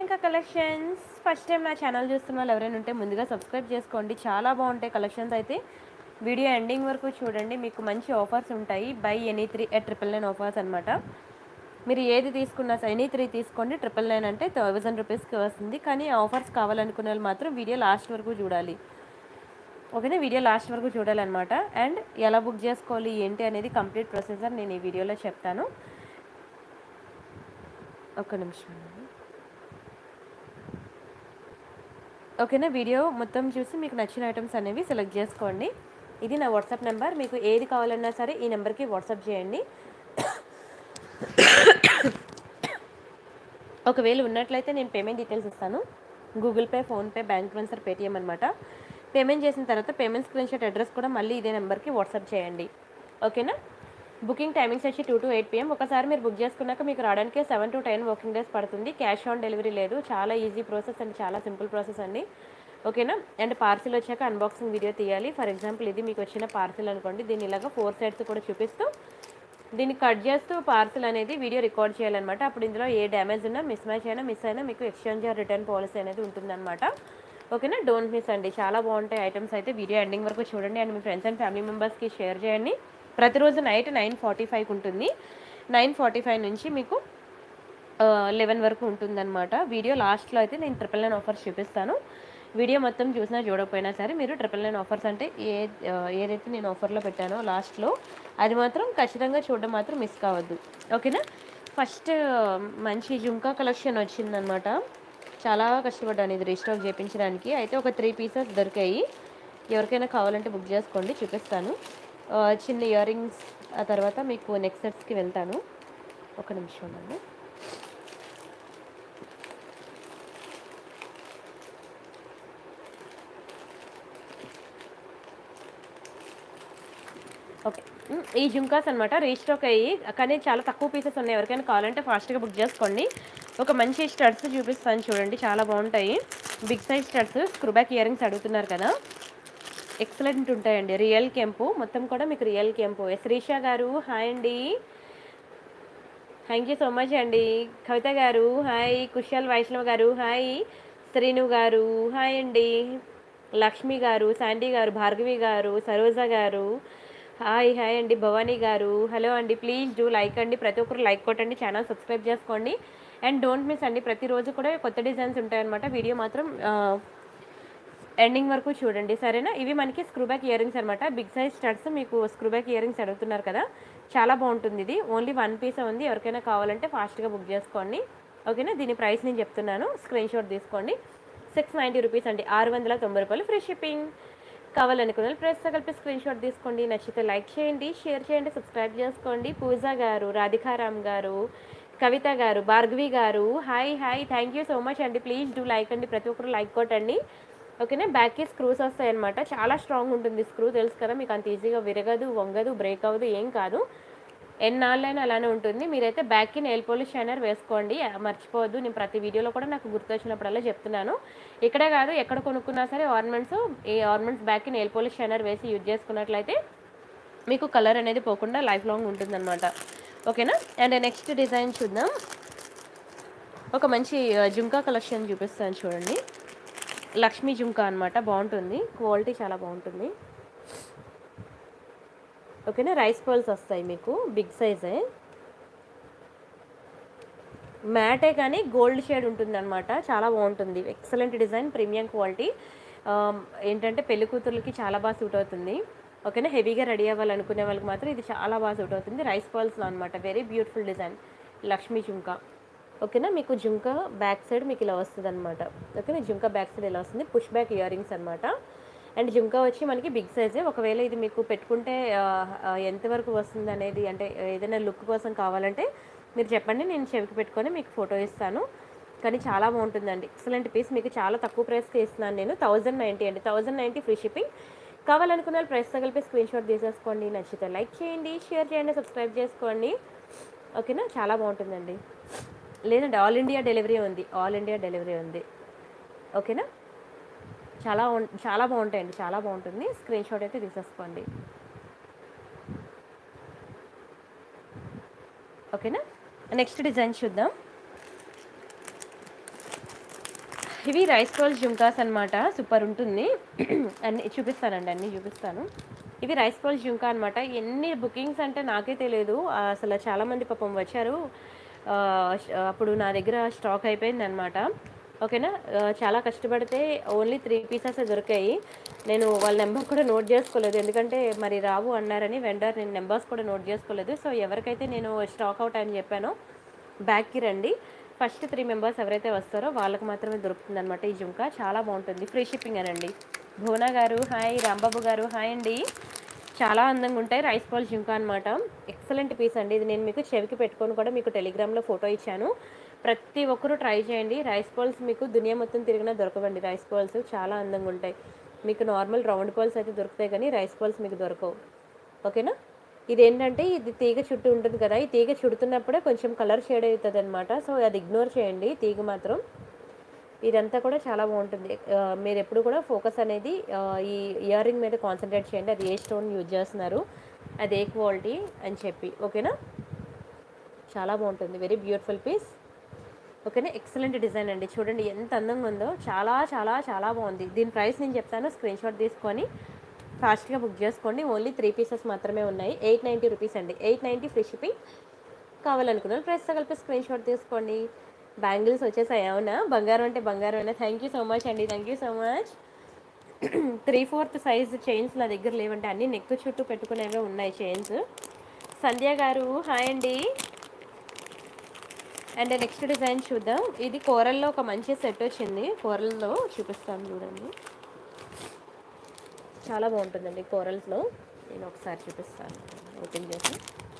Priyanka collections first time నా channel చూస్తున్న వాళ్ళు ఎవరైనా ఉంటే ముందుగా సబ్స్క్రైబ్ చేసుకోండి చాలా బాగుంటాయి కలెక్షన్స్ అయితే వీడియో ఎండింగ్ వరకు చూడండి మీకు మంచి ఆఫర్స్ ఉంటాయి buy any three triple nine offers అనమాట మీరు ఏది తీసుకున్నా సరే ఎనీ త్రీ తీసుకోండి ట్రిపుల్ నైన్ అంటే థౌజండ్ రూపీస్కి వస్తుంది కానీ ఆఫర్స్ కావాలనుకునే వాళ్ళు మాత్రం వీడియో లాస్ట్ వరకు చూడాలి ఓకేనా వీడియో లాస్ట్ వరకు చూడాలన్నమాట అండ్ ఎలా బుక్ చేసుకోవాలి ఏంటి అనేది కంప్లీట్ ప్రొసెసర్ నేను ఈ వీడియోలో చెప్తాను ఒక్క నిమిషం అండి. ఓకేనా వీడియో మొత్తం చూసి మీకు నచ్చిన ఐటమ్స్ అనేవి సెలెక్ట్ చేసుకోండి ఇది నా వాట్సాప్ నెంబర్ మీకు ఏది కావాలన్నా సరే ఈ నెంబర్కి వాట్సాప్ చేయండి ఒకవేళ ఉన్నట్లయితే నేను పేమెంట్ డీటెయిల్స్ ఇస్తాను Google pay PhonePe bank transfer Paytm అనమాట పేమెంట్ చేసిన తర్వాత పేమెంట్ స్క్రీన్ షాట్ అడ్రస్ కూడా మళ్ళీ ఇదే నెంబర్కి వాట్సాప్ చేయండి ఓకేనా బుకింగ్ టైమింగ్స్ వచ్చి టూ టు ఎయిట్ పిఎం ఒకసారి మీరు బుక్ చేసుకున్నాక మీకు రావడానికి seven to ten working days పడుతుంది క్యాష్ ఆన్ డెలివరీ లేదు చాలా ఈజీ ప్రాసెస్ అండ్ చాలా సింపుల్ ప్రాసెస్ అండి ఓకేనా అండ్ పార్సిల్ వచ్చాక అన్బాక్సింగ్ వీడియో తీయాలి ఫర్ ఎగ్జాంపుల్ ఇది మీకు వచ్చిన పార్సిల్ అనుకోండి దీని ఇలాగా ఫోర్ సైడ్స్ కూడా చూపిస్తూ దీన్ని కట్ చేస్తూ పార్సిల్ అనేది వీడియో రికార్డ్ చేయాలన్నమాట అప్పుడు ఇందులో ఏ డ్యామేజ్ ఉన్నా మిస్ మ్యాచ్ అయినా మిస్ అయినా మీకు ఎక్స్చేంజ్ ఆర్ రిటర్న్ పాలసీ అనేది ఉంటుందన్నమాట ఓకేనా డోంట్ మిస్ అండి చాలా బాగుంటాయి ఐటమ్స్ అయితే వీడియో ఎండింగ్ వరకు చూడండి అండ్ మీ ఫ్రెండ్స్ అండ్ ఫ్యామిలీ మెంబర్స్కి షేర్ చేయండి ప్రతిరోజు నైట్ నైన్ ఫార్టీ ఫైవ్కి ఉంటుంది నైన్ ఫార్టీ ఫైవ్ నుంచి మీకు లెవెన్ వరకు ఉంటుందన్నమాట వీడియో లాస్ట్లో అయితే నేను ట్రిపుల్ నైన్ ఆఫర్స్ చూపిస్తాను వీడియో మొత్తం చూసినా చూడకపోయినా సరే మీరు ట్రిపుల్ నైన్ ఆఫర్స్ అంటే ఏ ఆ, ఏదైతే నేను ఆఫర్లో పెట్టానో లాస్ట్లో అది మాత్రం ఖచ్చితంగా చూడడం మాత్రం మిస్ కావద్దు ఓకేనా ఫస్ట్ మంచి జుంకా కలెక్షన్ వచ్చిందనమాట చాలా కష్టపడ్డాను ఇది రీస్టాక్ చేయించడానికి అయితే ఒక త్రీ పీసెస్ దొరికాయి ఎవరికైనా కావాలంటే బుక్ చేసుకోండి చూపిస్తాను ఆ, చిన్న ఇయర్ రింగ్స్ ఆ తర్వాత మీకు నెక్స్ట్ సెట్స్కి వెళ్తాను ఒక నిమిషం ఉండండి ఓకే ఉమ్, ఈ జుంకాస్ అనమాట రీస్టాక్ అయ్యి కానీ చాలా తక్కువ పీసెస్ ఉన్నాయి ఎవరికైనా కావాలంటే ఫాస్ట్గా బుక్ చేసుకోండి ఒక మంచి స్టడ్స్ చూపిస్తాను చూడండి చాలా బాగుంటాయి big size studs screw back earrings అడుగుతున్నారు కదా ఎక్సలెంట్ ఉంటాయండి రియల్ కెంపు మొత్తం కూడా మీకు రియల్ కెంపు శ్రీష గారు హాయ్ అండి థ్యాంక్ యూ సో మచ్ అండి కవిత గారు హాయ్ కుశల్ వైష్ణవ్ గారు హాయ్ శ్రీను గారు హాయ్ అండి లక్ష్మి గారు శాండీ గారు భార్గవి గారు సరోజ గారు హాయ్ హాయ్ అండి భవానీ గారు హలో అండి ప్లీజ్ డూ లైక్ అండి ప్రతి ఒక్కరు లైక్ కొట్టండి ఛానల్ సబ్స్క్రైబ్ చేసుకోండి అండ్ డోంట్ మిస్ అండి ప్రతిరోజు కూడా కొత్త డిజైన్స్ ఉంటాయన్నమాట వీడియో మాత్రం ఆ, ఎండింగ్ వరకు చూడండి సరేనా ఇవి మనకి స్క్రూబ్యాక్ ఇయర్ రింగ్స్ అనమాట బిగ్ సైజ్ స్టడ్స్ మీకు స్క్రూబ్యాక్ ఇయర్ రింగ్స్ అడుగుతున్నారు కదా చాలా బాగుంటుంది ఇది ఓన్లీ వన్ పీస్ ఉంది ఎవరికైనా కావాలంటే ఫాస్ట్గా బుక్ చేసుకోండి ఓకేనా దీని ప్రైస్ నేను చెప్తున్నాను స్క్రీన్ షాట్ తీసుకోండి సిక్స్ నైంటీ రూపీస్ అండి ఆరు వందల తొంభై రూపాయలు ఫ్రీ షిప్పింగ్ కావాలనుకున్న వాళ్ళు ప్రెస్ కలిపి స్క్రీన్ షాట్ తీసుకోండి నచ్చితే లైక్ చేయండి షేర్ చేయండి సబ్స్క్రైబ్ చేసుకోండి పూజ గారు రాధికారామ్ గారు కవిత garu Bhargavi garu hi hi thank you so much అండి ప్లీజ్ డూ లైక్ అండి ప్రతి ఒక్కరు లైక్ కొట్టండి ఓకేనా బ్యాక్కి స్క్రూస్ వస్తాయి అనమాట చాలా స్ట్రాంగ్ ఉంటుంది స్క్రూ తెలుసు కదా మీకు అంత ఈజీగా విరగదు వంగదు బ్రేక్ అవ్వదు ఏం కాదు ఎన్నాళ్ళైనా అలానే ఉంటుంది మీరైతే బ్యాక్కి నెయిల్ పోలిష్ షైనర్ వేసుకోండి ఆ, మర్చిపోవద్దు నేను ప్రతి వీడియోలో కూడా నాకు గుర్తొచ్చినప్పుడల్లా చెప్తున్నాను ఇక్కడే కాదు ఎక్కడ కొనుక్కున్నా సరే ఆర్నమెంట్స్ ఈ ఆర్నమెంట్స్ బ్యాక్కి నెయిల్ పోలిష్ షైనర్ వేసి యూజ్ చేసుకున్నట్లయితే మీకు కలర్ అనేది పోకుండా లైఫ్ లాంగ్ ఉంటుందన్నమాట ఓకేనా అండ్ నెక్స్ట్ డిజైన్ చూద్దాం ఒక మంచి ఆ, జుంకా కలెక్షన్ చూపిస్తాను చూడండి లక్ష్మీ జుంకా అన్నమాట బాగుంటుంది క్వాలిటీ చాలా బాగుంటుంది ఓకేనా రైస్ పర్ల్స్ వస్తాయి మీకు బిగ్ సైజే మ్యాటే కానీ గోల్డ్ షేడ్ ఉంటుంది అనమాట చాలా బాగుంటుంది ఎక్సలెంట్ డిజైన్ ప్రీమియం క్వాలిటీ ఏంటంటే పెళ్లి కూతుర్లకి చాలా బాగా సూట్ అవుతుంది ఓకేనా హెవీగా రెడీ అవ్వాలనుకునే వాళ్ళకి మాత్రం ఇది చాలా బాగా సూట్ అవుతుంది రైస్ పర్ల్స్లో అనమాట very beautiful design Lakshmi jhumka ఓకేనా మీకు జుంకా బ్యాక్ సైడ్ మీకు ఇలా వస్తుంది అనమాట ఓకేనా జుంకా బ్యాక్ సైడ్ ఇలా వస్తుంది పుష్ బ్యాక్ ఇయర్ రింగ్స్ అనమాట అండ్ జుంకా వచ్చి మనకి బిగ్ సైజే ఒకవేళ ఇది మీకు పెట్టుకుంటే ఆ, ఆ, ఎంతవరకు వస్తుంది అనేది అంటే ఏదైనా లుక్ కోసం కావాలంటే మీరు చెప్పండి నేను చెవికి పెట్టుకొని మీకు ఫోటో ఇస్తాను కానీ చాలా బాగుంటుందండి ఎక్సలెంట్ పీస్ మీకు చాలా తక్కువ ప్రైస్కి ఇస్తున్నాను నేను థౌజండ్ నైంటీ అండి థౌజండ్ నైంటీ ఫ్రీ షిప్పింగ్ కావాలనుకున్న వాళ్ళు ప్రైస్ తగిలిపి స్క్రీన్ షాట్ తీసేసుకోండి నచ్చితే లైక్ చేయండి షేర్ చేయండి సబ్స్క్రైబ్ చేసుకోండి ఓకేనా చాలా బాగుంటుందండి లేదండి ఆల్ ఇండియా డెలివరీ ఉంది ఆల్ ఇండియా డెలివరీ ఉంది ఓకేనా చాలా ఉం- చాలా బాగుంటాయండి చాలా బాగుంటుంది స్క్రీన్ షాట్ అయితే తీసేసుకోండి ఓకేనా నెక్స్ట్ డిజైన్ చూద్దాం ఇవి రైస్ బాల్స్ జుంకాస్ అనమాట సూపర్ ఉంటుంది అన్ని చూపిస్తానండి అన్నీ చూపిస్తాను ఇవి రైస్ బాల్స్ జుంకా అనమాట ఎన్ని బుకింగ్స్ అంటే నాకే తెలియదు అసలు చాలామంది పాపం వచ్చారు ఆ, అప్పుడు నా దగ్గర స్టాక్ అయిపోయింది అనమాట ఓకేనా ఆ, చాలా కష్టపడితే ఓన్లీ త్రీ పీసెస్ దొరికాయి నేను వాళ్ళ నెంబర్ కూడా నోట్ చేసుకోలేదు ఎందుకంటే మరి రావు అన్నారని వెండర్ నేను నెంబర్స్ కూడా నోట్ చేసుకోలేదు సో ఎవరికైతే నేను స్టాక్ అవుట్ అని చెప్పానో బ్యాక్కి రండి ఫస్ట్ త్రీ మెంబర్స్ ఎవరైతే వస్తారో వాళ్ళకి మాత్రమే దొరుకుతుంది అనమాట ఈ జుంకా చాలా బాగుంటుంది ఫ్రీ షిప్పింగ్ అనండి భువన గారు హాయ్ రాంబాబు గారు హాయ్ అండి చాలా అందంగా ఉంటాయి రైస్ బాల్ జుంకా అనమాట ఎక్సలెంట్ పీస్ అండి ఇది నేను మీకు చెవికి పెట్టుకొని కూడా మీకు టెలిగ్రామ్లో ఫోటో ఇచ్చాను ప్రతి ఒక్కరూ ట్రై చేయండి రైస్ బాల్స్ మీకు దునియా మొత్తం తిరిగినా దొరకవండి రైస్ బాల్స్ చాలా అందంగా ఉంటాయి మీకు నార్మల్ రౌండ్ బాల్స్ అయితే దొరుకుతాయి కానీ రైస్ బాల్స్ మీకు దొరకవు ఓకేనా ఇది ఏంటంటే ఇది తీగ చుట్టూ ఉంటుంది కదా ఈ తీగ చుడుతున్నప్పుడే కొంచెం కలర్ షేడ్ అవుతుంది అనమాట సో అది ఇగ్నోర్ చేయండి తీగ మాత్రం ఇదంతా కూడా చాలా బాగుంటుంది ఆ, మీరు ఎప్పుడు కూడా ఫోకస్ అనేది ఆ, ఈ ఇయర్ రింగ్ మీద కాన్సన్ట్రేట్ చేయండి అది ఏ స్టోన్ యూజ్ చేస్తున్నారు అది ఏ క్వాలిటీ అని చెప్పి ఓకేనా చాలా బాగుంటుంది వెరీ బ్యూటిఫుల్ పీస్ ఓకేనా ఎక్సలెంట్ డిజైన్ అండి చూడండి ఎంత అందంగా ఉందో చాలా చాలా చాలా బాగుంది దీని ప్రైస్ నేను చెప్తాను స్క్రీన్ షాట్ తీసుకొని ఫాస్ట్గా బుక్ చేసుకోండి ఓన్లీ త్రీ పీసెస్ మాత్రమే ఉన్నాయి ఎయిట్ నైంటీ రూపీస్ అండి ఎయిట్ నైంటీ ఫ్రీ షిప్పింగ్ కావాలనుకున్నాను ప్రైస్తో కలిపి స్క్రీన్ షాట్ తీసుకోండి బ్యాంగిల్స్ వచ్చేసాయి అవునా బంగారం అంటే బంగారం అయినా థ్యాంక్ యూ సో మచ్ అండి thank you so much three fourth size chains నా దగ్గర లేవంటే అన్ని నెక్ చుట్టూ పెట్టుకునేవే ఉన్నాయి చైన్స్ సంధ్య గారు హాయ్ అండి అండ్ నెక్స్ట్ డిజైన్ చూద్దాం ఇది కోరల్లో ఒక మంచి సెట్ వచ్చింది కోరల్లో చూపిస్తాను చూడండి చాలా బాగుంటుందండి కోరల్స్లో నేను ఒకసారి చూపిస్తాను ఓపెన్ చేసి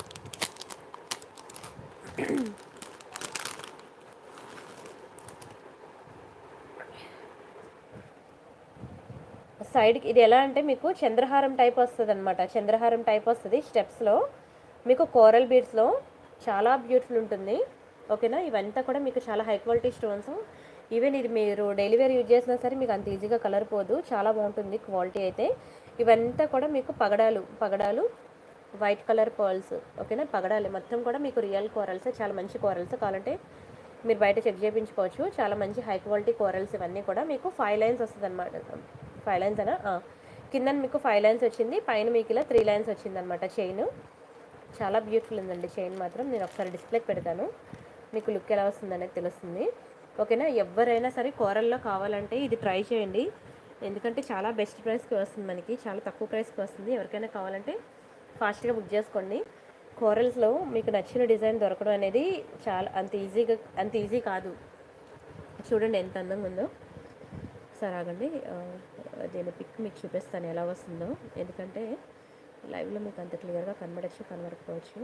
సైడ్కి ఇది ఎలా అంటే మీకు చంద్రహారం టైప్ వస్తుంది అనమాట చంద్రహారం టైప్ వస్తుంది స్టెప్స్లో మీకు కోరల్ బీడ్స్లో చాలా బ్యూటిఫుల్ ఉంటుంది ఓకేనా ఇవంతా కూడా మీకు చాలా హై క్వాలిటీ స్టోన్స్ ఈవెన్ ఇది మీరు డైలీ వేర్ యూజ్ చేసినా సరే మీకు అంత ఈజీగా కలర్ పోదు చాలా బాగుంటుంది క్వాలిటీ అయితే ఇవంతా కూడా మీకు పగడాలు పగడాలు వైట్ కలర్ పర్ల్స్ ఓకేనా పగడాలి మొత్తం కూడా మీకు రియల్ కోరల్స్ చాలా మంచి కోరల్స్ కావాలంటే మీరు బయట చెక్ చేయించుకోవచ్చు చాలా మంచి హై క్వాలిటీ కోరల్స్ ఇవన్నీ కూడా మీకు ఫైవ్ లైన్స్ వస్తుంది అనమాట ఫైవ్ లైన్స్ అనా ఆ. కింద మీకు ఫైవ్ లైన్స్ వచ్చింది పైన మీకు ఇలా త్రీ లైన్స్ వచ్చింది అనమాట చైన్ చాలా బ్యూటిఫుల్ ఉందండి చైన్ మాత్రం నేను ఒకసారి డిస్ప్లేకి పెడతాను మీకు లుక్ ఎలా వస్తుంది అనేది తెలుస్తుంది ఓకేనా ఎవరైనా సరే కూరల్లో కావాలంటే ఇది ట్రై చేయండి ఎందుకంటే చాలా బెస్ట్ ప్రైస్కి వస్తుంది మనకి చాలా తక్కువ ప్రైస్కి వస్తుంది ఎవరికైనా కావాలంటే ఫాస్ట్గా బుక్ చేసుకోండి కోరల్స్లో మీకు నచ్చిన డిజైన్ దొరకడం అనేది చాలా అంత ఈజీగా అంత ఈజీ కాదు చూడండి ఎంత అందంగా ఉందో సరే ఆగండి ఆ, దీని పిక్ మీకు చూపిస్తాను ఎలా వస్తుందో ఎందుకంటే లైవ్లో మీకు అంత క్లియర్గా కనబడచ్చు కనబడకపోవచ్చు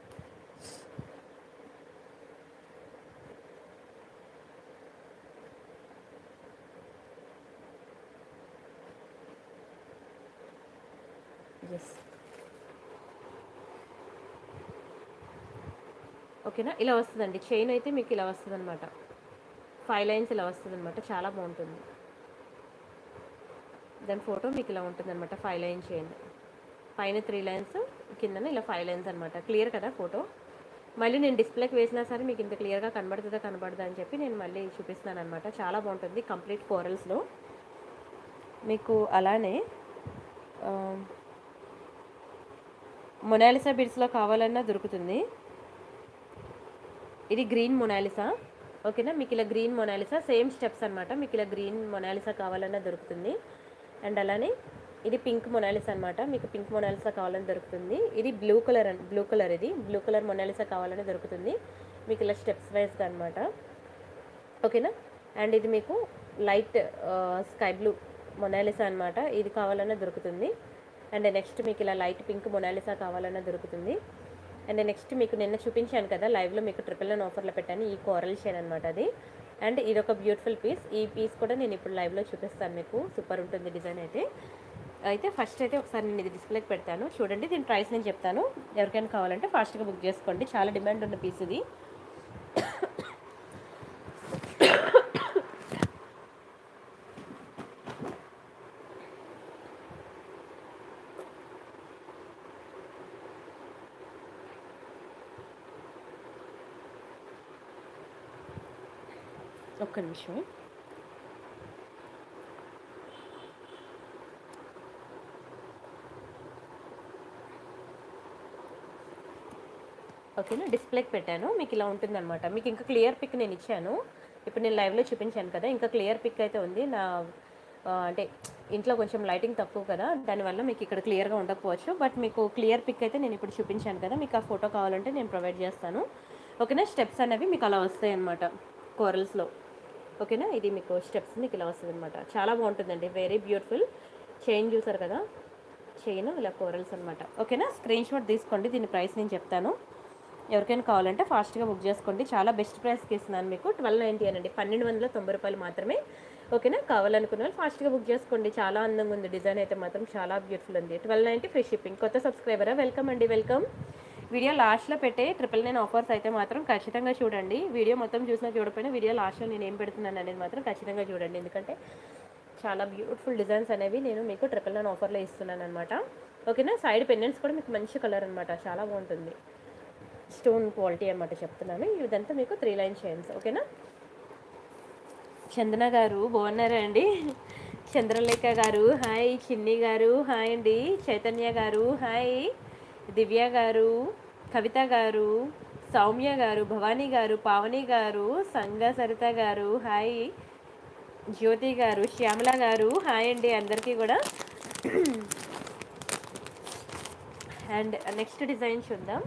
ఎస్ ఓకేనా ఇలా వస్తుందండి చైన్ అయితే మీకు ఇలా వస్తుంది అనమాట ఫైవ్ లైన్స్ ఇలా వస్తుంది అనమాట చాలా బాగుంటుంది దాని ఫోటో మీకు ఇలా ఉంటుంది అనమాట ఫైవ్ లైన్ చైన్ పైన త్రీ లైన్స్ కిందన ఇలా ఫైవ్ లైన్స్ అనమాట క్లియర్ కదా ఫోటో మళ్ళీ నేను డిస్ప్లేకి వేసినా సరే మీకు ఇంత క్లియర్గా కనబడుతుందా కనబడదా అని చెప్పి నేను మళ్ళీ చూపిస్తున్నాను అనమాట చాలా బాగుంటుంది కంప్లీట్ కోరల్స్లో మీకు అలానే ఆ, మొనాలిసా బిడ్స్లో కావాలన్నా దొరుకుతుంది ఇది గ్రీన్ మొనాలిసా ఓకేనా మీకు ఇలా గ్రీన్ మొనాలిసా సేమ్ స్టెప్స్ అనమాట మీకు ఇలా గ్రీన్ మొనాలిసా కావాలన్నా దొరుకుతుంది అండ్ అలానే ఇది పింక్ మొనాలిసా అనమాట మీకు పింక్ మొనాలిసా కావాలని దొరుకుతుంది ఇది బ్లూ కలర్ అన్ బ్లూ కలర్ ఇది బ్లూ కలర్ మొనాలిసా కావాలని దొరుకుతుంది మీకు ఇలా స్టెప్స్ వైజ్గా అనమాట ఓకేనా అండ్ ఇది మీకు లైట్ స్కై బ్లూ మొనాలిసా అనమాట ఇది కావాలన్నా దొరుకుతుంది అండ్ నెక్స్ట్ మీకు ఇలా లైట్ పింక్ మొనాలిసా కావాలన్నా దొరుకుతుంది అండ్ నెక్స్ట్ మీకు నిన్న చూపించాను కదా లైవ్లో మీకు ట్రిపుల్ నైన్ ఆఫర్లో పెట్టాను ఈ కోరల్ షేడ్ అనమాట అది అండ్ ఇది ఒక బ్యూటిఫుల్ పీస్ ఈ పీస్ కూడా నేను ఇప్పుడు లైవ్లో చూపిస్తాను మీకు సూపర్ ఉంటుంది డిజైన్ అయితే అయితే ఫస్ట్ అయితే ఒకసారి నేను ఇది డిస్ప్లేకి పెడతాను చూడండి దీని ప్రైస్ నేను చెప్తాను ఎవరికైనా కావాలంటే ఫాస్ట్గా బుక్ చేసుకోండి చాలా డిమాండ్ ఉన్న పీస్ ఇది ఒక్క నిమిషం ఓకేనా డిస్ప్లేకి పెట్టాను మీకు ఇలా ఉంటుందన్నమాట మీకు ఇంకా క్లియర్ పిక్ నేను ఇచ్చాను ఇప్పుడు నేను లైవ్లో చూపించాను కదా ఇంకా క్లియర్ పిక్ అయితే ఉంది నా ఆ, అంటే ఇంట్లో కొంచెం లైటింగ్ తక్కువ కదా దానివల్ల మీకు ఇక్కడ క్లియర్గా ఉండకపోవచ్చు బట్ మీకు క్లియర్ పిక్ అయితే నేను ఇప్పుడు చూపించాను కదా మీకు ఆ ఫోటో కావాలంటే నేను ప్రొవైడ్ చేస్తాను ఓకేనా స్టెప్స్ అనేవి మీకు అలా వస్తాయి అన్నమాట కోరల్స్లో ఓకేనా ఇది మీకు స్టెప్స్ మీకు ఇలా వస్తుంది అనమాట చాలా బాగుంటుందండి వెరీ బ్యూటిఫుల్ చైన్ చూసారు కదా చైన్ ఇలా కోరల్స్ అనమాట ఓకేనా స్క్రీన్ షాట్ తీసుకోండి దీని ప్రైస్ నేను చెప్తాను ఎవరికైనా కావాలంటే ఫాస్ట్గా బుక్ చేసుకోండి చాలా బెస్ట్ ప్రైస్కి ఇస్తున్నాను మీకు ట్వెల్వ్ నైంటీ అనండి పన్నెండు వందల తొంభై రూపాయలు మాత్రమే ఓకేనా కావాలనుకున్న వాళ్ళు ఫాస్ట్గా బుక్ చేసుకోండి చాలా అందంగా ఉంది డిజైన్ అయితే మాత్రం చాలా బ్యూటిఫుల్ ఉంది ట్వెల్వ్ నైంటీ ఫ్రీ షిప్పింగ్ కొత్త సబ్స్క్రైబరా వెల్కమ్ అండి వెల్కమ్ వీడియో లాస్ట్లో పెట్టే ట్రిపుల్ నైన్ ఆఫర్స్ అయితే మాత్రం ఖచ్చితంగా చూడండి వీడియో మొత్తం చూసినా చూడకపోయినా వీడియో లాస్ట్లో నేను ఏం పెడుతున్నాను అనేది మాత్రం ఖచ్చితంగా చూడండి ఎందుకంటే చాలా బ్యూటిఫుల్ డిజైన్స్ అనేవి నేను మీకు ట్రిపుల్ నైన్ ఆఫర్లో ఇస్తున్నాను అనమాట ఓకేనా సైడ్ పెండెంట్స్ కూడా మీకు మంచి కలర్ అనమాట చాలా బాగుంటుంది స్టోన్ క్వాలిటీ అనమాట చెప్తున్నాను ఇదంతా మీకు త్రీ లైన్ చైన్స్ ఓకేనా చందన గారు బాగున్నారా అండి చంద్రలేఖ గారు హాయ్ చిన్ని గారు హాయ్ అండి చైతన్య గారు హాయ్ దివ్య గారు కవిత గారు సౌమ్య గారు భవానీ గారు పావని గారు సంగ సరిత గారు హాయ్ జ్యోతి గారు శ్యామల గారు హాయ్ అండి అందరికీ కూడా అండ్ నెక్స్ట్ డిజైన్ చూద్దాం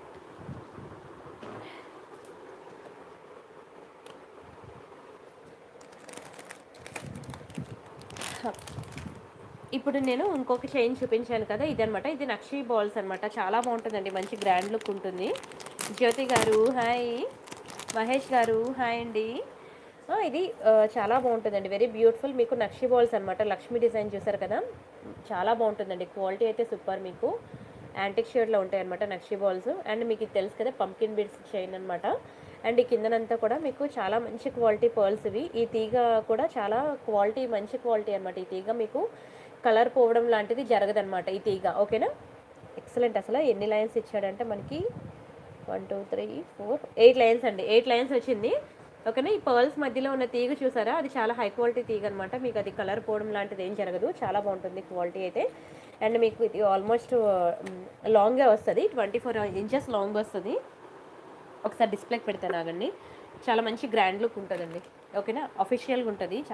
ఇప్పుడు నేను ఇంకొక చైన్ చూపించాను కదా ఇదనమాట ఇది నక్షి బాల్స్ అనమాట చాలా బాగుంటుందండి మంచి గ్రాండ్ లుక్ ఉంటుంది జ్యోతి గారు హాయ్ మహేష్ గారు హాయ్ అండి ఆ, ఇది ఆ, చాలా బాగుంటుందండి వెరీ బ్యూటిఫుల్ మీకు నక్షి బాల్స్ అనమాట లక్ష్మీ డిజైన్ చూసారు కదా చాలా బాగుంటుందండి క్వాలిటీ అయితే సూపర్ మీకు యాంటిక్ షేడ్లో ఉంటాయి అనమాట నక్షి బాల్స్ అండ్ మీకు ఇది తెలుసు కదా పంకిన్ బీడ్స్ చైన్ అనమాట అండ్ ఈ కిందనంతా కూడా మీకు చాలా మంచి క్వాలిటీ పర్ల్స్ ఇవి ఈ తీగ కూడా చాలా క్వాలిటీ మంచి క్వాలిటీ అనమాట ఈ తీగ మీకు కలర్ పోవడం లాంటిది జరగదన్నమాట ఈ తీగ ఓకేనా ఎక్సలెంట్ అసలు ఎన్ని లైన్స్ ఇచ్చాడంటే మనకి one two three four eight lines అండి ఎయిట్ లైన్స్ వచ్చింది ఓకేనా ఈ పర్ల్స్ మధ్యలో ఉన్న తీగ చూసారా అది చాలా హై క్వాలిటీ తీగ అనమాట మీకు అది కలర్ పోవడం లాంటిది ఏం జరగదు చాలా బాగుంటుంది క్వాలిటీ అయితే అండ్ మీకు ఇది ఆల్మోస్ట్ లాంగే వస్తుంది ట్వంటీ ఫోర్ ఇంచెస్ లాంగ్ వస్తుంది ఒకసారి డిస్ప్లేకి పెడతాను ఆగండి చాలా మంచి గ్రాండ్ లుక్ ఉంటుందండి ఓకేనా అఫీషియల్గా ఉంటుంది చా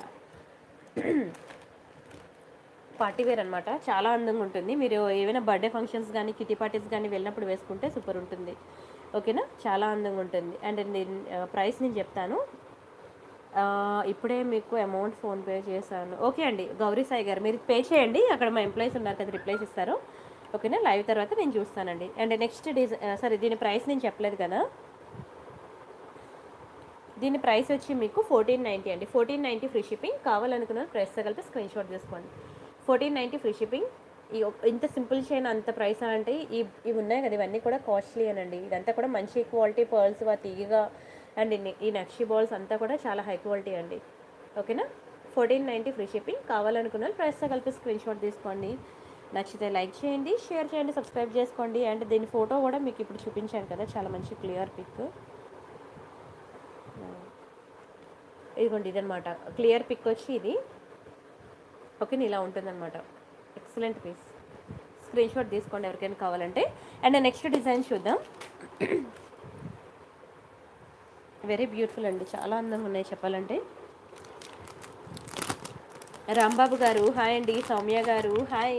పార్టీ వేర్ అనమాట చాలా అందంగా ఉంటుంది మీరు ఏమైనా బర్త్డే ఫంక్షన్స్ కానీ కిటీ పార్టీస్ కానీ వెళ్ళినప్పుడు వేసుకుంటే సూపర్ ఉంటుంది ఓకేనా చాలా అందంగా ఉంటుంది అండ్ నేను ప్రైస్ నేను చెప్తాను ఆ, ఇప్పుడే మీకు అమౌంట్ ఫోన్పే చేశాను ఓకే అండి గౌరీ సాయి గారు మీరు పే చేయండి అక్కడ మా ఎంప్లాయీస్ ఉన్నారు కదా రిప్లైస్ ఇస్తారు ఓకేనా లైవ్ తర్వాత నేను చూస్తానండి అండ్ నెక్స్ట్ డిజైన్ సరే దీని ప్రైస్ నేను చెప్పలేదు కదా దీని ప్రైస్ వచ్చి మీకు ఫోర్టీన్ నైంటీ అండి ఫోర్టీన్ నైంటీ ఫ్రీ షిప్పింగ్ కావాలనుకున్న ప్రైస్తో కలిపి స్క్రీన్ షాట్ తీసుకోండి ఫోర్టీన్ నైంటీ ఫ్రీ షిప్పింగ్ ఈ ఒక్క- ఇంత సింపుల్ చైన్ అంత ప్రైస్ అంటే ఈ ఇవి ఉన్నాయి కదా ఇవన్నీ కూడా కాస్ట్లీ అనండి ఇదంతా కూడా మంచి క్వాలిటీ పర్ల్స్ వా తీగగా అండ్ ఇన్ని- ఈ నక్షి బాల్స్ అంతా కూడా చాలా హై క్వాలిటీ అండి ఓకేనా ఫోర్టీన్ నైంటీ ఫ్రీ షిప్పింగ్ కావాలనుకున్న వాళ్ళు ప్రైస్తో కలిపి స్క్రీన్ షాట్ తీసుకోండి నచ్చితే లైక్ చేయండి షేర్ చేయండి సబ్స్క్రైబ్ చేసుకోండి అండ్ దీని ఫోటో కూడా మీకు ఇప్పుడు చూపించాను కదా చాలా మంచి క్లియర్ పిక్ ఇదిగోండి ఇదనమాట క్లియర్ పిక్ వచ్చి ఇది ఓకే ఇలా ఉంటుందన్నమాట ఎక్సలెంట్ పీస్ స్క్రీన్ షాట్ తీసుకోండి ఎవరికైనా కావాలంటే అండ్ నెక్స్ట్ డిజైన్ చూద్దాం వెరీ బ్యూటిఫుల్ అండి చాలా అందంగా ఉన్నాయి చెప్పాలంటే రాంబాబు గారు హాయ్ అండి సౌమ్య గారు హాయ్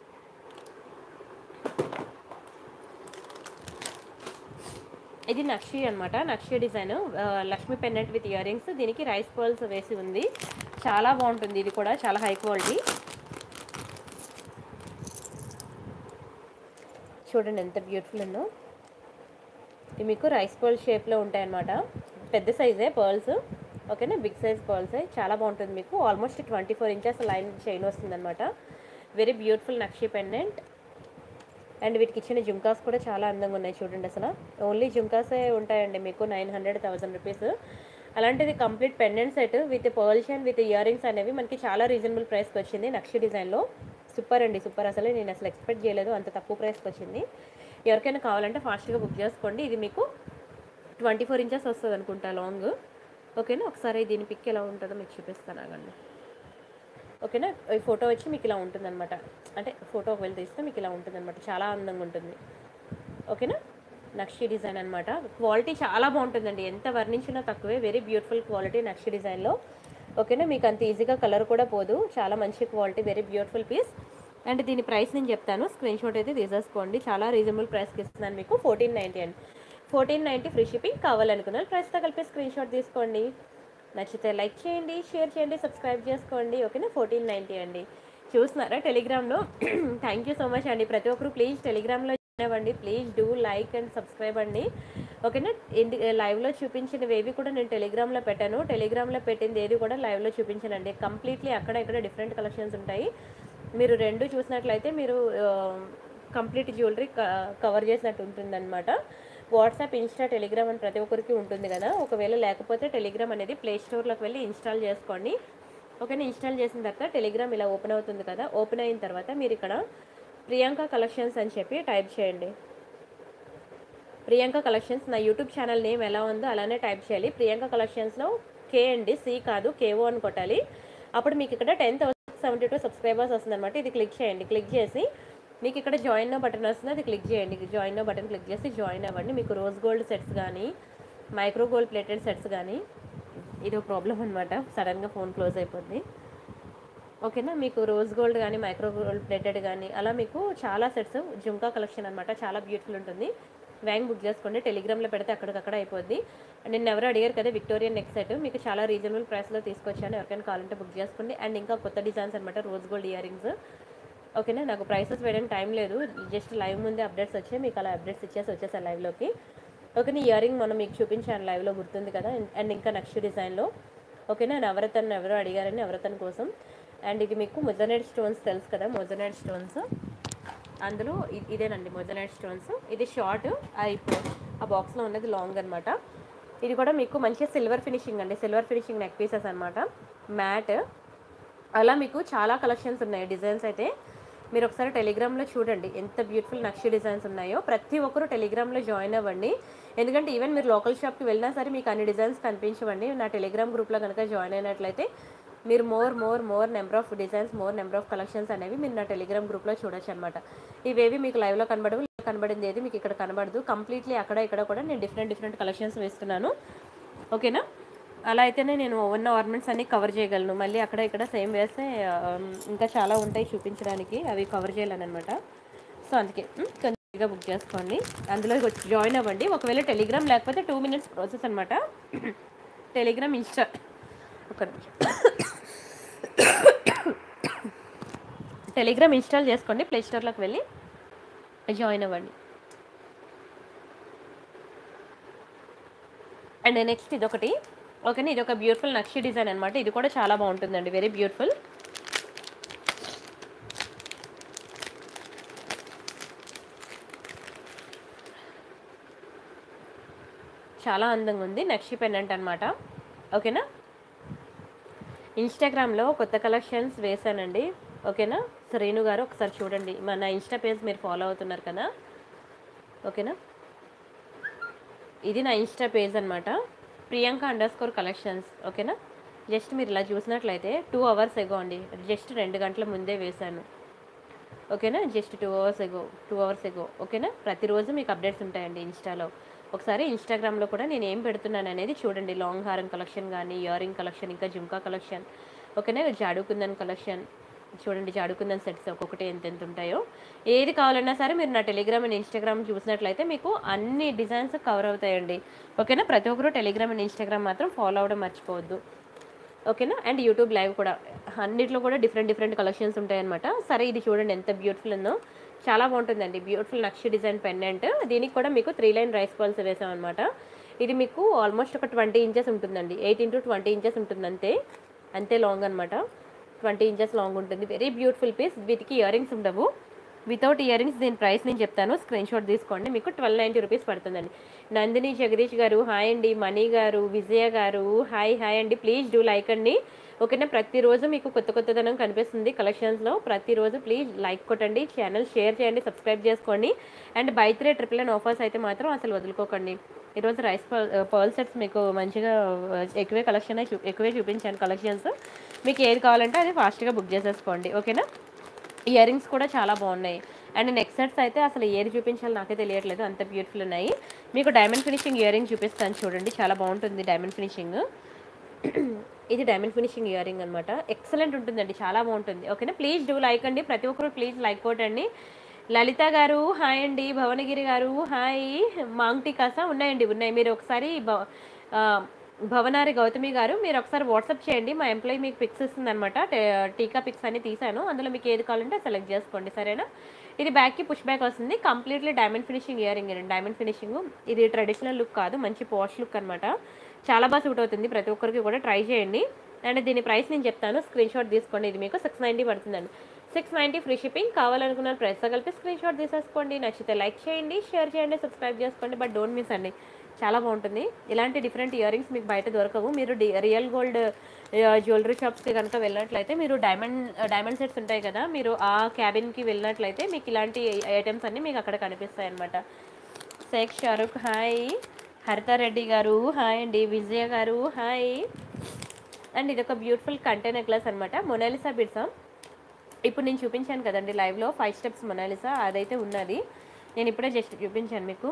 ఇది నక్షి అనమాట నక్షి design Lakshmi pendant with ear rings దీనికి రైస్ పర్ల్స్ వేసి ఉంది చాలా బాగుంటుంది ఇది కూడా చాలా హై క్వాలిటీ చూడండి ఎంత బ్యూటిఫుల్ ఉందో ఇవి మీకు రైస్ పర్ల్ షేప్లో ఉంటాయి అన్నమాట పెద్ద సైజే పర్ల్స్ ఓకేనా బిగ్ సైజ్ పర్ల్స్ చాలా బాగుంటుంది మీకు almost twenty four inches line chain వస్తుంది అనమాట వెరీ బ్యూటిఫుల్ నక్షి పెండెంట్ అండ్ వీటికి ఇచ్చిన జుంకాస్ కూడా చాలా అందంగా ఉన్నాయి చూడండి అసలు ఓన్లీ జుంకాసే ఉంటాయండి మీకు నైన్ హండ్రెడ్ థౌసండ్ రూపీస్ అలాంటిది complete pendant set with pearls and with ear rings అనేవి మనకి చాలా రీజనబుల్ ప్రైస్కి వచ్చింది నక్షి డిజైన్లో సూపర్ అండి సూపర్ అసలు నేను అసలు ఎక్స్పెక్ట్ చేయలేదు అంత తక్కువ ప్రైస్కి వచ్చింది ఎవరికైనా కావాలంటే ఫాస్ట్గా బుక్ చేసుకోండి ఇది మీకు ట్వంటీ ఫోర్ ఇంచెస్ వస్తుంది అనుకుంటా లాంగ్ ఓకేనా ఒకసారి దీని పిక్ ఎలా ఉంటుందో మీకు చూపిస్తాను ఆగండి ఓకేనా ఈ ఫోటో వచ్చి మీకు ఇలా ఉంటుందన్నమాట అంటే ఫోటో ఒకవేళ తీస్తే మీకు ఇలా ఉంటుందన్నమాట చాలా అందంగా ఉంటుంది ఓకేనా నక్షి డిజైన్ అనమాట క్వాలిటీ చాలా బాగుంటుందండి ఎంత వర్ణించినా తక్కువే వెరీ బ్యూటిఫుల్ క్వాలిటీ నక్షి డిజైన్లో ఓకేనా మీకు అంత ఈజీగా కలర్ కూడా పోదు చాలా మంచి quality very beautiful piece and దీని ప్రైస్ నేను చెప్తాను స్క్రీన్ షాట్ అయితే తీసేసుకోండి చాలా రీజనబుల్ ప్రైస్కి ఇస్తున్నాను మీకు ఫోర్టీన్ నైంటీ అండి ఫోర్టీన్ నైంటీ ఫ్రీ షిప్పింగ్ కావాలనుకున్నారు ప్రైస్తో కలిపి స్క్రీన్ షాట్ తీసుకోండి నచ్చితే లైక్ చేయండి షేర్ చేయండి సబ్స్క్రైబ్ చేసుకోండి ఓకేనా ఫోర్టీన్ నైంటీ అండి చూస్తున్నారా టెలిగ్రామ్లో థ్యాంక్ యూ సో మచ్ అండి ప్రతి ఒక్కరు ప్లీజ్ టెలిగ్రామ్లో జాయిన్ అవ్వండి please do like and subscribe అండి ఓకేనా ఎందు లైవ్లో చూపించినవి ఏవి కూడా నేను టెలిగ్రామ్లో పెట్టాను టెలిగ్రామ్లో పెట్టింది ఏది కూడా లైవ్లో చూపించానండి కంప్లీట్లీ అక్కడ ఇక్కడ డిఫరెంట్ కలెక్షన్స్ ఉంటాయి మీరు రెండు చూసినట్లయితే మీరు కంప్లీట్ జ్యువెలరీ కవర్ చేసినట్టు ఉంటుందన్నమాట వాట్సాప్ ఇన్స్టా టెలిగ్రామ్ అని ప్రతి ఒక్కరికి ఉంటుంది కదా ఒకవేళ లేకపోతే టెలిగ్రామ్ అనేది ప్లే స్టోర్లోకి వెళ్ళి ఇన్స్టాల్ చేసుకోండి ఓకేనా ఇన్స్టాల్ చేసిన తర్వాత టెలిగ్రామ్ ఇలా ఓపెన్ అవుతుంది కదా ఓపెన్ అయిన తర్వాత మీరు ఇక్కడ ప్రియాంక కలెక్షన్స్ అని చెప్పి టైప్ చేయండి ప్రియాంక కలెక్షన్స్ నా యూట్యూబ్ ఛానల్ నేమ్ ఎలా ఉందో అలానే టైప్ చేయాలి ప్రియాంక కలెక్షన్స్లో కే అండి సి కాదు కేఓ అని కొట్టాలి అప్పుడు మీకు ఇక్కడ ten thousand seventy two subscribers వస్తుందన్నమాట ఇది క్లిక్ చేయండి క్లిక్ చేసి మీకు ఇక్కడ జాయిన్ బటన్ వస్తుంది అది క్లిక్ చేయండి జాయిన్ బటన్ క్లిక్ చేసి జాయిన్ అవ్వండి మీకు రోజ్ గోల్డ్ సెట్స్ కానీ మైక్రో గోల్డ్ ప్లేటెడ్ సెట్స్ కానీ ఇది ఒక ప్రాబ్లం అనమాట సడన్గా ఫోన్ క్లోజ్ అయిపోద్ది ఓకేనా మీకు రోజ్ గోల్డ్ కానీ మైక్రో గోల్డ్ ప్లేటెడ్ కానీ అలా మీకు చాలా సెట్స్ జుంకా కలెక్షన్ అనమాట చాలా బ్యూటిఫుల్ ఉంటుంది వ్యాంగ్ బుక్ చేసుకోండి టెలిగ్రామ్లో పెడితే అక్కడికక్కడ అయిపోద్ది అండ్ నిన్న ఎవరు అడిగారు కదా విక్టోరియన్ నెక్ సెట్ మీకు చాలా రీజనబుల్ ప్రైస్లో తీసుకొచ్చాను ఎవరికైనా కావాలంటే బుక్ చేసుకోండి అండ్ ఇంకా కొత్త డిజైన్స్ అనమాట రోజ్ గోల్డ్ ఇయర్ రింగ్స్ ఓకేనా నాకు ప్రైసెస్ వేయడానికి టైం లేదు జస్ట్ లైవ్ ముందే అప్డేట్స్ వచ్చాయి మీకు అలా అప్డేట్స్ ఇచ్చేసి వచ్చేసాను లైవ్లోకి ఓకేనా ఇయర్ రింగ్ మనం మీకు చూపించాను లైవ్లో గుర్తుంది కదా అండ్ ఇంకా నెక్స్ట్ డిజైన్లో ఓకేనా నవరతన్ ఎవరో అడిగారని నవరతన్ కోసం అండ్ ఇది మీకు మొజనైడ్ స్టోన్స్ తెలుసు కదా మొజనైడ్ స్టోన్స్ అందులో ఇ- ఇదేనండి మొజనైడ్ స్టోన్స్ ఇది షార్ట్ ఇప్పుడు ఆ బాక్స్లో ఉన్నది లాంగ్ అనమాట ఇది కూడా మీకు మంచిగా సిల్వర్ ఫినిషింగ్ అండి సిల్వర్ ఫినిషింగ్ నెక్ పీసెస్ అనమాట మ్యాట్ అలా మీకు చాలా కలెక్షన్స్ ఉన్నాయి డిజైన్స్ అయితే మీరు ఒకసారి టెలిగ్రామ్లో చూడండి ఎంత బ్యూటిఫుల్ నక్షి డిజైన్స్ ఉన్నాయో ప్రతి ఒక్కరు టెలిగ్రామ్లో జాయిన్ అవ్వండి ఎందుకంటే ఈవెన్ మీరు లోకల్ షాప్కి వెళ్ళినా సరే మీకు అన్ని డిజైన్స్ కనిపించవండి నా టెలిగ్రామ్ గ్రూప్లో కనుక జాయిన్ అయినట్లయితే మీరు more more more number of designs more number of collections అనేవి మీరు నా టెలిగ్రామ్ గ్రూప్లో చూడొచ్చు అనమాట ఇవేవి మీకు లైవ్లో కనబడవు కనబడింది ఏది మీకు ఇక్కడ కనబడదు కంప్లీట్లీ అక్కడ ఇక్కడ కూడా నేను డిఫరెంట్ డిఫరెంట్ కలెక్షన్స్ వేస్తున్నాను ఓకేనా అలా అయితేనే నేను ఉన్న ఆర్నమెంట్స్ అన్ని కవర్ చేయగలను మళ్ళీ అక్కడ ఇక్కడ సేమ్ వేస్తే ఆ, ఇంకా చాలా ఉంటాయి చూపించడానికి అవి కవర్ చేయాలన్నమాట సో అందుకే ఉమ్, తొందరగా బుక్ చేసుకోండి అందులో వచ్చి జాయిన్ అవ్వండి ఒకవేళ టెలిగ్రామ్ లేకపోతే టూ మినిట్స్ ప్రాసెస్ అనమాట టెలిగ్రామ్ ఇన్స్టా ఒక నిమిషం టెలిగ్రామ్ ఇన్స్టాల్ చేసుకోండి ప్లే స్టోర్లోకి వెళ్ళి జాయిన్ అవ్వండి అండ్ నెక్స్ట్ ఇదొకటి ఓకేనా ఇది ఒక బ్యూటిఫుల్ నక్షి డిజైన్ అనమాట ఇది కూడా చాలా బాగుంటుందండి వెరీ బ్యూటిఫుల్ చాలా అందంగా ఉంది నక్షి పెండెంట్ అనమాట ఓకేనా ఇన్స్టాగ్రామ్లో కొత్త కలెక్షన్స్ వేశానండి ఓకేనా శ్రేణు గారు ఒకసారి చూడండి మన ఇన్స్టా పేజ్ మీరు ఫాలో అవుతున్నారు కదా ఓకేనా ఇది నా ఇన్స్టా పేజ్ అనమాట ప్రియాంక అండర్ స్కోర్ కలెక్షన్స్ ఓకేనా జస్ట్ మీరు ఇలా చూసినట్లయితే టూ అవర్స్ ఎగో అండి జస్ట్ రెండు గంటల ముందే వేశాను ఓకేనా just two hours ago two hours ago ఓకేనా ప్రతిరోజు మీకు అప్డేట్స్ ఉంటాయండి ఇన్స్టాలో ఒకసారి ఇన్స్టాగ్రామ్లో కూడా నేను ఏం పెడుతున్నాను అనేది చూడండి లాంగ్ హారం కలెక్షన్ కానీ ఇయర్ రింగ్ కలెక్షన్ ఇంకా జుంకా కలెక్షన్ ఓకేనా జాడుకుందన్ కలెక్షన్ చూడండి జాడుకుందన్ సెట్స్ ఒక్కొక్కటి ఎంత ఎంత ఉంటాయో ఏది కావాలన్నా సరే మీరు నా టెలిగ్రామ్ అండ్ ఇన్స్టాగ్రామ్ చూసినట్లయితే మీకు అన్ని డిజైన్స్ కవర్ అవుతాయండి ఓకేనా ప్రతి ఒక్కరు టెలిగ్రామ్ అండ్ ఇన్స్టాగ్రామ్ మాత్రం ఫాలో అవ్వడం మర్చిపోవద్దు ఓకేనా అండ్ యూట్యూబ్ లైవ్ కూడా అన్నిట్లో కూడా డిఫరెంట్ డిఫరెంట్ కలెక్షన్స్ ఉంటాయన్నమాట సరే ఇది చూడండి ఎంత బ్యూటిఫుల్ ఉందో చాలా బాగుంటుందండి బ్యూటిఫుల్ నక్షి డిజైన్ పెండెంట్ దీనికి కూడా మీకు త్రీ లైన్ రైస్ బాల్స్ వేసామన్నమాట ఇది మీకు ఆల్మోస్ట్ ఒక ట్వంటీ ఇంచెస్ ఉంటుందండి ఎయిట్ ఇంటూ ట్వంటీ ఇంచెస్ ఉంటుంది అంతే అంతే లాంగ్ అనమాట ట్వంటీ ఇంచెస్ లాంగ్ ఉంటుంది వెరీ బ్యూటిఫుల్ పీస్ వీటికి ఇయర్ రింగ్స్ ఉండవు వితౌట్ ఇయర్ రింగ్స్ దీని ప్రైస్ నేను చెప్తాను స్క్రీన్ షాట్ తీసుకోండి మీకు ట్వెల్వ్ నైంటీ రూపీస్ పడుతుందండి నందిని జగదీష్ గారు హాయ్ అండి మణి గారు విజయ గారు హాయ్ హాయ్ అండి ప్లీజ్ డూ లైక్ అండి ఓకేనా ప్రతిరోజు మీకు కొత్త కొత్తదనం కనిపిస్తుంది కలెక్షన్స్లో ప్రతిరోజు ప్లీజ్ లైక్ కొట్టండి ఛానల్ షేర్ చేయండి సబ్స్క్రైబ్ చేసుకోండి and buy three triple nine offers అయితే మాత్రం అసలు వదులుకోకండి ఈరోజు రైస్ పర్ల్ సెట్స్ మీకు మంచిగా ఆ, ఎక్కువే కలెక్షన్ ఎక్కువే చూపించాను కలెక్షన్స్ మీకు ఏది కావాలంటే అది ఫాస్ట్గా బుక్ చేసేసుకోండి ఓకేనా ఇయర్ రింగ్స్ కూడా చాలా బాగున్నాయి అండ్ నెక్ సెట్స్ అయితే అసలు ఏది చూపించాలో నాకే తెలియట్లేదు అంత బ్యూటిఫుల్ ఉన్నాయి మీకు డైమండ్ ఫినిషింగ్ ఇయర్ రింగ్ చూపిస్తాను చూడండి చాలా బాగుంటుంది డైమండ్ ఫినిషింగ్ ఇది డైమండ్ ఫినిషింగ్ ఇయర్ రింగ్ అనమాట ఎక్సలెంట్ ఉంటుందండి చాలా బాగుంటుంది ఓకేనా ప్లీజ్ డూ లైక్ అండి ప్రతి ఒక్కరు ప్లీజ్ లైక్ కొట్టండి లలిత గారు హాయ్ అండి భువనగిరి గారు హాయ్ మాంగ్టీ కాసా ఉన్నాయండి ఉన్నాయి మీరు ఒకసారి భవ- ఆ, భవనారి గౌతమి గారు మీరు ఒకసారి వాట్సాప్ చేయండి మా ఎంప్లాయీ మీకు పిక్స్ ఇస్తుంది అనమాట టీకా పిక్స్ అన్ని తీసాను అందులో మీకు ఏది కావాలంటే సెలెక్ట్ చేసుకోండి సరేనా ఇది బ్యాక్కి పుష్ బ్యాక్ వస్తుంది completely diamond finishing ear ring అండి డైమండ్ ఫినిషింగ్ ఇది ట్రెడిషనల్ లుక్ కాదు మంచి పాష్ లుక్ అనమాట చాలా బాగా సూట్ అవుతుంది ప్రతి ఒక్కరికి కూడా ట్రై చేయండి అండ్ దీని ప్రైస్ నేను చెప్తాను స్క్రీన్ షాట్ తీసుకోండి ఇది మీకు సిక్స్ నైంటీ పడుతుందండి సిక్స్ నైంటీ ఫ్రీ షిప్పింగ్ కావాలనుకున్న ప్రైస్తో కలిపి స్క్రీన్ షాట్ తీసేసుకోండి నచ్చితే లైక్ చేయండి షేర్ చేయండి సబ్స్క్రైబ్ చేసుకోండి బట్ డోంట్ మిస్ అండి చాలా బాగుంటుంది ఇలాంటి డిఫరెంట్ ఇయర్ రింగ్స్ మీకు బయట దొరకవు మీరు డి- రియల్ గోల్డ్ జ్యువెలరీ షాప్స్కి కనుక వెళ్ళినట్లయితే మీరు డైమండ్ డైమండ్ సెట్స్ ఉంటాయి కదా మీరు ఆ క్యాబిన్కి వెళ్ళినట్లయితే మీకు ఇలాంటి ఐటమ్స్ అన్నీ మీకు అక్కడ కనిపిస్తాయి అనమాట షేక్ షారుఖ్ హాయ్ హరితారెడ్డి గారు హాయ్ అండి విజయ గారు హాయ్ అండ్ ఇది ఒక బ్యూటిఫుల్ కంటే నెక్లెస్ అనమాట మొనాలిసా బిడ్సా ఇప్పుడు నేను చూపించాను కదండి లైవ్లో ఫైవ్ స్టెప్స్ మొనాలిసా అదైతే ఉన్నది నేను ఇప్పుడే జస్ట్ చూపించాను మీకు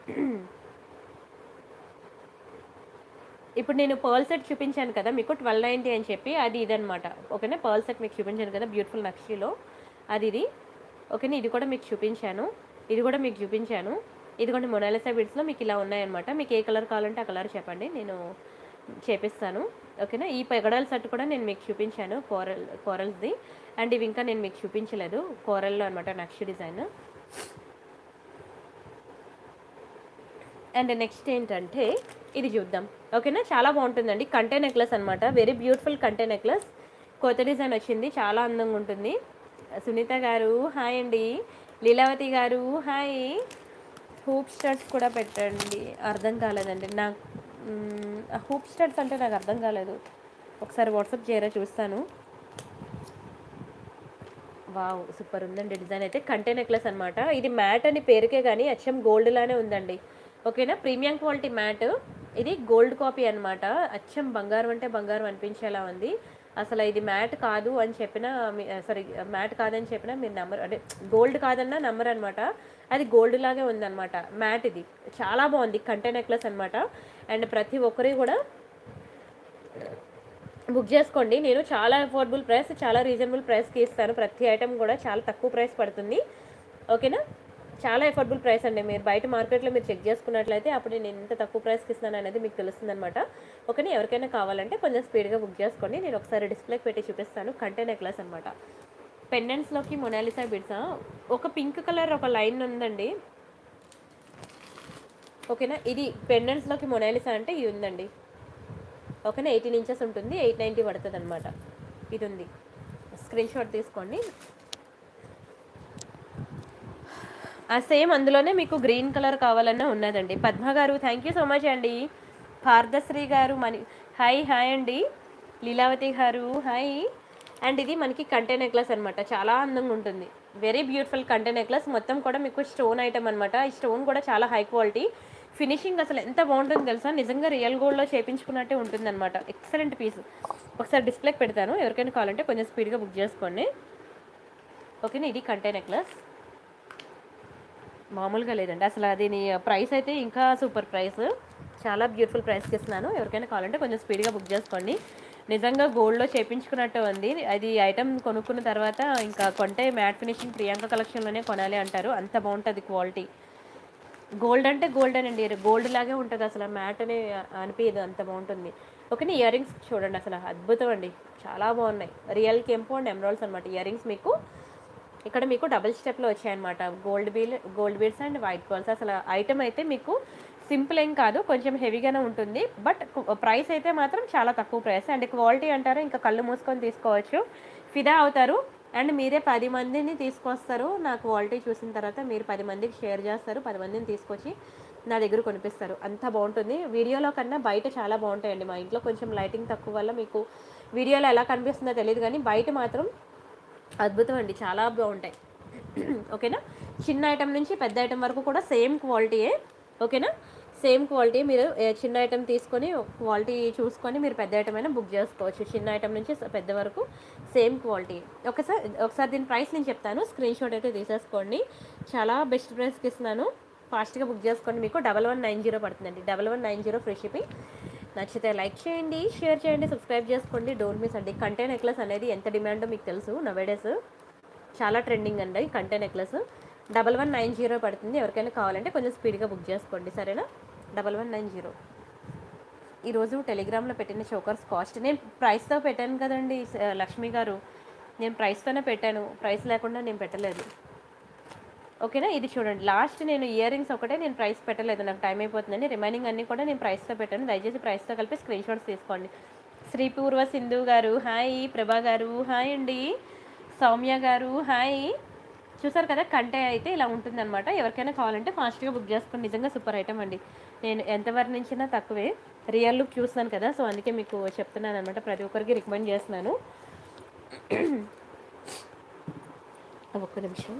ఇప్పుడు నేను పర్ల్ సెట్ చూపించాను కదా మీకు ట్వెల్వ్ నైంటీ అని చెప్పి అది ఇదనమాట ఓకేనా పర్ల్ సెట్ మీకు చూపించాను కదా బ్యూటిఫుల్ నక్షిలో అది ఇది ఓకేనా ఇది కూడా మీకు చూపించాను ఇది కూడా మీకు చూపించాను ఇది కూడా మొనాలిసా బిడ్స్లో మీకు ఇలా ఉన్నాయన్నమాట మీకు ఏ కలర్ కావాలంటే ఆ కలర్ చెప్పండి నేను చేపిస్తాను ఓకేనా ఈ పెగడాల సెట్ కూడా నేను మీకు చూపించాను కోరల్ కోరల్స్ది అండ్ ఇవి ఇంకా నేను మీకు చూపించలేదు కోరల్లో అనమాట నక్షి డిజైన్ అండ్ నెక్స్ట్ ఏంటంటే ఇది చూద్దాం ఓకేనా చాలా బాగుంటుందండి కంటే నెక్లెస్ అనమాట వెరీ బ్యూటిఫుల్ కంటే నెక్లెస్ కొత్త డిజైన్ వచ్చింది చాలా అందంగా ఉంటుంది సునీత గారు హాయ్ అండి లీలావతి గారు హాయ్ హూప్ స్టడ్స్ కూడా పెట్టండి అర్థం కాలేదండి నాకు హూప్ స్టడ్స్ అంటే నాకు అర్థం కాలేదు ఒకసారి వాట్సాప్ చేయరా చూస్తాను వావ్ సూపర్ ఉందండి డిజైన్ అయితే కంటే నెక్లెస్ అనమాట ఇది మ్యాట్ అని పేరుకే కానీ అచ్చం గోల్డ్ లానే ఉందండి ఓకేనా ప్రీమియం క్వాలిటీ మ్యాట్ ఇది గోల్డ్ కాపీ అన్నమాట అచ్చం బంగారం అంటే బంగారం అనిపించేలా ఉంది అసలు ఇది మ్యాట్ కాదు అని చెప్పిన సారీ మ్యాట్ కాదని చెప్పిన మీరు నెంబర్ అంటే గోల్డ్ కాదన్నా నెంబర్ అనమాట అది గోల్డ్ లాగే ఉందన్నమాట మ్యాట్ ఇది చాలా బాగుంది కంటే నెక్లెస్ అనమాట అండ్ ప్రతి ఒక్కరి కూడా బుక్ చేసుకోండి నేను చాలా అఫోర్డబుల్ ప్రైస్ చాలా రీజనబుల్ ప్రైస్కి ఇస్తాను ప్రతి ఐటెం కూడా చాలా తక్కువ ప్రైస్ పడుతుంది ఓకేనా చాలా అఫోర్డబుల్ ప్రైస్ అండి మీరు బయట మార్కెట్లో మీరు చెక్ చేసుకున్నట్లయితే అప్పుడు నేను ఎంత తక్కువ ప్రైస్కి ఇస్తాను అనేది మీకు తెలుస్తుంది అనమాట ఓకేనా ఎవరికైనా కావాలంటే కొంచెం స్పీడ్గా బుక్ చేసుకోండి నేను ఒకసారి డిస్ప్లేకి పెట్టి చూపిస్తాను కంటే నెక్లెస్ అనమాట పెండెంట్స్లోకి మొనాలిసా బిడ్సా ఒక పింక్ కలర్ ఒక లైన్ ఉందండి ఓకేనా ఇది పెండెంట్స్లోకి మొనాలిసా అంటే ఇది ఉందండి ఓకేనా ఎయిటీన్ ఇంచెస్ ఉంటుంది ఎయిట్ నైంటీ పడుతుంది అనమాట ఇది ఉంది స్క్రీన్ షాట్ తీసుకోండి ఆ సేమ్ అందులోనే మీకు గ్రీన్ కలర్ కావాలన్నా ఉన్నదండి పద్మ గారు థ్యాంక్ యూ సో మచ్ అండి భారతశ్రీ గారు మని హాయ్ హాయ్ అండి లీలావతి గారు హాయ్ అండ్ ఇది మనకి కంటే నెక్లెస్ అనమాట చాలా అందంగా ఉంటుంది వెరీ బ్యూటిఫుల్ కంటే నెక్లెస్ మొత్తం కూడా మీకు స్టోన్ ఐటమ్ అనమాట ఈ స్టోన్ కూడా చాలా హై క్వాలిటీ ఫినిషింగ్ అసలు ఎంత బాగుంటుందో తెలుసా నిజంగా రియల్ గోల్డ్లో చేపించుకున్నట్టే ఉంటుంది అనమాట ఎక్సలెంట్ పీస్ ఒకసారి డిస్ప్లేకి పెడతాను ఎవరికైనా కావాలంటే కొంచెం స్పీడ్గా బుక్ చేసుకోండి ఓకేనా ఇది కంటే నెక్లెస్ మామూలుగా లేదండి అసలు దీని ప్రైస్ అయితే ఇంకా సూపర్ ప్రైస్ చాలా బ్యూటిఫుల్ ప్రైస్కి ఇస్తున్నాను ఎవరికైనా కావాలంటే కొంచెం స్పీడ్గా బుక్ చేసుకోండి నిజంగా గోల్డ్లో చేపించుకున్నట్టు ఉంది అది ఐటమ్ కొనుక్కున్న తర్వాత ఇంకా కొంటే మ్యాట్ ఫినిషింగ్ ప్రియాంక కలెక్షన్లోనే కొనాలి అంటారు అంత బాగుంటుంది క్వాలిటీ గోల్డ్ అంటే గోల్డ్ అండి గోల్డ్ లాగే ఉంటుంది అసలు మ్యాట్ అనే అనిపించదు అంత బాగుంటుంది ఓకే ఇయర్ రింగ్స్ చూడండి అసలు అద్భుతం అండి చాలా బాగున్నాయి రియల్ కెంపు అండ్ ఎమరాల్డ్స్ అనమాట ఇయర్ రింగ్స్ మీకు ఇక్కడ మీకు డబుల్ స్టెప్లో వచ్చాయన్నమాట గోల్డ్ బీల్ gold beads and white balls అసలు ఐటమ్ అయితే మీకు సింపుల్ ఏం కాదు కొంచెం హెవీగానే ఉంటుంది బట్ ప్రైస్ అయితే మాత్రం చాలా తక్కువ ప్రైస్ అండ్ క్వాలిటీ అంటారు ఇంకా కళ్ళు మూసుకొని తీసుకోవచ్చు ఫిదా అవుతారు అండ్ మీరే పది మందిని తీసుకొస్తారు నా క్వాలిటీ చూసిన తర్వాత మీరు పది మందికి షేర్ చేస్తారు పది మందిని తీసుకొచ్చి నా దగ్గర కొనిపిస్తారు అంత బాగుంటుంది వీడియోలో కన్నా బయట చాలా బాగుంటాయండి మా ఇంట్లో కొంచెం లైటింగ్ తక్కువ వల్ల మీకు వీడియోలో ఎలా కనిపిస్తుందో తెలియదు కానీ బయట మాత్రం అద్భుతం అండి చాలా బాగుంటాయి ఓకేనా చిన్న ఐటమ్ నుంచి పెద్ద ఐటమ్ వరకు కూడా సేమ్ క్వాలిటీయే ఓకేనా సేమ్ క్వాలిటీ మీరు ఏ చిన్న ఐటెం తీసుకొని క్వాలిటీ చూసుకొని మీరు పెద్ద ఐటమ్ అయినా బుక్ చేసుకోవచ్చు చిన్న ఐటమ్ నుంచి స- పెద్ద వరకు సేమ్ క్వాలిటీ ఒకసారి ఒకసారి దీని ప్రైస్ నేను చెప్తాను స్క్రీన్ షాట్ అయితే తీసేసుకోండి చాలా బెస్ట్ ప్రైస్కి ఇస్తున్నాను ఫాస్ట్గా బుక్ చేసుకోండి మీకు డబల్ వన్ నైన్ జీరో పడుతుందండి double one nine zero free shipping నచ్చితే లైక్ చేయండి షేర్ చేయండి సబ్స్క్రైబ్ చేసుకోండి డోంట్ మిస్ అండి కంటే నెక్లెస్ అనేది ఎంత డిమాండో మీకు తెలుసు నవేడేస్ చాలా ట్రెండింగ్ అండి కంటే necklace double one nine zero పడుతుంది ఎవరికైనా కావాలంటే కొంచెం స్పీడ్గా బుక్ చేసుకోండి సరేనా డబల్ వన్ నైన్ జీరో ఈరోజు టెలిగ్రామ్లో పెట్టిన చోకర్స్ కాస్ట్ నేను ప్రైస్తో పెట్టాను కదండి స- లక్ష్మి గారు నేను ప్రైస్తోనే పెట్టాను ప్రైస్ లేకుండా నేను పెట్టలేదు ఓకేనా ఇది చూడండి లాస్ట్ నేను ఇయర్ రింగ్స్ ఒకటే నేను ప్రైస్ పెట్టలేదు నాకు టైం అయిపోతుందని రిమైనింగ్ అన్నీ కూడా నేను ప్రైస్తో పెట్టాను దయచేసి ప్రైస్తో కలిపి స్క్రీన్ షాట్స్ తీసుకోండి శ్రీ పూర్వ సింధు గారు హాయ్ ప్రభా గారు హాయ్ అండి సౌమ్య గారు హాయ్ చూసారు కదా కంటే అయితే ఇలా ఉంటుందన్నమాట ఎవరికైనా కావాలంటే ఫాస్ట్గా బుక్ చేసుకోండి నిజంగా సూపర్ ఐటమ్ అండి నేను ఎంత వర్ణించినా తక్కువే రియల్ లుక్ చూస్తున్నాను కదా సో అందుకే మీకు చెప్తున్నాను అనమాట ప్రతి ఒక్కరికి రికమెండ్ చేస్తున్నాను ఒక్క నిమిషం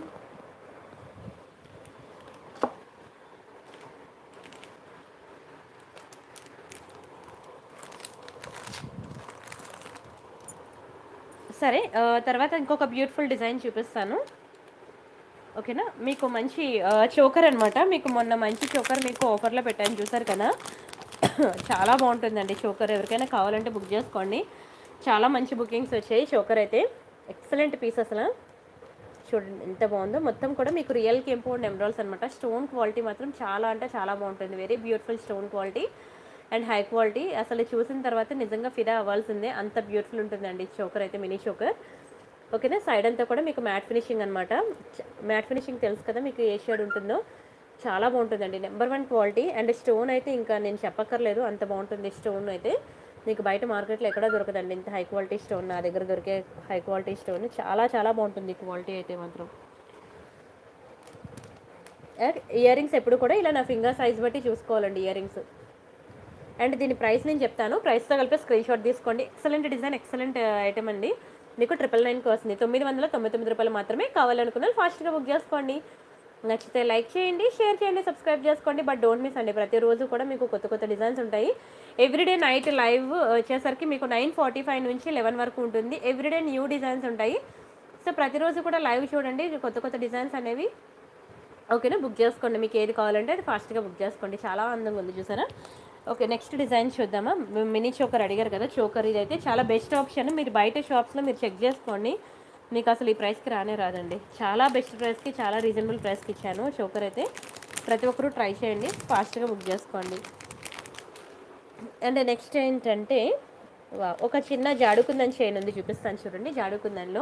సరే ఆ, తర్వాత ఇంకొక బ్యూటిఫుల్ డిజైన్ చూపిస్తాను ఓకేనా మీకు మంచి చోకర్ అనమాట మీకు మొన్న మంచి చోకర్ మీకు ఆఫర్లో పెట్టాను చూసారు కదా చాలా బాగుంటుందండి చోకర్ ఎవరికైనా కావాలంటే బుక్ చేసుకోండి చాలా మంచి బుకింగ్స్ వచ్చాయి చోకర్ అయితే ఎక్సలెంట్ పీస్ అసలు చూడండి ఎంత బాగుందో మొత్తం కూడా మీకు రియల్ కెంపౌండ్ ఎమరాల్స్ అనమాట స్టోన్ క్వాలిటీ మాత్రం చాలా అంటే చాలా బాగుంటుంది very beautiful stone quality and high quality అసలు చూసిన తర్వాత నిజంగా ఫిదా అవ్వాల్సిందే అంత బ్యూటిఫుల్ ఉంటుందండి చోకర్ అయితే మినీ చోకర్ ఓకేనా సైడ్ అంతా కూడా మీకు మ్యాట్ ఫినిషింగ్ అనమాట మ్యాట్ ఫినిషింగ్ తెలుసు కదా మీకు ఏ షేడ్ ఉంటుందో చాలా బాగుంటుందండి number one quality and stone అయితే ఇంకా నేను చెప్పక్కర్లేదు అంత బాగుంటుంది స్టోన్ అయితే మీకు బయట మార్కెట్లో ఎక్కడా దొరకదండి ఇంత హై క్వాలిటీ స్టోన్ నా దగ్గర దొరికే హై క్వాలిటీ స్టోన్ చాలా చాలా బాగుంటుంది క్వాలిటీ అయితే మాత్రం ఇయర్ రింగ్స్ ఎప్పుడు కూడా ఇలా నా ఫింగర్ సైజ్ బట్టి చూసుకోవాలండి ఇయర్ రింగ్స్ అండ్ దీని ప్రైస్ నేను చెప్తాను ప్రైస్తో కలిపి స్క్రీన్ షాట్ తీసుకోండి ఎక్సలెంట్ డిజైన్ ఎక్సలెంట్ ఐటమ్ అండి మీకు ట్రిపుల్ నైన్కి వస్తుంది తొమ్మిది వందల తొంభై తొమ్మిది రూపాయలు మాత్రమే కావాలనుకున్న ఫాస్ట్గా బుక్ చేసుకోండి నచ్చితే లైక్ చేయండి షేర్ చేయండి సబ్స్క్రైబ్ చేసుకోండి బట్ డోంట్ మిస్ అండి ప్రతిరోజు కూడా మీకు కొత్త కొత్త డిజైన్స్ ఉంటాయి ఎవ్రీడే నైట్ లైవ్ వచ్చేసరికి మీకు నైన్ ఫార్టీ ఫైవ్ నుంచి లెవెన్ వరకు ఉంటుంది ఎవ్రీడే న్యూ డిజైన్స్ ఉంటాయి సో ప్రతిరోజు కూడా లైవ్ చూడండి కొత్త కొత్త డిజైన్స్ అనేవి ఓకేనా బుక్ చేసుకోండి మీకు ఏది కావాలంటే అది ఫాస్ట్గా బుక్ చేసుకోండి చాలా అందంగా ఉంది చూసారా ఓకే నెక్స్ట్ డిజైన్ చూద్దామా మి- మినీ చోకర్ అడిగారు కదా చోకర్ ఇది అయితే చాలా బెస్ట్ ఆప్షన్ మీరు బయట షాప్స్లో మీరు చెక్ చేసుకోండి మీకు అసలు ఈ ప్రైస్కి రానే రాదండి చాలా బెస్ట్ ప్రైస్కి చాలా రీజనబుల్ ప్రైస్కి ఇచ్చాను చోకర్ అయితే ప్రతి ఒక్కరూ ట్రై చేయండి ఫాస్ట్గా బుక్ చేసుకోండి అండ్ నెక్స్ట్ ఏంటంటే వా ఒక చిన్న జాడుకుందని చైన్ ఉంది చూపిస్తాను చూడండి జాడుకుందన్లో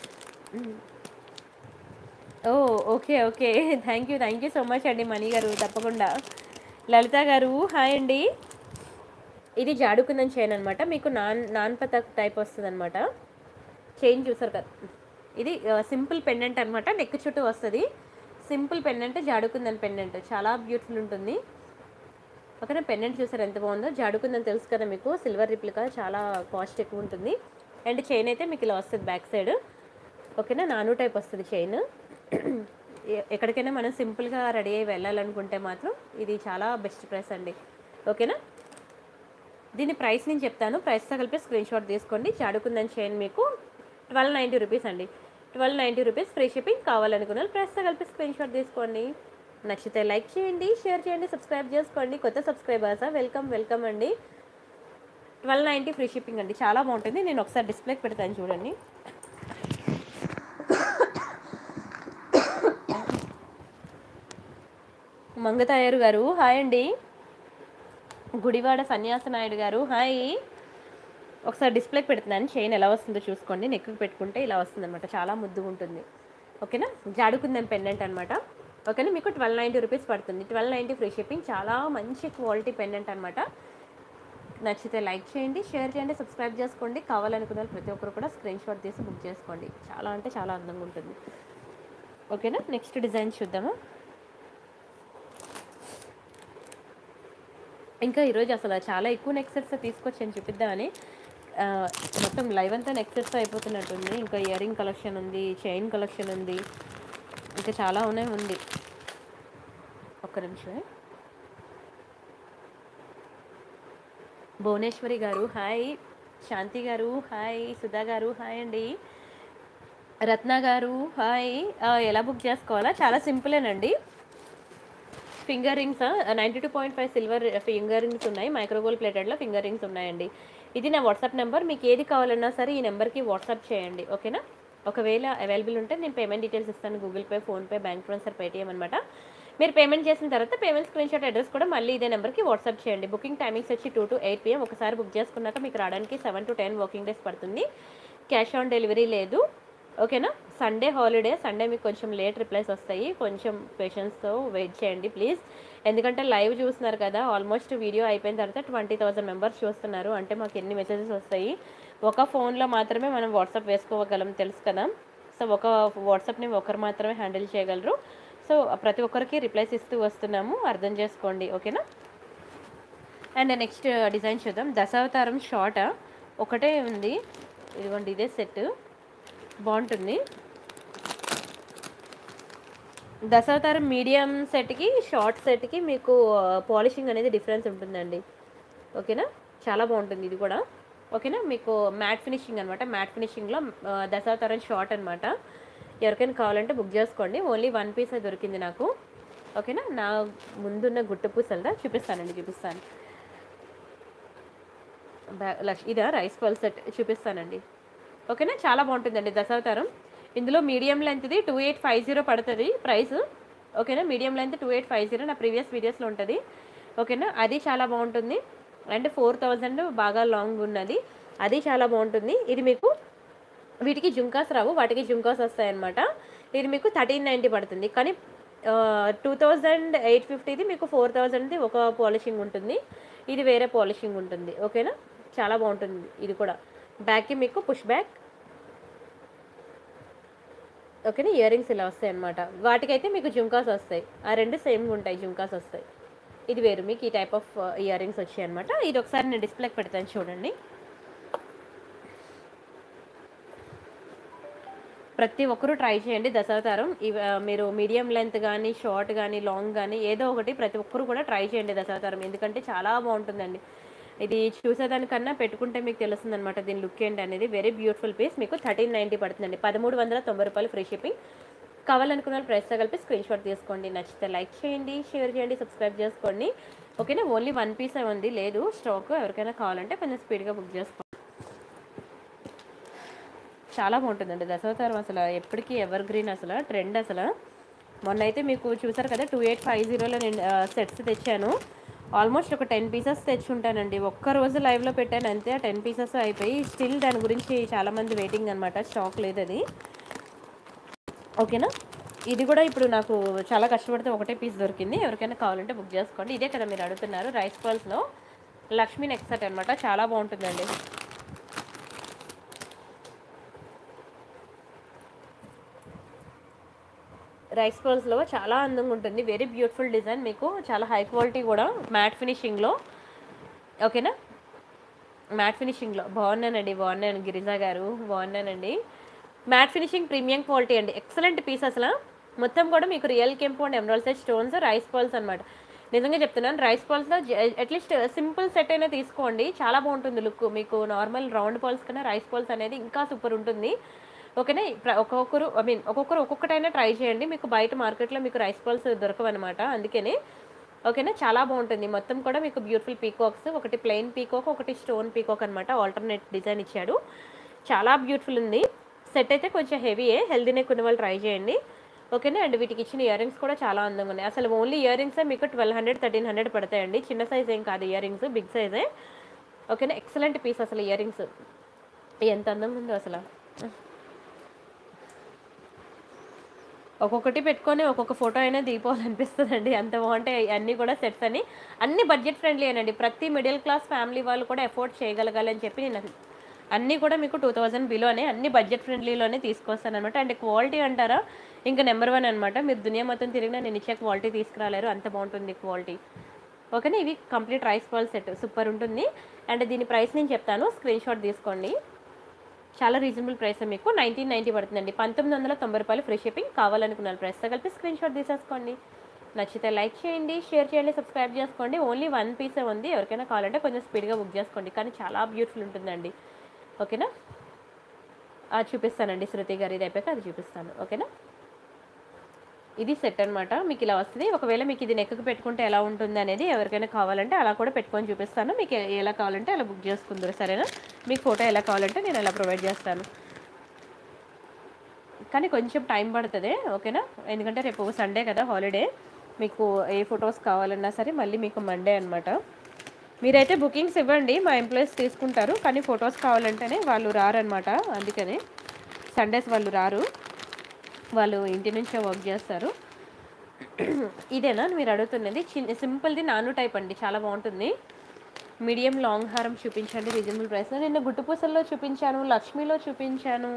oh okay okay thank you thank you so much అండి మణి గారు తప్పకుండా లలిత గారు హాయ్ అండి ఇది జాడుకుందని చైన్ అనమాట మీకు నాన్ నాన్ పతక్ టైప్ వస్తుంది అనమాట చైన్ చూసారు కదా ఇది సింపుల్ పెండెంట్ అనమాట నెక్ చుట్టూ వస్తుంది సింపుల్ పెండెంట్ జాడుకుందని పెండెంట్ చాలా బ్యూటిఫుల్ ఉంటుంది ఓకేనా పెండెంట్ చూసారు ఎంత బాగుందో జాడుకుందని తెలుసు కదా మీకు సిల్వర్ రిప్లికా చాలా కాస్ట్ ఎక్కువ ఉంటుంది అండ్ చైన్ అయితే మీకు ఇలా వస్తుంది బ్యాక్ సైడ్ ఓకేనా నాను టైప్ వస్తుంది చైన్ ఎ- ఎక్కడికైనా మనం సింపుల్గా రెడీ అయ్యి వెళ్ళాలనుకుంటే మాత్రం ఇది చాలా బెస్ట్ ప్రైస్ అండి ఓకేనా దీని ప్రైస్ నేను చెప్తాను ప్రైస్తో కలిపి స్క్రీన్ షాట్ తీసుకోండి చాడుకుందని చైన్ మీకు ట్వెల్వ్ నైంటీ రూపీస్ అండి twelve ninety rupees free shipping కావాలనుకున్న ప్రైస్తో కలిపి స్క్రీన్ షాట్ తీసుకోండి నచ్చితే లైక్ చేయండి షేర్ చేయండి సబ్స్క్రైబ్ చేసుకోండి కొత్త సబ్స్క్రైబర్సా వెల్కమ్ వెల్కమ్ అండి ట్వెల్వ్ నైంటీ ఫ్రీ షిప్పింగ్ అండి చాలా బాగుంటుంది నేను ఒకసారి డిస్ప్లేకి పెడతాను చూడండి మంగతాయరు గారు హాయ్ అండి గుడివాడ సన్యాస నాయుడు గారు హాయ్ ఒకసారి డిస్ప్లేకి పెడుతున్నాను చైన్ ఎలా వస్తుందో చూసుకోండి నెక్కి పెట్టుకుంటే ఇలా వస్తుంది అనమాట చాలా ముద్దుగా ఉంటుంది ఓకేనా జాడుకుందాం పెండెంట్ అనమాట ఓకేనా మీకు ట్వెల్వ్ నైంటీ రూపీస్ పడుతుంది ట్వెల్వ్ నైంటీ ఫ్రీ షిప్పింగ్ చాలా మంచి క్వాలిటీ పెండెంట్ అనమాట నచ్చితే లైక్ చేయండి షేర్ చేయండి సబ్స్క్రైబ్ చేసుకోండి కావాలనుకున్న వాళ్ళు ప్రతి ఒక్కరు కూడా స్క్రీన్ షాట్ తీసి బుక్ చేసుకోండి చాలా అంటే చాలా అందంగా ఉంటుంది ఓకేనా నెక్స్ట్ డిజైన్ చూద్దామా ఇంకా ఈరోజు అసలు చాలా ఎక్కువ నెక్ సెట్స్ తీసుకొచ్చాను చూపిద్దామని ఆ, మొత్తం లైవ్ అంతా నెక్ సెట్స్ అయిపోతున్నట్టుంది ఇంకా ఇయర్ రింగ్ కలెక్షన్ ఉంది చైన్ కలెక్షన్ ఉంది ఇంకా చాలా ఉన్నాయి ఉంది ఒక్క నిమిషమే భువనేశ్వరి గారు హాయ్ శాంతి గారు హాయ్ సుధా గారు హాయ్ అండి రత్న గారు హాయ్ ఆ, ఎలా బుక్ చేసుకోవాలా చాలా సింపులేనండి finger rings ninety two point five silver finger rings ఉన్నాయి మైక్రోగోల్ ప్లేటెడ్లో ఫింగర్ రింగ్స్ ఉన్నాయండి ఇది నా వాట్సాప్ నెంబర్ మీకు ఏది కావాలన్నా సరే ఈ నెంబర్కి వాట్సాప్ చేయండి ఓకేనా ఒకవేళ అవైలబుల్ ఉంటే నేను పేమెంట్ డీటెయిల్స్ ఇస్తాను Google pay PhonePe bank transfer Paytm అనమాట మీరు పేమెంట్ చేసిన తర్వాత పేమెంట్ స్క్రీన్ షాట్ అడ్రస్ కూడా మళ్ళీ ఇదే నెంబర్కి వాట్సాప్ చేయండి బుకింగ్ టైమింగ్స్ వచ్చి టూ టు ఎయిట్ పిఎం ఒకసారి బుక్ చేసుకున్నాక మీకు రావడానికి seven to ten working days పడుతుంది క్యాష్ ఆన్ డెలివరీ లేదు ఓకేనా సండే హాలిడే సండే మీకు కొంచెం లేట్ రిప్లైస్ వస్తాయి కొంచెం పేషెన్స్తో వెయిట్ చేయండి ప్లీజ్ ఎందుకంటే లైవ్ చూస్తున్నారు కదా ఆల్మోస్ట్ వీడియో అయిపోయిన తర్వాత ట్వంటీ థౌసండ్ మెంబర్స్ చూస్తున్నారు అంటే మాకు ఎన్ని మెసేజెస్ వస్తాయి ఒక ఫోన్లో మాత్రమే మనం వాట్సాప్ వేసుకోగలం తెలుసు కదా సో ఒక వాట్సాప్ని ఒకరు మాత్రమే హ్యాండిల్ చేయగలరు సో ప్రతి ఒక్కరికి రిప్లైస్ ఇస్తూ వస్తున్నాము అర్థం చేసుకోండి ఓకేనా అండ్ నెక్స్ట్ డిజైన్ చూద్దాం దశావతారం షార్ట్ ఒకటే ఉంది ఇదిగోండి ఇదే సెట్ బాగుంటుంది దశావతారం మీడియం సెట్కి షార్ట్ సెట్కి మీకు పాలిషింగ్ అనేది డిఫరెన్స్ ఉంటుందండి ఓకేనా చాలా బాగుంటుంది ఇది కూడా ఓకేనా మీకు మ్యాట్ ఫినిషింగ్ అనమాట మ్యాట్ ఫినిషింగ్లో దశావతారం షార్ట్ అనమాట ఎవరికైనా కావాలంటే బుక్ చేసుకోండి ఓన్లీ వన్ పీస్ దొరికింది నాకు ఓకేనా నా ముందున్న గుట్ట పూసలదా చూపిస్తానండి చూపిస్తాను బ్యా లక్ష ఇదా రైస్ పల్ సెట్ చూపిస్తానండి ఓకేనా చాలా బాగుంటుందండి దశావతారం ఇందులో మీడియం లెంత్ది టూ ఎయిట్ ఫైవ్ జీరో పడుతుంది ప్రైస్ ఓకేనా medium length two eight five zero నా ప్రీవియస్ వీడియోస్లో ఉంటుంది ఓకేనా అది చాలా బాగుంటుంది అండ్ ఫోర్ థౌజండ్ బాగా లాంగ్ ఉన్నది అది చాలా బాగుంటుంది ఇది మీకు వీటికి జుంకాస్ రావు వాటికి జుంకాస్ వస్తాయన్నమాట ఇది మీకు థర్టీన్ నైంటీ పడుతుంది కానీ టూ థౌజండ్ ఎయిట్ ఫిఫ్టీది మీకు ఫోర్ థౌజండ్ది ఒక పాలిషింగ్ ఉంటుంది ఇది వేరే పాలిషింగ్ ఉంటుంది ఓకేనా చాలా బాగుంటుంది ఇది కూడా బ్యాక్కి మీకు పుష్ బ్యాక్ ఓకేనా ఇయర్ రింగ్స్ ఇలా వస్తాయి అనమాట వాటికైతే మీకు జుంకాస్ వస్తాయి ఆ రెండు సేమ్గా ఉంటాయి జుంకాస్ వస్తాయి ఇది వేరు మీకు ఈ టైప్ ఆఫ్ ఇయర్ రింగ్స్ వచ్చాయి అనమాట ఇది ఒకసారి నేను డిస్ప్లేకి పెడతాను చూడండి ప్రతి ఒక్కరూ ట్రై చేయండి దశావతారం ఇవి ఆ, మీరు మీడియం లెంత్ కానీ షార్ట్ కానీ లాంగ్ కానీ ఏదో ఒకటి ప్రతి ఒక్కరు కూడా ట్రై చేయండి దశావతారం ఎందుకంటే చాలా బాగుంటుందండి ఇది చూసేదానికన్నా పెట్టుకుంటే మీకు తెలుస్తుంది అనమాట దీని లుక్ ఏంటి అనేది వెరీ బ్యూటిఫుల్ పీస్ మీకు థర్టీన్ నైంటీ పడుతుందండి పదమూడు వందల తొంభై రూపాయలు ఫ్రీ షిప్పింగ్ కావాలనుకున్న వాళ్ళు ప్రైస్తో కలిపి స్క్రీన్ షాట్ తీసుకోండి నచ్చితే లైక్ చేయండి షేర్ చేయండి సబ్స్క్రైబ్ చేసుకోండి ఓకేనా ఓన్లీ వన్ పీస్ ఉంది లేదు స్టాక్ ఎవరికైనా కావాలంటే కొంచెం స్పీడ్గా బుక్ చేసుకోండి చాలా బాగుంటుందండి దశావతారం అసలు ఎప్పటికీ ఎవర్ గ్రీన్ అసలు ట్రెండ్ అసలు మొన్న అయితే మీకు చూసారు కదా టూ ఎయిట్ ఫైవ్ జీరోలో నేను సెట్స్ తెచ్చాను ఆల్మోస్ట్ ఒక టెన్ పీసెస్ తెచ్చుంటానండి ఒక్క రోజు లైవ్లో పెట్టాను అంతే ఆ టెన్ పీసెస్ అయిపోయి స్టిల్ దాని గురించి చాలామంది వెయిటింగ్ అనమాట స్టాక్ లేదు అది ఓకేనా ఇది కూడా ఇప్పుడు నాకు చాలా కష్టపడితే ఒకటే పీస్ దొరికింది ఎవరికైనా కావాలంటే బుక్ చేసుకోండి ఇదే కదా మీరు అడుగుతున్నారు రైస్ పర్ల్స్లో లక్ష్మీ నెక్సెట్ అనమాట చాలా బాగుంటుందండి రైస్ పర్ల్స్లో చాలా అందంగా ఉంటుంది వెరీ బ్యూటిఫుల్ డిజైన్ మీకు చాలా హై క్వాలిటీ కూడా మ్యాట్ ఫినిషింగ్లో ఓకేనా మ్యాట్ ఫినిషింగ్లో బాగున్నానండి బాగున్నాను గిరిజా గారు బాగున్నానండి మ్యాట్ ఫినిషింగ్ ప్రీమియం క్వాలిటీ అండి ఎక్సలెంట్ పీస్ అసలు మొత్తం కూడా మీకు రియల్ కెంపు and emerald set stones rice pearls అనమాట నిజంగా చెప్తున్నాను రైస్ పర్ల్స్లో అట్లీస్ట్ సింపుల్ సెట్ అయినా తీసుకోండి చాలా బాగుంటుంది లుక్ మీకు నార్మల్ రౌండ్ పర్ల్స్ కన్నా రైస్ పర్ల్స్ అనేది ఇంకా సూపర్ ఉంటుంది ఓకేనా ప్ర- ఒక్కొక్కరు ఐ మీన్ ఒక్కొక్కరు ఒక్కొక్కటైనా ట్రై చేయండి మీకు బయట మార్కెట్లో మీకు రైస్ పర్ల్స్ దొరకవన్నమాట అందుకనే ఓకేనా చాలా బాగుంటుంది మొత్తం కూడా మీకు బ్యూటిఫుల్ పీకాక్స్ ఒకటి ప్లెయిన్ పీకాక్ ఒకటి స్టోన్ పీకాక్ అనమాట ఆల్టర్నేట్ డిజైన్ ఇచ్చాడు చాలా బ్యూటిఫుల్ ఉంది సెట్ అయితే కొంచెం హెవీయే హెల్దీ నెక్ ఉన్న వాళ్ళు ట్రై చేయండి ఓకేనా అండ్ వీటికి ఇచ్చిన ఇయర్ రింగ్స్ కూడా చాలా అందంగా ఉన్నాయి అసలు ఓన్లీ ఇయర్ రింగ్సే మీకు ట్వెల్వ్ హండ్రెడ్ థర్టీన్ హండ్రెడ్ పడతాయండి చిన్న సైజ్ ఏం కాదు ఇయర్ రింగ్స్ బిగ్ సైజే ఓకేనా ఎక్సలెంట్ పీస్ అసలు ఇయర్ రింగ్స్ ఎంత అందంగా ఉందో అసలు ఒక్కొక్కటి పెట్టుకొని ఒక్కొక్క ఫోటో అయినా దిగిపోవాలనిపిస్తుందండి అంత బాగుంటాయి అన్నీ కూడా సెట్స్ అని అన్ని బడ్జెట్ ఫ్రెండ్లీ అనండి ప్రతి మిడిల్ క్లాస్ ఫ్యామిలీ వాళ్ళు కూడా ఎఫోర్డ్ చేయగలగాలని చెప్పి నేను అన్నీ కూడా మీకు టూ థౌజండ్ బిలోనే అన్ని బడ్జెట్ ఫ్రెండ్లీలోనే తీసుకొస్తాను అనమాట అండ్ క్వాలిటీ అంటారా ఇంకా నెంబర్ వన్ అనమాట మీరు దునియా మొత్తం తిరిగినా నేను ఇచ్చే క్వాలిటీ తీసుకురాలేరు అంత బాగుంటుంది క్వాలిటీ ఓకేనా ఇవి complete rice ball set super ఉంటుంది అండ్ దీని ప్రైస్ నేను చెప్తాను స్క్రీన్ షాట్ తీసుకోండి చాలా రీజనబుల్ ప్రైస్ మీకు నైన్టీన్ నైంటీ పడుతుందండి పంతొమ్మిది వందల తొంభై రూపాయలు ఫ్రీ షిప్పింగ్ కావాలనుకున్న ప్రైస్తో కలిపి స్క్రీన్ షాట్ తీసేసుకోండి నచ్చితే లైక్ చేయండి షేర్ చేయండి సబ్స్క్రైబ్ చేసుకోండి ఓన్లీ వన్ పీసే ఉంది ఎవరికైనా కావాలంటే కొంచెం స్పీడ్గా బుక్ చేసుకోండి కానీ చాలా బ్యూటిఫుల్ ఉంటుందండి ఓకేనా అది చూపిస్తానండి శృతి గారు ఇది అయిపోయాక అది చూపిస్తాను ఓకేనా ఇది సెట్ అనమాట మీకు ఇలా వస్తుంది ఒకవేళ మీకు ఇది నెక్కు పెట్టుకుంటే ఎలా ఉంటుంది అనేది ఎవరికైనా కావాలంటే అలా కూడా పెట్టుకొని చూపిస్తాను మీకు ఎ- ఎలా కావాలంటే అలా బుక్ చేసుకుందరు సరేనా మీకు ఫోటో ఎలా కావాలంటే నేను అలా ప్రొవైడ్ చేస్తాను కానీ కొంచెం టైం పడుతుంది ఓకేనా ఎందుకంటే రేపు సండే కదా హాలిడే మీకు ఏ ఫొటోస్ కావాలన్నా సరే మళ్ళీ మీకు మండే అనమాట మీరైతే బుకింగ్స్ ఇవ్వండి మా ఎంప్లాయీస్ తీసుకుంటారు కానీ ఫొటోస్ కావాలంటేనే వాళ్ళు రారనమాట అందుకనే సండేస్ వాళ్ళు రారు వాళ్ళు ఇంటి నుంచే వర్క్ చేస్తారు ఇదేనా మీరు అడుగుతున్నది చిన్న సింపుల్ది నాను టైప్ అండి చాలా బాగుంటుంది మీడియం లాంగ్ హారం చూపించండి రీజనబుల్ ప్రైస్లో నిన్న గుట్టుపూసల్లో చూపించాను లక్ష్మీలో చూపించాను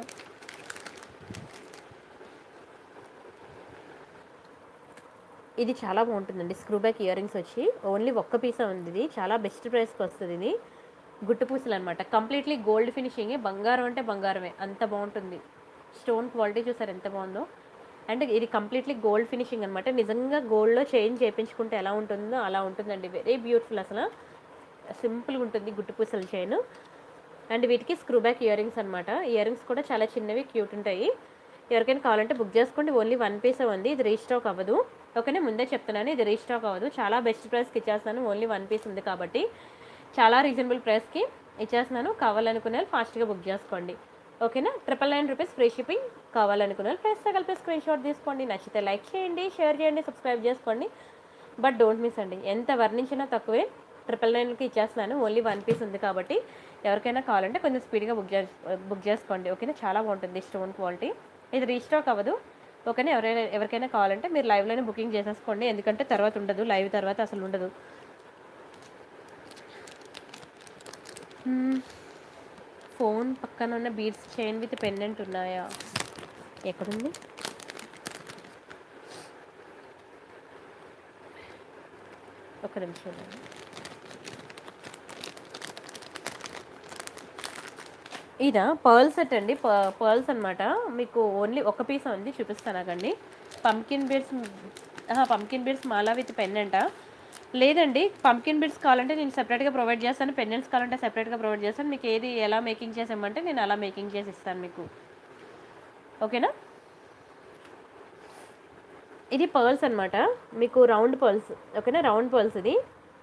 ఇది చాలా బాగుంటుందండి స్క్రూ బ్యాక్ ఇయర్ రింగ్స్ వచ్చి ఓన్లీ ఒక్క పీసే ఉంది ఇది చాలా బెస్ట్ ప్రైస్కి వస్తుంది ఇది గుట్టు పూసలు అనమాట కంప్లీట్లీ గోల్డ్ ఫినిషింగ్ బంగారం అంటే బంగారమే అంత బాగుంటుంది స్టోన్ క్వాలిటీ చూసారు ఎంత బాగుందో అండ్ ఇది కంప్లీట్లీ గోల్డ్ ఫినిషింగ్ అనమాట నిజంగా గోల్డ్లో చేంజ్ చేయించుకుంటే ఎలా ఉంటుందో అలా ఉంటుందండి వెరీ బ్యూటిఫుల్ అసలు సింపుల్గా ఉంటుంది గుట్టు పూసల చైన్ అండ్ వీటికి స్క్రూ బ్యాక్ ఇయర్ రింగ్స్ అనమాట ఇయర్ రింగ్స్ కూడా చాలా చిన్నవి క్యూట్ ఉంటాయి ఎవరికైనా కావాలంటే బుక్ చేసుకోండి ఓన్లీ వన్ పీసే ఉంది ఇది రీస్టాక్ అవ్వదు ఓకేనే ముందే చెప్తున్నాను ఇది రీస్టాక్ అవ్వదు చాలా బెస్ట్ ప్రైస్కి ఇచ్చేస్తున్నాను ఓన్లీ వన్ పీస్ ఉంది కాబట్టి చాలా రీజనబుల్ ప్రైస్కి ఇచ్చేస్తున్నాను కావాలనుకునే వాళ్ళు ఫాస్ట్గా బుక్ చేసుకోండి ఓకేనా triple nine rupees free shipping కావాలనుకునే వాళ్ళు ప్రైస్తో కలిపి స్క్రీన్ షాట్ తీసుకోండి నచ్చితే లైక్ చేయండి షేర్ చేయండి సబ్స్క్రైబ్ చేసుకోండి బట్ డోంట్ మిస్ అండి ఎంత వర్ణించినా తక్కువే ట్రిపుల్ నైన్కి ఇచ్చేస్తున్నాను ఓన్లీ వన్ పీస్ ఉంది కాబట్టి ఎవరికైనా కావాలంటే కొంచెం స్పీడ్గా బుక్ చే బుక్ చేసుకోండి ఓకేనా చాలా బాగుంటుంది స్టోన్ క్వాలిటీ ఇది రీస్టాక్ అవ్వదు ఓకేనా ఎవరైనా ఎవరికైనా కావాలంటే మీరు లైవ్లోనే బుకింగ్ చేసేసుకోండి ఎందుకంటే తర్వాత ఉండదు లైవ్ తర్వాత అసలు ఉండదు మ్మ్. ఫోన్ పక్కన ఉన్న బీడ్స్ చైన్ విత్ పెండెంట్ ఉన్నాయా ఎక్కడుంది ఒక నిమిషం ఉండండి. ఇదా పర్ల్ సెట్ అండి పర్ల్స్ అన్నమాట మీకు ఓన్లీ ఒక పీస్ ఉంది చూపిస్తాను నాకండి పంకిన్ బీడ్స్ పంకిన్ బీడ్స్ మాలా విత్ పెన్నెంట లేదండి పంకిన్ బీడ్స్ కావాలంటే నేను సెపరేట్గా ప్రొవైడ్ చేస్తాను పెన్నెంట్స్ కావాలంటే సెపరేట్గా ప్రొవైడ్ చేస్తాను మీకు ఏది ఎలా మేకింగ్ చేసామంటే నేను అలా మేకింగ్ చేసి ఇస్తాను మీకు ఓకేనా ఇది పర్ల్స్ అన్నమాట మీకు రౌండ్ పర్ల్స్ ఓకేనా రౌండ్ పర్ల్స్ ఇది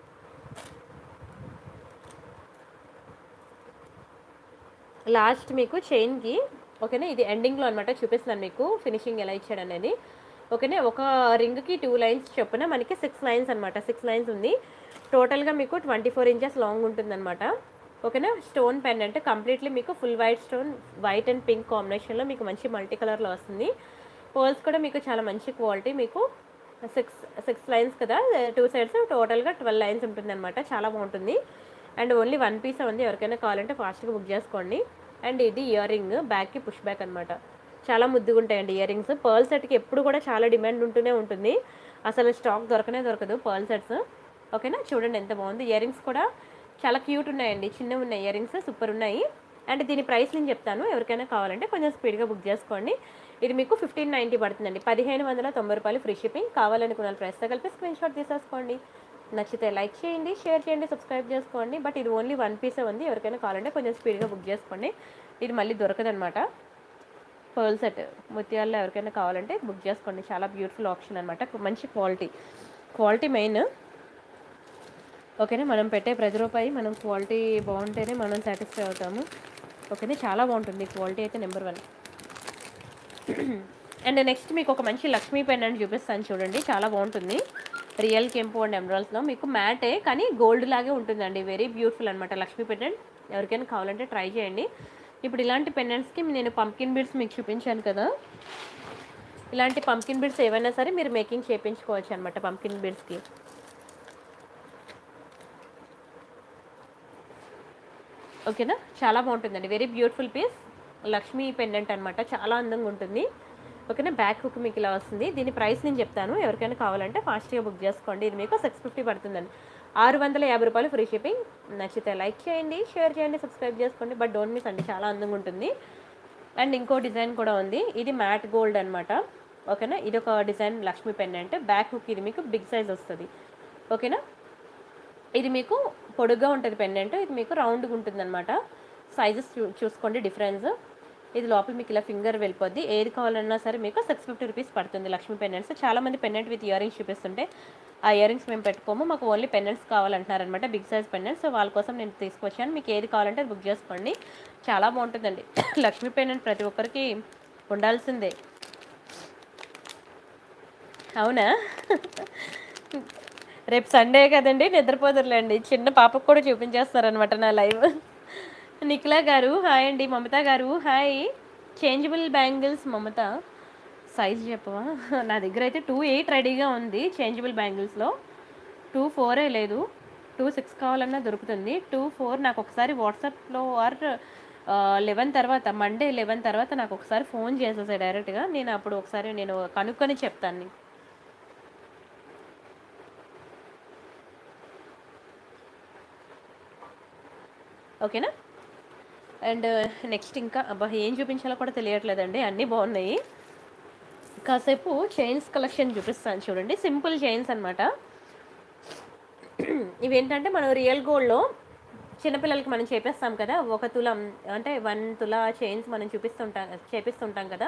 లాస్ట్ మీకు చైన్కి ఓకేనా ఇది ఎండింగ్లో అనమాట చూపిస్తున్నాను మీకు ఫినిషింగ్ ఎలా ఇచ్చాడు అనేది ఓకేనా ఒక రింగ్కి టూ లైన్స్ చొప్పున మనకి సిక్స్ లైన్స్ అనమాట సిక్స్ లైన్స్ ఉంది టోటల్గా మీకు ట్వంటీ ఫోర్ ఇంచెస్ లాంగ్ ఉంటుందన్నమాట ఓకేనా స్టోన్ పెన్ అంటే కంప్లీట్లీ మీకు full white stone white and pink కాంబినేషన్లో మీకు మంచి మల్టీ కలర్లో వస్తుంది పర్ల్స్ కూడా మీకు చాలా మంచి క్వాలిటీ మీకు సిక్స్ సిక్స్ లైన్స్ కదా టూ సైడ్స్ టోటల్గా ట్వెల్వ్ లైన్స్ ఉంటుంది అనమాట చాలా బాగుంటుంది అండ్ ఓన్లీ వన్ పీస్ ఉంది ఎవరికైనా కావాలంటే ఫాస్ట్గా బుక్ చేసుకోండి అండ్ ఇది ఇయర్ రింగ్ బ్యాక్కి పుష్ బ్యాక్ అనమాట చాలా ముద్దుగా ఉంటాయండి ఇయర్ రింగ్స్ పర్ల్ సెట్కి ఎప్పుడు కూడా చాలా డిమాండ్ ఉంటూనే ఉంటుంది అసలు స్టాక్ దొరకనే దొరకదు పర్ల్ సెట్స్ ఓకేనా చూడండి ఎంత బాగుంది ఇయర్ రింగ్స్ కూడా చాలా క్యూట్ ఉన్నాయండి చిన్నవి ఉన్నాయి ఇయర్ రింగ్స్ సూపర్ ఉన్నాయి అండ్ దీని ప్రైస్ నేను చెప్తాను ఎవరికైనా కావాలంటే కొంచెం స్పీడ్గా బుక్ చేసుకోండి ఇది మీకు ఫిఫ్టీన్ నైంటీ పడుతుందండి పదిహేను వందల తొంభై రూపాయలు ఫ్రీ షిప్పింగ్ కావాలనుకున్న ప్రైస్తో కలిపి స్క్రీన్ షాట్ తీసేసుకోండి నచ్చితే లైక్ చేయండి షేర్ చేయండి సబ్స్క్రైబ్ చేసుకోండి బట్ ఇది ఓన్లీ వన్ పీసే ఉంది ఎవరికైనా కావాలంటే కొంచెం స్పీడ్గా బుక్ చేసుకోండి ఇది మళ్ళీ దొరకదనమాట పర్ల్ సెట్ ముత్యాల్లో ఎవరికైనా కావాలంటే బుక్ చేసుకోండి చాలా బ్యూటిఫుల్ ఆప్షన్ అనమాట మంచి క్వాలిటీ క్వాలిటీ మెయిన్ ఓకేనా మనం పెట్టే ప్రతి రూపాయి మనం క్వాలిటీ బాగుంటేనే మనం సాటిస్ఫై అవుతాము ఓకేనా చాలా బాగుంటుంది క్వాలిటీ అయితే నెంబర్ వన్ అండ్ నెక్స్ట్ మీకు ఒక మంచి లక్ష్మీ పెన్ అని చూపిస్తాను చూడండి చాలా బాగుంటుంది రియల్ కెంపు అండ్ ఎమరాల్స్లో మీకు మ్యాటే కానీ గోల్డ్ లాగే ఉంటుందండి వెరీ బ్యూటిఫుల్ అనమాట లక్ష్మీ పెండెంట్ ఎవరికైనా కావాలంటే ట్రై చేయండి ఇప్పుడు ఇలాంటి పెండెంట్స్కి నేను పంకిన్ బీడ్స్ మీకు చూపించాను కదా ఇలాంటి పంకిన్ బీడ్స్ ఏవైనా సరే మీరు మేకింగ్ చేయించుకోవచ్చు అనమాట పంకిన్ బీడ్స్కి ఓకేనా చాలా బాగుంటుందండి very beautiful piece Lakshmi pendant అనమాట చాలా అందంగా ఉంటుంది ఓకేనా బ్యాక్ హుక్ మీకు ఇలా వస్తుంది దీని ప్రైస్ నేను చెప్తాను ఎవరికైనా కావాలంటే ఫాస్ట్గా బుక్ చేసుకోండి ఇది మీకు సిక్స్ ఫిఫ్టీ పడుతుందండి ఆరు వందల యాభై రూపాయలు ఫ్రీ షిప్పింగ్ నచ్చితే లైక్ చేయండి షేర్ చేయండి సబ్స్క్రైబ్ చేసుకోండి బట్ డోంట్ మిస్ అండి చాలా అందంగా ఉంటుంది అండ్ ఇంకో డిజైన్ కూడా ఉంది ఇది మ్యాట్ గోల్డ్ అనమాట ఓకేనా ఇది ఒక design Lakshmi pendant back hook ఇది మీకు బిగ్ సైజ్ వస్తుంది ఓకేనా ఇది మీకు పొడుగ్గా ఉంటుంది పెండెంట్ ఇది మీకు రౌండ్గా ఉంటుంది అనమాట సైజెస్ చూ చూసుకోండి డిఫరెన్స్ ఇది లోపల మీకు ఇలా ఫింగర్ వెళ్ళిపోద్ది ఏది కావాలన్నా సరే మీకు సిక్స్ ఫిఫ్టీ రూపీస్ పడుతుంది లక్ష్మీ పెండెంట్స్ చాలా మంది పెండెంట్ విత్ ఇయర్ రింగ్స్ చూపిస్తుంటే ఆ ఇయర్ రింగ్స్ మేము పెట్టుకోము మాకు ఓన్లీ పెండెంట్స్ కావాలంటున్నారు అనమాట బిగ్ సైజ్ పెండెంట్స్ సో వాళ్ళ కోసం నేను తీసుకొచ్చాను మీకు ఏది కావాలంటే అది బుక్ చేసుకోండి చాలా బాగుంటుందండి లక్ష్మీ పెండెంట్ ప్రతి ఒక్కరికి ఉండాల్సిందే అవునా రేపు సండే కదండి నిద్రపోదురులేండి చిన్న పాపకు కూడా చూపించేస్తారనమాట నా లైవ్ నిఖిలా గారు హాయ్ అండి మమత గారు hi changeable bangles Mamata size చెప్పవా నా దగ్గర అయితే టూ ఎయిట్ రెడీగా ఉంది చేంజబుల్ బ్యాంగిల్స్లో టూ ఫోరే లేదు టూ సిక్స్ కావాలన్నా దొరుకుతుంది టూ ఫోర్ నాకు ఒకసారి వాట్సాప్లో ఆర్ లెవెన్ తర్వాత మండే లెవెన్ తర్వాత నాకు ఒకసారి ఫోన్ చేసేసాయి డైరెక్ట్గా నేను అప్పుడు ఒకసారి నేను కనుక్కొని చెప్తాను నీకు ఓకేనా అండ్ నెక్స్ట్ ఇంకా అబ్బా ఏం చూపించాలో కూడా తెలియట్లేదండి అన్నీ బాగున్నాయి కాసేపు చైన్స్ కలెక్షన్ చూపిస్తాను చూడండి సింపుల్ చైన్స్ అనమాట ఇవేంటంటే మనం రియల్ గోల్డ్లో చిన్నపిల్లలకి మనం చేపిస్తాం కదా ఒక తులం అంటే వన్ తులా చైన్స్ మనం చూపిస్తుంటాం చేపిస్తుంటాం కదా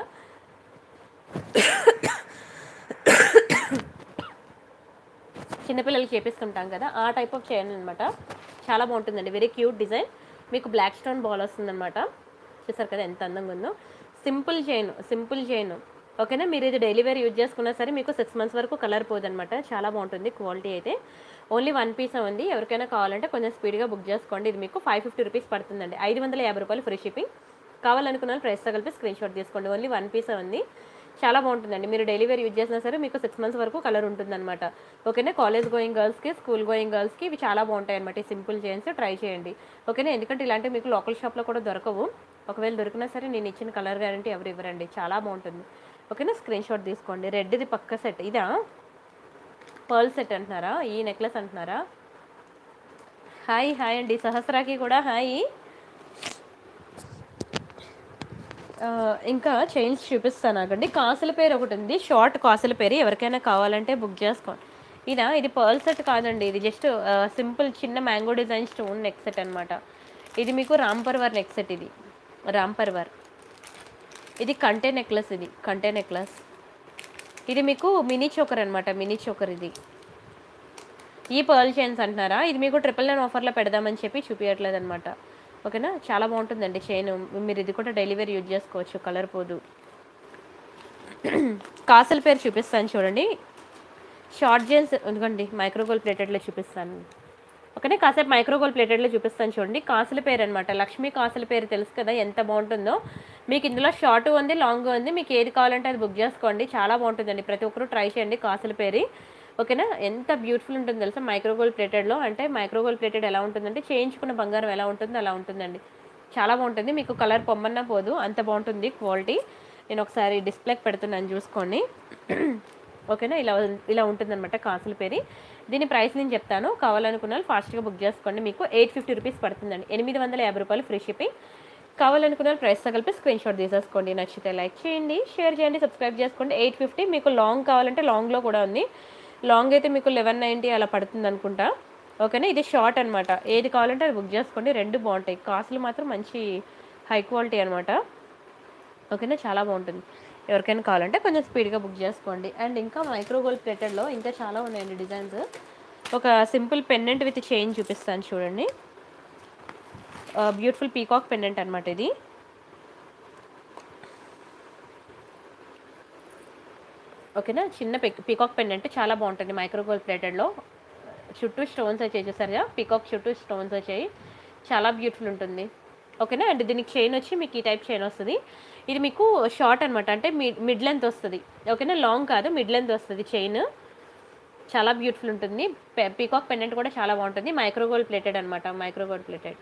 చిన్నపిల్లలకి చేపిస్తుంటాం కదా ఆ టైప్ ఆఫ్ చైన్ అనమాట చాలా బాగుంటుందండి వెరీ క్యూట్ డిజైన్ మీకు బ్లాక్ స్టోన్ బాల్ వస్తుందన్నమాట చూసారు కదా ఎంత అందంగా ఉందో సింపుల్ చైన్ సింపుల్ చైన్ ఓకేనా మీరు ఇది డైలీ వేర్ యూజ్ చేసుకున్నా సరే మీకు సిక్స్ మంత్స్ వరకు కలర్ పోదన్నమాట చాలా బాగుంటుంది క్వాలిటీ అయితే ఓన్లీ వన్ పీస్ ఉంది ఎవరికైనా కావాలంటే కొంచెం స్పీడ్గా బుక్ చేసుకోండి ఇది మీకు ఫైవ్ ఫిఫ్టీ రూపీస్ పడుతుందండి ఐదు వందల యాభై రూపాయలు ఫ్రీ షిప్పింగ్ కావాలనుకున్న వాళ్ళు ప్రైస్తో కలిపి స్క్రీన్ షాట్ తీసుకోండి ఓన్లీ వన్ పీస్ ఉంది చాలా బాగుంటుందండి మీరు డైలీ వేర్ యూజ్ చేసినా సరే మీకు సిక్స్ మంత్స్ వరకు కలర్ ఉంటుందన్నమాట ఓకేనా కాలేజ్ గోయింగ్ గర్ల్స్కి స్కూల్ గోయింగ్ గర్ల్స్కి ఇవి చాలా బాగుంటాయి అనమాట ఈ సింపుల్ చైన్స్ ట్రై చేయండి ఓకేనా ఎందుకంటే ఇలాంటివి మీకు లోకల్ షాప్లో కూడా దొరకవు ఒకవేళ దొరికినా సరే నేను ఇచ్చిన కలర్ గ్యారంటీ ఎవరు ఇవ్వరండి చాలా బాగుంటుంది ఓకేనా స్క్రీన్ షాట్ తీసుకోండి రెడ్ది పక్క సెట్ ఇదా పర్ల్ సెట్ అంటున్నారా ఈ నెక్లెస్ అంటున్నారా హాయ్ హాయ్ అండి సహస్రాకి కూడా హాయ్ ఆ, ఇంకా చైన్స్ చూపిస్తాను నాకండి కాసుల పేరు ఒకటి ఉంది షార్ట్ కాసుల పేరు ఎవరికైనా కావాలంటే బుక్ చేసుకోండి ఇదా ఇది పర్ల్ సెట్ కాదండి ఇది జస్ట్ సింపుల్ చిన్న mango design stone neck set అనమాట ఇది మీకు రాంపర్వర్ నెక్ సెట్ ఇది రాంపర్వర్ ఇది కంటే నెక్లెస్ ఇది కంటే నెక్లెస్ ఇది మీకు మినీ చోకర్ అనమాట మినీ చోకర్ ఇది ఈ పర్ల్ చైన్స్ అంటున్నారా ఇది మీకు ట్రిపుల్ నైన్ ఆఫర్లో పెడదామని చెప్పి చూపించట్లేదు అనమాట ఓకేనా చాలా బాగుంటుందండి చైన్ మీరు ఇది కూడా డైలీ వేర్ యూజ్ చేసుకోవచ్చు కలర్ పోదు కాసుల పేరు చూపిస్తాను చూడండి షార్ట్ జెన్స్ ఎందుకండి మైక్రోగోల్ ప్లేటెడ్లో చూపిస్తాను ఓకేనే కాసేపు మైక్రోగోల్ ప్లేటెడ్లో చూపిస్తాను చూడండి కాసుల పేరు అనమాట లక్ష్మీ కాసుల పేరు తెలుసు కదా ఎంత బాగుంటుందో మీకు ఇందులో షార్ట్ ఉంది లాంగ్ ఉంది మీకు ఏది కావాలంటే అది బుక్ చేసుకోండి చాలా బాగుంటుందండి ప్రతి ఒక్కరు ట్రై చేయండి కాసుల పేరు ఓకేనా ఎంత బ్యూటిఫుల్ ఉంటుందో తెలుసా మైక్రోగోల్ ప్లేటెడ్లో అంటే మైక్రోగోల్ ప్లేటెడ్ ఎలా ఉంటుందంటే చేయించుకున్న బంగారం ఎలా ఉంటుందో అలా ఉంటుందండి చాలా బాగుంటుంది మీకు కలర్ పొమ్మన్నా పోదు అంత బాగుంటుంది క్వాలిటీ నేను ఒకసారి డిస్ప్లేకి పెడుతున్నాను చూసుకోండి ఓకేనా ఇలా ఉం- ఇలా ఉంటుందన్నమాట కాసుల పేరు దీని ప్రైస్ నేను చెప్తాను కావాలనుకున్న వాళ్ళు ఫాస్ట్గా బుక్ చేసుకోండి మీకు ఎయిట్ ఫిఫ్టీ రూపీస్ పడుతుందండి ఎనిమిది వందల యాభై రూపాయలు ఫ్రీ షిప్పింగ్ కావాలనుకున్న వాళ్ళు ప్రైస్తో కలిపి స్క్రీన్ షాట్ తీసేసుకోండి నచ్చితే లైక్ చేయండి షేర్ చేయండి సబ్స్క్రైబ్ చేసుకోండి ఎయిట్ ఫిఫ్టీ మీకు లాంగ్ కావాలంటే లాంగ్లో కూడా ఉంది లాంగ్ అయితే మీకు లెవెన్ నైంటీ అలా పడుతుంది అనుకుంటా ఓకేనా ఇది షార్ట్ అనమాట ఏది కావాలంటే అది బుక్ చేసుకోండి రెండు బాగుంటాయి కాస్ట్లు మాత్రం మంచి హై క్వాలిటీ అనమాట ఓకేనా చాలా బాగుంటుంది ఎవరికైనా కావాలంటే కొంచెం స్పీడ్గా బుక్ చేసుకోండి అండ్ ఇంకా మైక్రోగోల్ ప్లేటెడ్లో ఇంకా చాలా ఉన్నాయండి డిజైన్స్ ఒక సింపుల్ పెండెంట్ విత్ చైన్ చూపిస్తాను చూడండి బ్యూటిఫుల్ పీకాక్ పెండెంట్ అనమాట ఇది ఓకేనా చిన్న పీకాక్ పెండెంట్ చాలా బాగుంటుంది మైక్రోగోల్ ప్లేటెడ్లో చుట్టూ స్టోన్స్ వచ్చాయి చూసారుగా పీకాక్ చుట్టూ స్టోన్స్ వచ్చాయి చాలా బ్యూటిఫుల్ ఉంటుంది ఓకేనా అండ్ దీనికి చైన్ వచ్చి మీకు ఈ టైప్ చైన్ వస్తుంది ఇది మీకు షార్ట్ అనమాట అంటే మిడ్ మిడ్ లెంత్ వస్తుంది ఓకేనా లాంగ్ కాదు మిడ్ లెంత్ వస్తుంది చైన్ చాలా బ్యూటిఫుల్ ఉంటుంది పీకాక్ పెండెంట్ కూడా చాలా బాగుంటుంది మైక్రోగోల్డ్ ప్లేటెడ్ అనమాట మైక్రోగోల్డ్ ప్లేటెడ్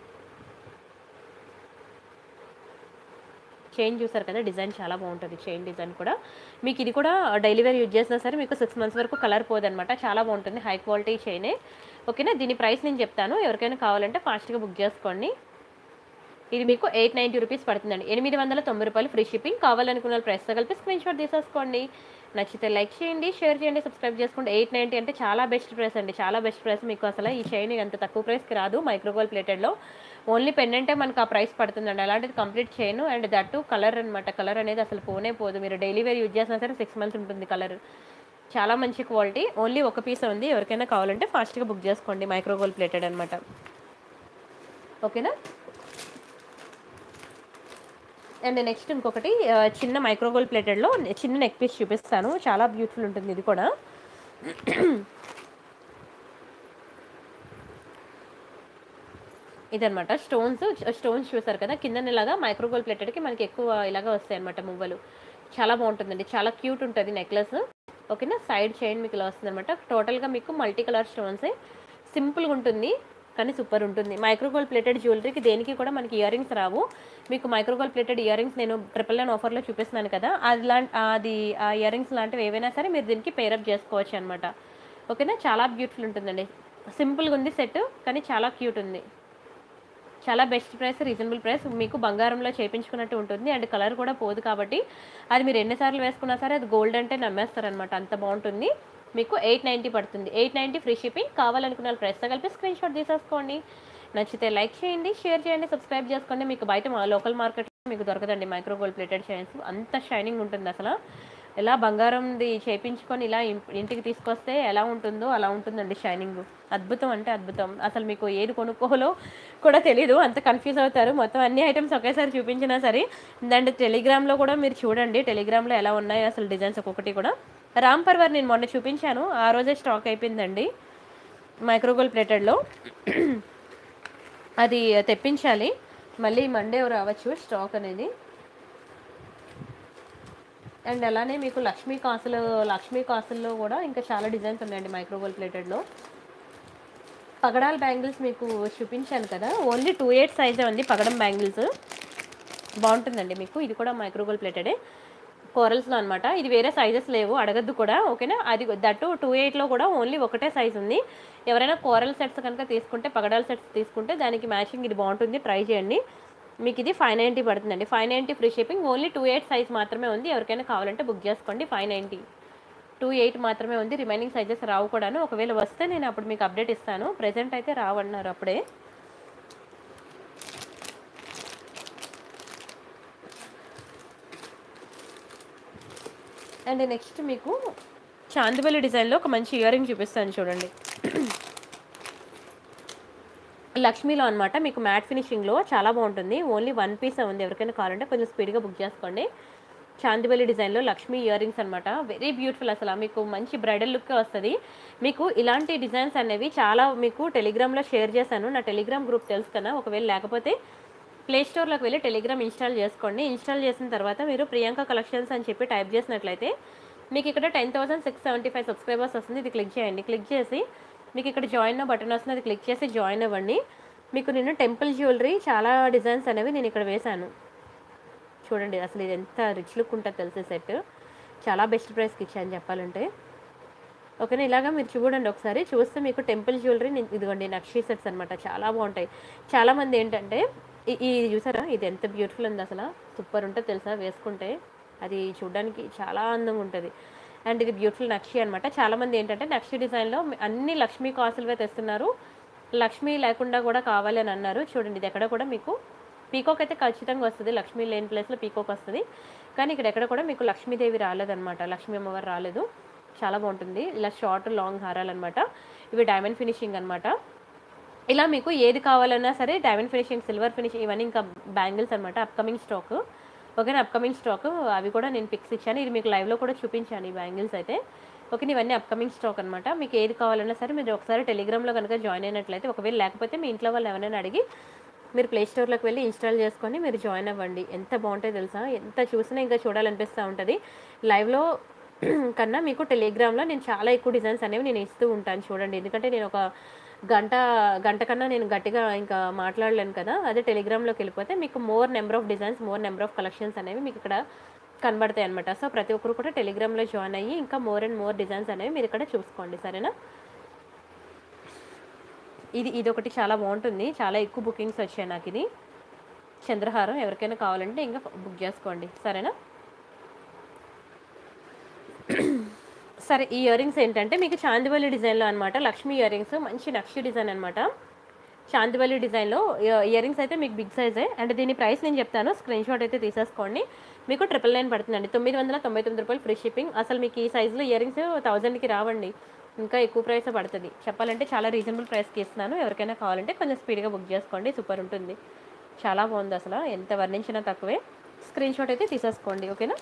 చైన్ చూసారు కదా డిజైన్ చాలా బాగుంటుంది చైన్ డిజైన్ కూడా మీకు ఇది కూడా డైలీ వేర్ యూజ్ చేసినా సరే మీకు సిక్స్ మంత్స్ వరకు కలర్ పోదనమాట చాలా బాగుంటుంది హై క్వాలిటీ చైనే ఓకేనా దీని ప్రైస్ నేను చెప్తాను ఎవరికైనా కావాలంటే ఫాస్ట్గా బుక్ చేసుకోండి ఇది మీకు ఎయిట్ నైంటీ రూపీస్ పడుతుందండి ఎనిమిది వందల తొంభై రూపాయలు ఫ్రీ షిప్పింగ్ కావాలనుకున్న ప్రైస్తో కలిపి స్క్రీన్ షాట్ తీసేసుకోండి నచ్చితే లైక్ చేయండి షేర్ చేయండి సబ్స్క్రైబ్ చేసుకోండి ఎయిట్ నైంటీ అంటే చాలా బెస్ట్ ప్రైస్ అండి చాలా బెస్ట్ ప్రైస్ మీకు అసలు ఈ చైన్ అంత తక్కువ ప్రైస్కి రాదు మైక్రోగోల్ ప్లేటెడ్లో ఓన్లీ పెండెంటే మనకు ఆ ప్రైస్ పడుతుందండి అలాంటిది కంప్లీట్ చేయను అండ్ దట్టు కలర్ అనమాట కలర్ అనేది అసలు పోనే పోదు మీరు డైలీ వేర్ యూజ్ చేసినా సరే సిక్స్ మంత్స్ ఉంటుంది కలర్ చాలా మంచి క్వాలిటీ ఓన్లీ ఒక పీస్ ఉంది ఎవరికైనా కావాలంటే ఫాస్ట్గా బుక్ చేసుకోండి మైక్రోగోల్ ప్లేటెడ్ అనమాట ఓకేనా అండ్ నెక్స్ట్ ఇంకొకటి ఆ, చిన్న మైక్రోగోల్ ప్లేటెడ్లో చిన్న నెక్ పీస్ చూపిస్తాను చాలా బ్యూటిఫుల్ ఉంటుంది ఇది కూడా ఇదనమాట స్టోన్స్ స్టోన్స్ చూసారు కదా కింద ఇలాగా మైక్రోగోల్ ప్లేటెడ్కి మనకి ఎక్కువ ఇలాగా వస్తాయి అనమాట మువ్వలు చాలా బాగుంటుందండి చాలా క్యూట్ ఉంటుంది నెక్లెస్ ఓకేనా సైడ్ చైన్ మీకు ఇలా వస్తుంది అనమాట టోటల్గా మీకు మల్టీ కలర్ స్టోన్సే సింపుల్గా ఉంటుంది కానీ సూపర్ ఉంటుంది మైక్రోగోల్ ప్లేటెడ్ జ్యువెలరీకి దేనికి కూడా మనకి ఇయర్ రింగ్స్ రావు మీకు మైక్రోగోల్ ప్లేటెడ్ ఇయర్ రింగ్స్ నేను ట్రిపుల్ నైన్ ఆఫర్లో చూపిస్తున్నాను కదా అది లాంటి అది ఆ ఇయర్ రింగ్స్ లాంటివి ఏవైనా సరే మీరు దీనికి పేరప్ చేసుకోవచ్చు అనమాట ఓకేనా చాలా బ్యూటిఫుల్ ఉంటుందండి సింపుల్గా ఉంది సెట్ కానీ చాలా క్యూట్ ఉంది చాలా బెస్ట్ ప్రైస్ రీజనబుల్ ప్రైస్ మీకు బంగారంలో చేపించుకున్నట్టు ఉంటుంది అండ్ కలర్ కూడా పోదు కాబట్టి అది మీరు ఎన్నిసార్లు వేసుకున్నా సరే అది గోల్డ్ అంటే నమ్మేస్తారనమాట అంత బాగుంటుంది మీకు ఎయిట్ నైంటీ పడుతుంది ఎయిట్ నైంటీ ఫ్రీ షిప్పింగ్ కావాలనుకున్న ప్రైస్తో కలిపి స్క్రీన్ షాట్ తీసేసుకోండి నచ్చితే లైక్ చేయండి షేర్ చేయండి సబ్స్క్రైబ్ చేసుకోండి మీకు బయట మా లోకల్ మార్కెట్ మీకు దొరకదండి మైక్రో గోల్డ్ ప్లేటెడ్ చైన్స్ అంత షైనింగ్ ఉంటుంది అసలు ఎలా బంగారంది చేపించుకొని ఇలా ఇం- ఇంటికి తీసుకొస్తే ఎలా ఉంటుందో అలా ఉంటుందండి షైనింగ్ అద్భుతం అంటే అద్భుతం అసలు మీకు ఏది కొనుక్కోవాలో కూడా తెలీదు అంత కన్ఫ్యూజ్ అవుతారు మొత్తం అన్ని ఐటమ్స్ ఒకేసారి చూపించినా సరే అండ్ టెలిగ్రామ్లో కూడా మీరు చూడండి టెలిగ్రామ్లో ఎలా ఉన్నాయి అసలు డిజైన్స్ ఒక్కొక్కటి కూడా రామ్ పర్వర్ నేను మొన్న చూపించాను ఆ రోజే స్టాక్ అయిపోయిందండి మైక్రోగోల్ ప్లేటెడ్లో అది తెప్పించాలి మళ్ళీ మండే రావచ్చు స్టాక్ అనేది అండ్ అలానే మీకు లక్ష్మీ కాసులు లక్ష్మీ కాసుల్లో కూడా ఇంకా చాలా డిజైన్స్ ఉన్నాయండి మైక్రోగోల్ ప్లేటెడ్లో పగడాల బ్యాంగిల్స్ మీకు చూపించాను కదా ఓన్లీ టూ ఎయిట్ సైజే ఉంది పగడం బ్యాంగిల్స్ బాగుంటుందండి మీకు ఇది కూడా మైక్రోగోల్ ప్లేటెడే కోరల్స్లో అనమాట ఇది వేరే సైజెస్ లేవు అడగద్దు కూడా ఓకేనా అది దట్టు టూ ఎయిట్లో కూడా ఓన్లీ ఒకటే సైజ్ ఉంది ఎవరైనా కోరల్ సెట్స్ కనుక తీసుకుంటే పగడాల సెట్స్ తీసుకుంటే దానికి మ్యాచింగ్ ఇది బాగుంటుంది ట్రై చేయండి మీకు ఇది ఫైవ్ నైంటీ పడుతుందండి five ninety free shipping only two eight size మాత్రమే ఉంది ఎవరికైనా కావాలంటే బుక్ చేసుకోండి ఫైవ్ నైంటీ టూ ఎయిట్ మాత్రమే ఉంది రిమైనింగ్ సైజెస్ రావు కూడాను ఒకవేళ వస్తే నేను అప్పుడు మీకు అప్డేట్ ఇస్తాను ప్రెజెంట్ అయితే రావన్నారు అప్పుడే అండ్ నెక్స్ట్ మీకు చాందివల్లి డిజైన్లో ఒక మంచి ఇయర్ రింగ్ చూపిస్తాను చూడండి లక్ష్మీలో అనమాట మీకు మ్యాట్ ఫినిషింగ్లో చాలా బాగుంటుంది ఓన్లీ వన్ పీస్ ఉంది ఎవరికైనా కావాలంటే కొంచెం స్పీడ్గా బుక్ చేసుకోండి చాందివల్లి డిజైన్లో లక్ష్మీ ఇయర్ రింగ్స్ అనమాట వెరీ బ్యూటిఫుల్ అసలు మీకు మంచి బ్రైడల్ లుక్ వస్తుంది మీకు ఇలాంటి డిజైన్స్ అనేవి చాలా మీకు టెలిగ్రామ్లో షేర్ చేశాను నా టెలిగ్రామ్ గ్రూప్ తెలుసు కదా ఒకవేళ లేకపోతే ప్లే స్టోర్లోకి వెళ్ళి టెలిగ్రామ్ ఇన్స్టాల్ చేసుకోండి ఇన్స్టాల్ చేసిన తర్వాత మీరు ప్రియాంక కలెక్షన్స్ అని చెప్పి టైప్ చేసినట్లయితే మీకు ఇక్కడ ten thousand six seventy five subscribers వస్తుంది ఇది క్లిక్ చేయండి క్లిక్ చేసి మీకు ఇక్కడ జాయిన్ బటన్ వస్తుంది అది క్లిక్ చేసి జాయిన్ అవ్వండి మీకు నేను టెంపుల్ జ్యువెలరీ చాలా డిజైన్స్ అనేవి నేను ఇక్కడ వేశాను చూడండి అసలు ఇది ఎంత రిచ్ లుక్ ఉంటుంది తెలిసే సెట్ చాలా బెస్ట్ ప్రైస్కి ఇచ్చాను చెప్పాలంటే ఓకేనా ఇలాగా మీరు చూడండి ఒకసారి చూస్తే మీకు టెంపుల్ జ్యువెలరీ నేను- ఇదిగోండి నక్షీ సెట్స్ అనమాట చాలా బాగుంటాయి చాలామంది ఏంటంటే ఈ ఈ చూసారా ఇది ఎంత బ్యూటిఫుల్ ఉంది అసలు సూపర్ ఉంటుంది తెలుసా వేసుకుంటే అది చూడడానికి చాలా అందంగా ఉంటుంది అండ్ ఇది బ్యూటిఫుల్ నక్షి అనమాట చాలామంది ఏంటంటే నక్షి డిజైన్లో అన్ని లక్ష్మీ కాసులువే తెస్తున్నారు లక్ష్మీ లేకుండా కూడా కావాలి అని అన్నారు చూడండి ఇది ఎక్కడ కూడా మీకు పీకాక్ అయితే ఖచ్చితంగా వస్తుంది లక్ష్మీ లేని ప్లేస్లో పీకాక్ వస్తుంది కానీ ఇక్కడ ఎక్కడ కూడా మీకు లక్ష్మీదేవి రాలేదన్నమాట లక్ష్మీ అమ్మవారు రాలేదు చాలా బాగుంటుంది ఇలా షార్ట్ లాంగ్ హారాలు అనమాట ఇవి డైమండ్ ఫినిషింగ్ అనమాట ఇలా మీకు ఏది కావాలన్నా సరే డైమండ్ ఫినిషింగ్ సిల్వర్ ఫినిషింగ్ ఇవన్నీ ఇంకా బ్యాంగిల్స్ అనమాట అప్కమింగ్ స్టాక్ ఓకేనా అప్కమింగ్ స్టాక్ అవి కూడా నేను పిక్స్ ఇచ్చాను ఇది మీకు లైవ్లో కూడా చూపించాను ఈ బ్యాంగిల్స్ అయితే ఓకే ఇవన్నీ అప్కమింగ్ స్టాక్ అనమాట మీకు ఏది కావాలన్నా సరే మీరు ఒకసారి టెలిగ్రామ్లో కనుక జాయిన్ అయినట్లయితే ఒకవేళ లేకపోతే మీ ఇంట్లో వాళ్ళు ఎవరైనా అడిగి మీరు ప్లే స్టోర్లోకి వెళ్ళి ఇన్స్టాల్ చేసుకొని మీరు జాయిన్ అవ్వండి ఎంత బాగుంటాయి తెలుసా ఎంత చూసినా ఇంకా చూడాలనిపిస్తూ ఉంటుంది లైవ్లో కన్నా మీకు టెలిగ్రామ్లో నేను చాలా ఎక్కువ డిజైన్స్ అనేవి నేను ఇస్తూ ఉంటాను చూడండి ఎందుకంటే నేను ఒక గంట గంట కన్నా నేను గట్టిగా ఇంకా మాట్లాడలేను కదా అదే టెలిగ్రామ్లోకి వెళ్ళిపోతే మీకు more number of designs more number of collections అనేవి మీకు ఇక్కడ కనబడతాయి అనమాట సో ప్రతి ఒక్కరు కూడా టెలిగ్రామ్లో జాయిన్ అయ్యి ఇంకా మోర్ అండ్ మోర్ డిజైన్స్ అనేవి మీరు ఇక్కడ చూసుకోండి సరేనా ఇది ఇది ఒకటి చాలా బాగుంటుంది చాలా ఎక్కువ బుకింగ్స్ వచ్చాయి నాకు ఇది చంద్రహారం ఎవరికైనా కావాలంటే ఇంకా బుక్ చేసుకోండి సరేనా సరే ఈ ఇయర్ రింగ్స్ ఏంటంటే మీకు చాందివల్లి డిజైన్లో అనమాట లక్ష్మీ ఇయర్ రింగ్స్ మంచి నక్షి డిజైన్ అనమాట చాందివల్లి డిజైన్లో ఇయర్ రింగ్స్ అయితే మీకు బిగ్ సైజే అండ్ దీని ప్రైస్ నేను చెప్తాను స్క్రీన్ షాట్ అయితే తీసేసుకోండి మీకు ట్రిపుల్ నైన్ పడుతుందండి తొమ్మిది వందల తొంభై తొమ్మిది రూపాయలు ఫ్రీ షిప్పింగ్ అసలు మీకు ఈ సైజులో ఇయర్ రింగ్స్ థౌజండ్కి రావండి ఇంకా ఎక్కువ ప్రైస్ పడుతుంది చెప్పాలంటే చాలా రీజనబుల్ ప్రైస్కి ఇస్తున్నాను ఎవరికైనా కావాలంటే కొంచెం స్పీడ్గా బుక్ చేసుకోండి సూపర్ ఉంటుంది చాలా బాగుంది అసలు ఎంత వర్ణించినా తక్కువే స్క్రీన్ షాట్ అయితే తీసేసుకోండి ఓకేనా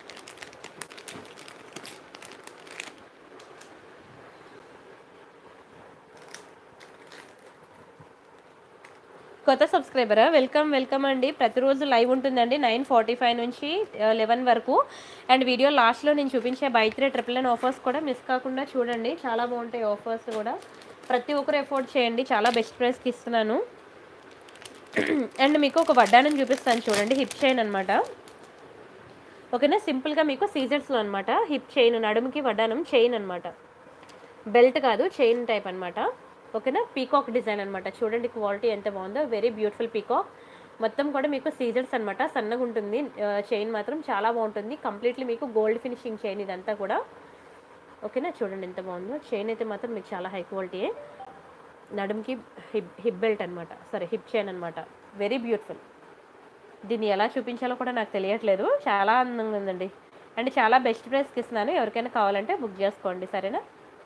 కొత్త సబ్స్క్రైబరా వెల్కమ్ వెల్కమ్ అండి ప్రతిరోజు లైవ్ ఉంటుందండి నైన్ ఫార్టీ ఫైవ్ నుంచి లెవెన్ వరకు అండ్ వీడియో లాస్ట్లో నేను చూపించే buy three triple nine offers కూడా మిస్ కాకుండా చూడండి చాలా బాగుంటాయి ఆఫర్స్ కూడా ప్రతి ఒక్కరు ఎఫోర్డ్ చేయండి చాలా బెస్ట్ ప్రైస్కి ఇస్తున్నాను అండ్ మీకు ఒక వడ్డానం చూపిస్తాను చూడండి హిప్ చైన్ అనమాట ఓకేనా సింపుల్గా మీకు సీజర్స్లో అనమాట హిప్ చైన్ నడుముకి వడ్డానం చైన్ అనమాట బెల్ట్ కాదు చైన్ టైప్ అనమాట ఓకేనా పీకాక్ డిజైన్ అనమాట చూడండి క్వాలిటీ ఎంత బాగుందో వెరీ బ్యూటిఫుల్ పీకాక్ మొత్తం కూడా మీకు సీజర్స్ అనమాట సన్నగా ఉంటుంది చైన్ మాత్రం చాలా బాగుంటుంది కంప్లీట్లీ మీకు గోల్డ్ ఫినిషింగ్ చైన్ ఇదంతా కూడా ఓకేనా చూడండి ఎంత బాగుందో చైన్ అయితే మాత్రం మీకు చాలా హై క్వాలిటీయే నడుముకి హిప్ హిప్ బెల్ట్ అనమాట సారీ హిప్ చైన్ అనమాట వెరీ బ్యూటిఫుల్ దీన్ని ఎలా చూపించాలో కూడా నాకు తెలియట్లేదు చాలా అందంగా ఉందండి అండ్ చాలా బెస్ట్ ప్రైస్కి ఇస్తున్నాను ఎవరికైనా కావాలంటే బుక్ చేసుకోండి సరేనా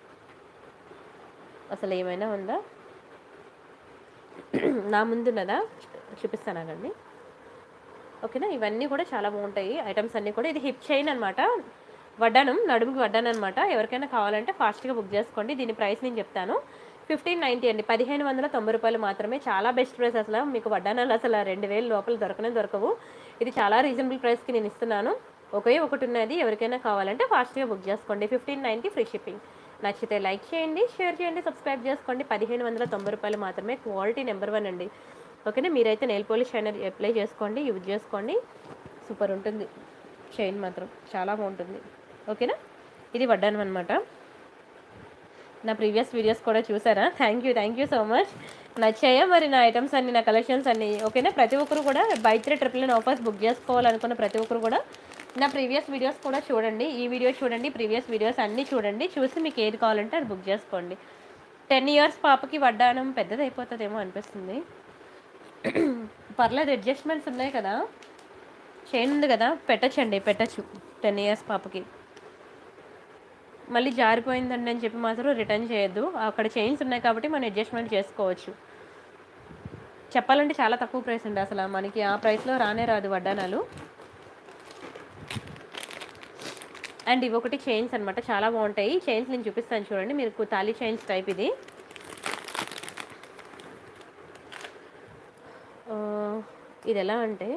అసలు ఏమైనా ఉందా నా ముందున్నదా చూపిస్తాను ఆగండి ఓకేనా ఇవన్నీ కూడా చాలా బాగుంటాయి ఐటమ్స్ అన్నీ కూడా ఇది హిప్ చైన్ అనమాట వడ్డానం నడుముకి వడ్డానం అనమాట ఎవరికైనా కావాలంటే ఫాస్ట్గా బుక్ చేసుకోండి దీని ప్రైస్ నేను చెప్తాను ఫిఫ్టీన్ నైంటీ అండి పదిహేను వందల తొంభై రూపాయలు మాత్రమే చాలా బెస్ట్ ప్రైస్ అసలు మీకు వడ్డానాలు అసలు రెండు వేలు లోపల దొరకనే దొరకవు ఇది చాలా రీజనబుల్ ప్రైస్కి నేను ఇస్తున్నాను ఒకే ఒకటి ఉన్నది ఎవరికైనా కావాలంటే ఫాస్ట్గా బుక్ చేసుకోండి ఫిఫ్టీన్ నైంటీ ఫ్రీ షిప్పింగ్ నచ్చితే లైక్ చేయండి షేర్ చేయండి సబ్స్క్రైబ్ చేసుకోండి పదిహేను వందల తొంభై రూపాయలు మాత్రమే క్వాలిటీ నెంబర్ వన్ అండి ఓకేనా మీరైతే నెయిల్ పాలిష్ షైనర్ అప్లై చేసుకోండి యూజ్ చేసుకోండి సూపర్ ఉంటుంది చైన్ మాత్రం చాలా బాగుంటుంది ఓకేనా ఇది వడ్డానం అనమాట నా ప్రీవియస్ వీడియోస్ కూడా చూసారా thank you thank you so much నచ్చాయా మరి నా ఐటమ్స్ అన్ని నా కలెక్షన్స్ అన్ని ఓకేనా ప్రతి ఒక్కరు కూడా buy three triple nine offers book చేసుకోవాలనుకున్న ప్రతి ఒక్కరు కూడా నా ప్రీవియస్ వీడియోస్ కూడా చూడండి ఈ వీడియో చూడండి ప్రీవియస్ వీడియోస్ అన్నీ చూడండి చూసి మీకు ఏది కావాలంటే అది బుక్ చేసుకోండి టెన్ ఇయర్స్ పాపకి వడ్డానం పెద్దది అయిపోతుందేమో అనిపిస్తుంది పర్లేదు అడ్జస్ట్మెంట్స్ ఉన్నాయి కదా చైన్ ఉంది కదా పెట్టచ్చండి పెట్టచ్చు టెన్ ఇయర్స్ పాపకి మళ్ళీ జారిపోయిందండి అని చెప్పి మాత్రం రిటర్న్ చేయొద్దు అక్కడ చైన్స్ ఉన్నాయి కాబట్టి మనం అడ్జస్ట్మెంట్ చేసుకోవచ్చు చెప్పాలంటే చాలా తక్కువ ప్రైస్ అండి అసలు మనకి ఆ ప్రైస్లో రానే రాదు వడ్డానాలు అండ్ ఇవి ఒకటి చైన్స్ అనమాట చాలా బాగుంటాయి చైన్స్ నేను చూపిస్తాను చూడండి మీరు తాళీ చైన్స్ టైప్ ఇది ఆ, ఇది ఎలా అంటే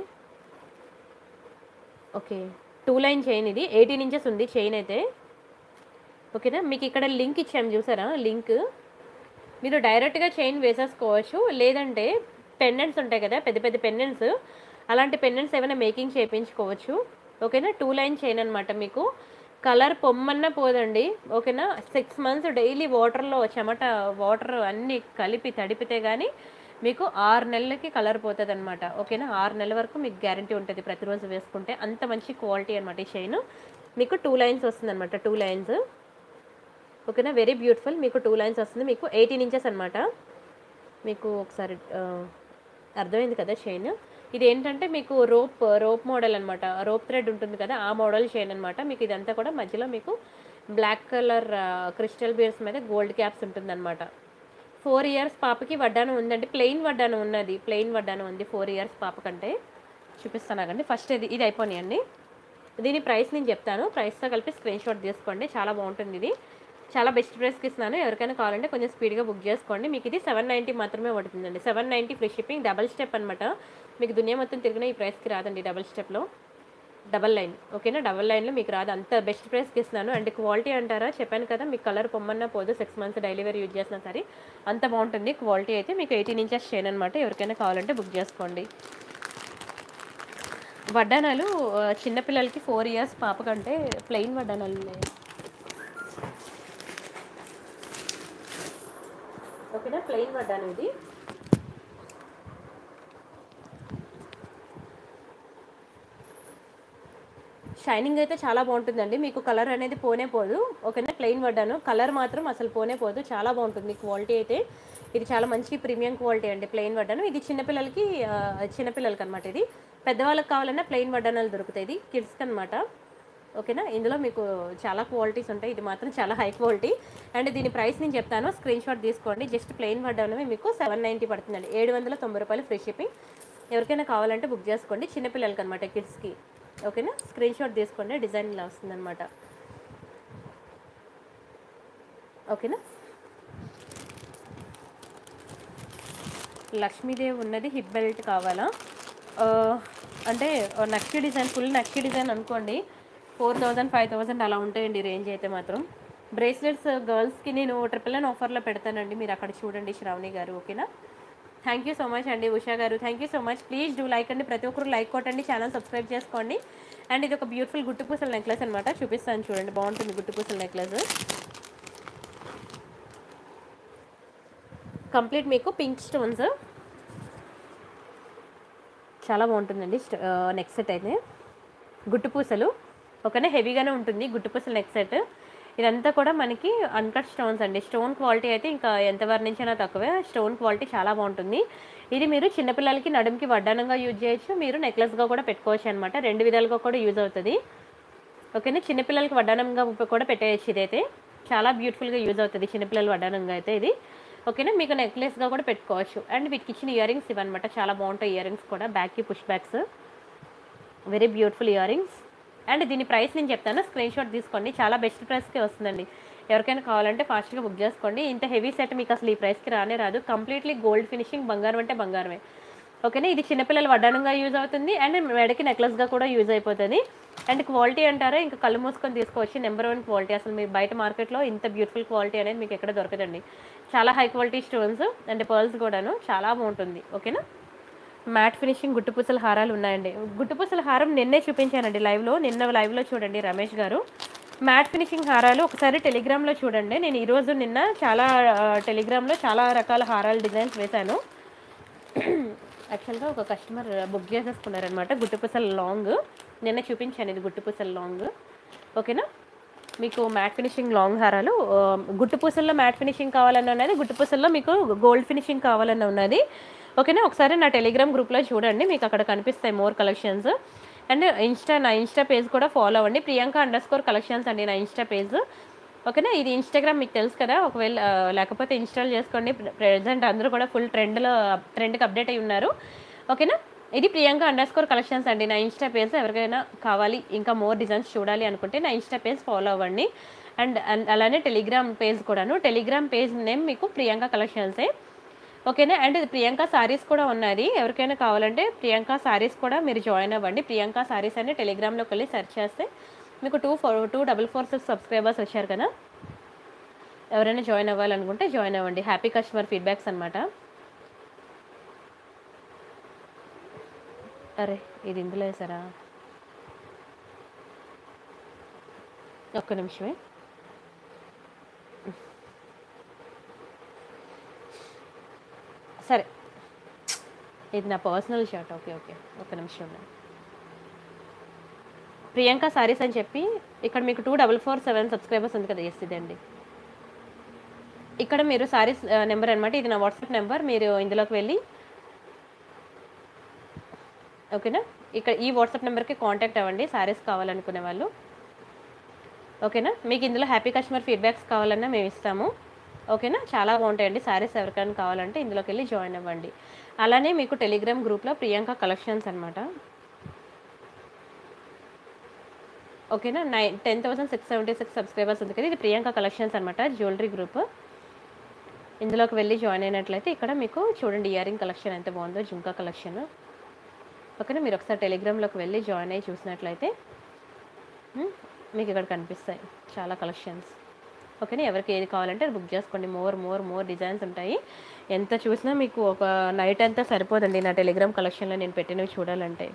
ఓకే టూ లైన్ చైన్ ఇది ఎయిటీన్ ఇంచెస్ ఉంది చైన్ అయితే ఓకేనా మీకు ఇక్కడ లింక్ ఇచ్చాము చూసారా లింక్ మీరు డైరెక్ట్గా చైన్ వేసేసుకోవచ్చు లేదంటే పెండెంట్స్ ఉంటాయి కదా పెద్ద పెద్ద పెండెంట్స్ అలాంటి పెండెంట్స్ ఏమైనా మేకింగ్ చేయించుకోవచ్చు ఓకేనా టూ లైన్ చైన్ అనమాట మీకు కలర్ పొమ్మన్న పోదండి ఓకేనా సిక్స్ మంత్స్ డైలీ వాటర్లో చెమట వాటర్ అన్నీ కలిపి తడిపితే కానీ మీకు ఆరు నెలలకి కలర్ పోతుంది అనమాట ఓకేనా ఆరు నెలల వరకు మీకు గ్యారంటీ ఉంటుంది ప్రతిరోజు వేసుకుంటే అంత మంచి క్వాలిటీ అనమాట ఈ చైన్ మీకు టూ లైన్స్ వస్తుంది అనమాట టూ లైన్స్ ఓకేనా వెరీ బ్యూటిఫుల్ మీకు టూ లైన్స్ వస్తుంది మీకు ఎయిటీన్ ఇంచెస్ అనమాట మీకు ఒకసారి ఆ, అర్థమైంది కదా చైన్ ఇది ఏంటంటే మీకు రోప్ రోప్ మోడల్ అనమాట రోప్ థ్రెడ్ ఉంటుంది కదా ఆ మోడల్ చైన్ అనమాట మీకు ఇదంతా కూడా మధ్యలో మీకు బ్లాక్ కలర్ క్రిస్టల్ బీర్స్ మీద గోల్డ్ క్యాప్స్ ఉంటుందన్నమాట ఫోర్ ఇయర్స్ పాపకి వడ్డానం ఉందండి ప్లెయిన్ వడ్డానం ఉన్నది ప్లెయిన్ వడ్డానం ఉంది ఫోర్ ఇయర్స్ పాప కంటే చూపిస్తాను ఆగండి ఫస్ట్ ఇది ఇది అయిపోయినాయండి దీని ప్రైస్ నేను చెప్తాను ప్రైస్తో కలిపి స్క్రీన్ షాట్ తీసుకోండి చాలా బాగుంటుంది ఇది చాలా బెస్ట్ ప్రైస్కి ఇస్తున్నాను ఎవరికైనా కావాలంటే కొంచెం స్పీడ్గా బుక్ చేసుకోండి మీకు ఇది సెవెన్ నైంటీ మాత్రమే పడుతుందండి seven ninety free shipping double step అనమాట మీకు దునియా మొత్తం తిరిగిన ఈ ప్రైస్కి రాదండి డబల్ స్టెప్లో డబల్ లైన్ ఓకేనా డబల్ లైన్లో మీకు రాదు అంత బెస్ట్ ప్రైస్కి ఇస్తున్నాను అండ్ క్వాలిటీ అంటారా చెప్పాను కదా మీకు కలర్ పొమ్మన్నా పోదు six months daily wear use చేసినా సరే అంత బాగుంటుంది క్వాలిటీ అయితే మీకు ఎయిటీన్ ఇంచెస్ చైన్ అనమాట ఎవరికైనా కావాలంటే బుక్ చేసుకోండి వడ్డానాలు ఆ, చిన్నపిల్లలకి ఫోర్ ఇయర్స్ పాప కంటే ప్లెయిన్ వడ్డానాలు ఉన్నాయి ఓకేనా ప్లెయిన్ వడ్డాను ఇది షైనింగ్ అయితే చాలా బాగుంటుందండి మీకు కలర్ అనేది పోనే పోదు ఓకేనా ప్లెయిన్ పడ్డాను కలర్ మాత్రం అసలు పోనే పోదు చాలా బాగుంటుంది క్వాలిటీ అయితే ఇది చాలా మంచి ప్రీమియం క్వాలిటీ అండి ప్లెయిన్ వడ్డాను ఇది చిన్నపిల్లలకి ఆ, చిన్నపిల్లలకి అనమాట ఇది పెద్దవాళ్ళకి కావాలన్నా ప్లెయిన్ వడ్డానాలు దొరుకుతాయి ఇది కిడ్స్కి అనమాట ఓకేనా ఇందులో మీకు చాలా క్వాలిటీస్ ఉంటాయి ఇది మాత్రం చాలా హై క్వాలిటీ అండ్ దీని ప్రైస్ నేను చెప్తాను స్క్రీన్ షాట్ తీసుకోండి జస్ట్ ప్లెయిన్ వడ్డానమే మీకు సెవెన్ నైంటీ పడుతుందండి ఏడు వందల తొంభై రూపాయలు ఫ్రీ షిప్పింగ్ ఎవరికైనా కావాలంటే బుక్ చేసుకోండి చిన్నపిల్లలకి అనమాట కిడ్స్కి ఓకేనా స్క్రీన్ షాట్ తీసుకోండి డిజైన్ ఇలా వస్తుందన్నమాట ఓకేనా లక్ష్మీదేవి ఉన్నది హిప్ బెల్ట్ కావాలా ఆ, అంటే నక్షి డిజైన్ ఫుల్ నక్షి డిజైన్ అనుకోండి ఫోర్ థౌజండ్ ఫైవ్ థౌజండ్ అలా ఉంటాయండి రేంజ్ అయితే మాత్రం బ్రేస్లెట్స్ గర్ల్స్కి నేను ట్రిపుల్ నైన్ ఆఫర్లో పెడతానండి మీరు అక్కడ చూడండి శ్రావణి గారు ఓకేనా థ్యాంక్ యూ సో మచ్ అండి ఉషా గారు thank you so much please do like అండి ప్రతి ఒక్కరు లైక్ కొట్టండి ఛానల్ సబ్స్క్రైబ్ చేసుకోండి అండ్ ఇది ఒక బ్యూటిఫుల్ గుట్టుపూసల నెక్లెస్ అనమాట చూపిస్తాను చూడండి బాగుంటుంది గుట్టుపూసల నెక్లెస్ కంప్లీట్ మీకు పింక్ స్టోన్స్ చాలా బాగుంటుందండి నెక్ సెట్ అయితే గుట్టు పూసలు ఒకనే హెవీగానే ఉంటుంది గుట్టు పూసల నెక్ సెట్ ఇదంతా కూడా మనకి అన్కట్ స్టోన్స్ అండి స్టోన్ క్వాలిటీ అయితే ఇంకా ఎంత వర్ణించినా తక్కువే స్టోన్ క్వాలిటీ చాలా బాగుంటుంది ఇది మీరు చిన్నపిల్లలకి నడుముకి వడ్డానంగా యూజ్ చేయొచ్చు మీరు నెక్లెస్గా కూడా పెట్టుకోవచ్చు అనమాట రెండు విధాలుగా కూడా యూజ్ అవుతుంది ఓకేనా చిన్నపిల్లలకి వడ్డానంగా ఉప- కూడా పెట్టేయచ్చు ఇదైతే చాలా బ్యూటిఫుల్గా యూజ్ అవుతుంది చిన్నపిల్లల వడ్డానంగా అయితే ఇది ఓకేనా మీకు నెక్లెస్గా కూడా పెట్టుకోవచ్చు అండ్ వీటికి ఇచ్చిన ఇయర్ రింగ్స్ ఇవన్నమాట చాలా బాగుంటాయి ఇయర్ రింగ్స్ కూడా బ్యాక్కి push backs very beautiful ear rings and దీని ప్రైస్ నేను చెప్తాను స్క్రీన్ షాట్ తీసుకోండి చాలా బెస్ట్ ప్రైస్కి వస్తుందండి ఎవరికైనా కావాలంటే ఫాస్ట్గా బుక్ చేసుకోండి ఇంత హెవీ సెట్ మీకు అసలు ఈ ప్రైస్కి రానే రాదు కంప్లీట్లీ గోల్డ్ ఫినిషింగ్ బంగారం అంటే బంగారమే ఓకేనా ఇది చిన్నపిల్లల వడ్డానంగా యూజ్ అవుతుంది అండ్ మెడకి నెక్లెస్గా కూడా యూజ్ అయిపోతుంది అండ్ క్వాలిటీ అంటారా ఇంకా కళ్ళు మూసుకొని తీసుకోవచ్చు నెంబర్ వన్ క్వాలిటీ అసలు మీరు బయట మార్కెట్లో ఇంత బ్యూటిఫుల్ క్వాలిటీ అనేది మీకు ఎక్కడ దొరకదండి చాలా high quality stones and pearls కూడాను చాలా బాగుంటుంది ఓకేనా మ్యాట్ ఫినిషింగ్ గుట్టుపూసల హారాలు ఉన్నాయండి గుట్టుపూసల హారం నిన్నే చూపించానండి లైవ్లో నిన్న లైవ్లో చూడండి రమేష్ గారు మ్యాట్ ఫినిషింగ్ హారాలు ఒకసారి టెలిగ్రామ్లో చూడండి నేను ఈరోజు నిన్న చాలా ఆ, టెలిగ్రామ్లో చాలా రకాల హారాల డిజైన్స్ వేశాను యాక్చువల్గా ఒక కస్టమర్ బుక్ చేసేసుకున్నారనమాట గుట్టుపూసల లాంగ్ నిన్న చూపించాను ఇది గుట్టుపూసల లాంగ్ ఓకేనా మీకు మ్యాట్ ఫినిషింగ్ లాంగ్ హారాలు ఆ, గుట్టుపూసల్లో మ్యాట్ ఫినిషింగ్ కావాలన్న ఉన్నది గుట్టుపూసల్లో మీకు గోల్డ్ ఫినిషింగ్ కావాలన్న ఉన్నది ఓకేనా ఒకసారి నా టెలిగ్రామ్ గ్రూప్లో చూడండి మీకు అక్కడ కనిపిస్తాయి మోర్ కలెక్షన్స్ అండ్ ఇన్స్టా నా ఇన్స్టా పేజ్ కూడా ఫాలో అవ్వండి ప్రియాంక అండర్ స్కోర్ కలెక్షన్స్ అండి నా ఇన్స్టా పేజ్ ఓకేనా ఇది ఇన్స్టాగ్రామ్ మీకు తెలుసు కదా ఒకవేళ ఆ, లేకపోతే ఇన్స్టాల్ చేసుకోండి ప్రెజెంట్ అందరూ కూడా ఫుల్ ట్రెండ్లో ట్రెండ్కి అప్డేట్ అయి ఉన్నారు ఓకేనా ఇది ప్రియాంక అండర్ స్కోర్ కలెక్షన్స్ అండి నా ఇన్స్టా పేజ్ ఎవరికైనా కావాలి ఇంకా మోర్ డిజైన్స్ చూడాలి అనుకుంటే నా ఇన్స్టా పేజ్ ఫాలో అవ్వండి అండ్ అండ్ అలానే టెలిగ్రామ్ పేజ్ కూడాను టెలిగ్రామ్ పేజ్ నేమ్ మీకు ప్రియాంక కలెక్షన్సే ఓకేనా అండ్ ఇది ప్రియాంక సారీస్ కూడా ఉన్నది ఎవరికైనా కావాలంటే ప్రియాంక సారీస్ కూడా మీరు జాయిన్ అవ్వండి ప్రియాంక సారీస్ అని టెలిగ్రామ్లోకి వెళ్ళి సెర్చ్ చేస్తే మీకు two four two double four six subscribers వచ్చారు కదా ఎవరైనా జాయిన్ అవ్వాలనుకుంటే జాయిన్ అవ్వండి హ్యాపీ కస్టమర్ ఫీడ్బ్యాక్స్ అనమాట అరే ఇది ఇందులో వేసారా ఒక్క నిమిషమే సరే ఇది నా పర్సనల్ షర్ట్ ఓకే ఓకే ఒక నిమిషం ఉండండి. ప్రియాంక సారీస్ అని చెప్పి ఇక్కడ మీకు two double four seven subscribers ఉంది కదా ఎస్ ఇదండి ఇక్కడ మీరు సారీస్ నెంబర్ అనమాట ఇది నా వాట్సాప్ నెంబర్ మీరు ఇందులోకి వెళ్ళి ఓకేనా ఇక్కడ ఈ వాట్సాప్ నెంబర్కి కాంటాక్ట్ అవ్వండి సారీస్ కావాలనుకునే వాళ్ళు ఓకేనా మీకు ఇందులో హ్యాపీ కస్టమర్ ఫీడ్బ్యాక్స్ కావాలన్నా మేము ఇస్తాము ఓకేనా చాలా బాగుంటాయండి సారీస్ ఎవరికైనా కావాలంటే ఇందులోకి వెళ్ళి జాయిన్ అవ్వండి అలానే మీకు టెలిగ్రామ్ గ్రూప్లో ప్రియాంక కలెక్షన్స్ అనమాట ఓకేనా nine ten thousand six seventy six subscribers ఉంది కదా ఇది ప్రియాంక కలెక్షన్స్ అనమాట జ్యువెలరీ గ్రూప్ ఇందులోకి వెళ్ళి జాయిన్ అయినట్లయితే ఇక్కడ మీకు చూడండి ఇయర్ రింగ్ కలెక్షన్ ఎంత బాగుందో జుంకా కలెక్షన్ ఓకేనా మీరు ఒకసారి టెలిగ్రామ్లోకి వెళ్ళి జాయిన్ అయ్యి చూసినట్లయితే మ్, మీకు ఇక్కడ కనిపిస్తాయి చాలా కలెక్షన్స్ ఓకేనా ఎవరికి ఏది కావాలంటే అది బుక్ చేసుకోండి మోర్ మోర్ మోర్ డిజైన్స్ ఉంటాయి ఎంత చూసినా మీకు ఒక నైట్ అంతా సరిపోదండి నా టెలిగ్రామ్ కలెక్షన్లో నేను పెట్టినవి చూడాలంటే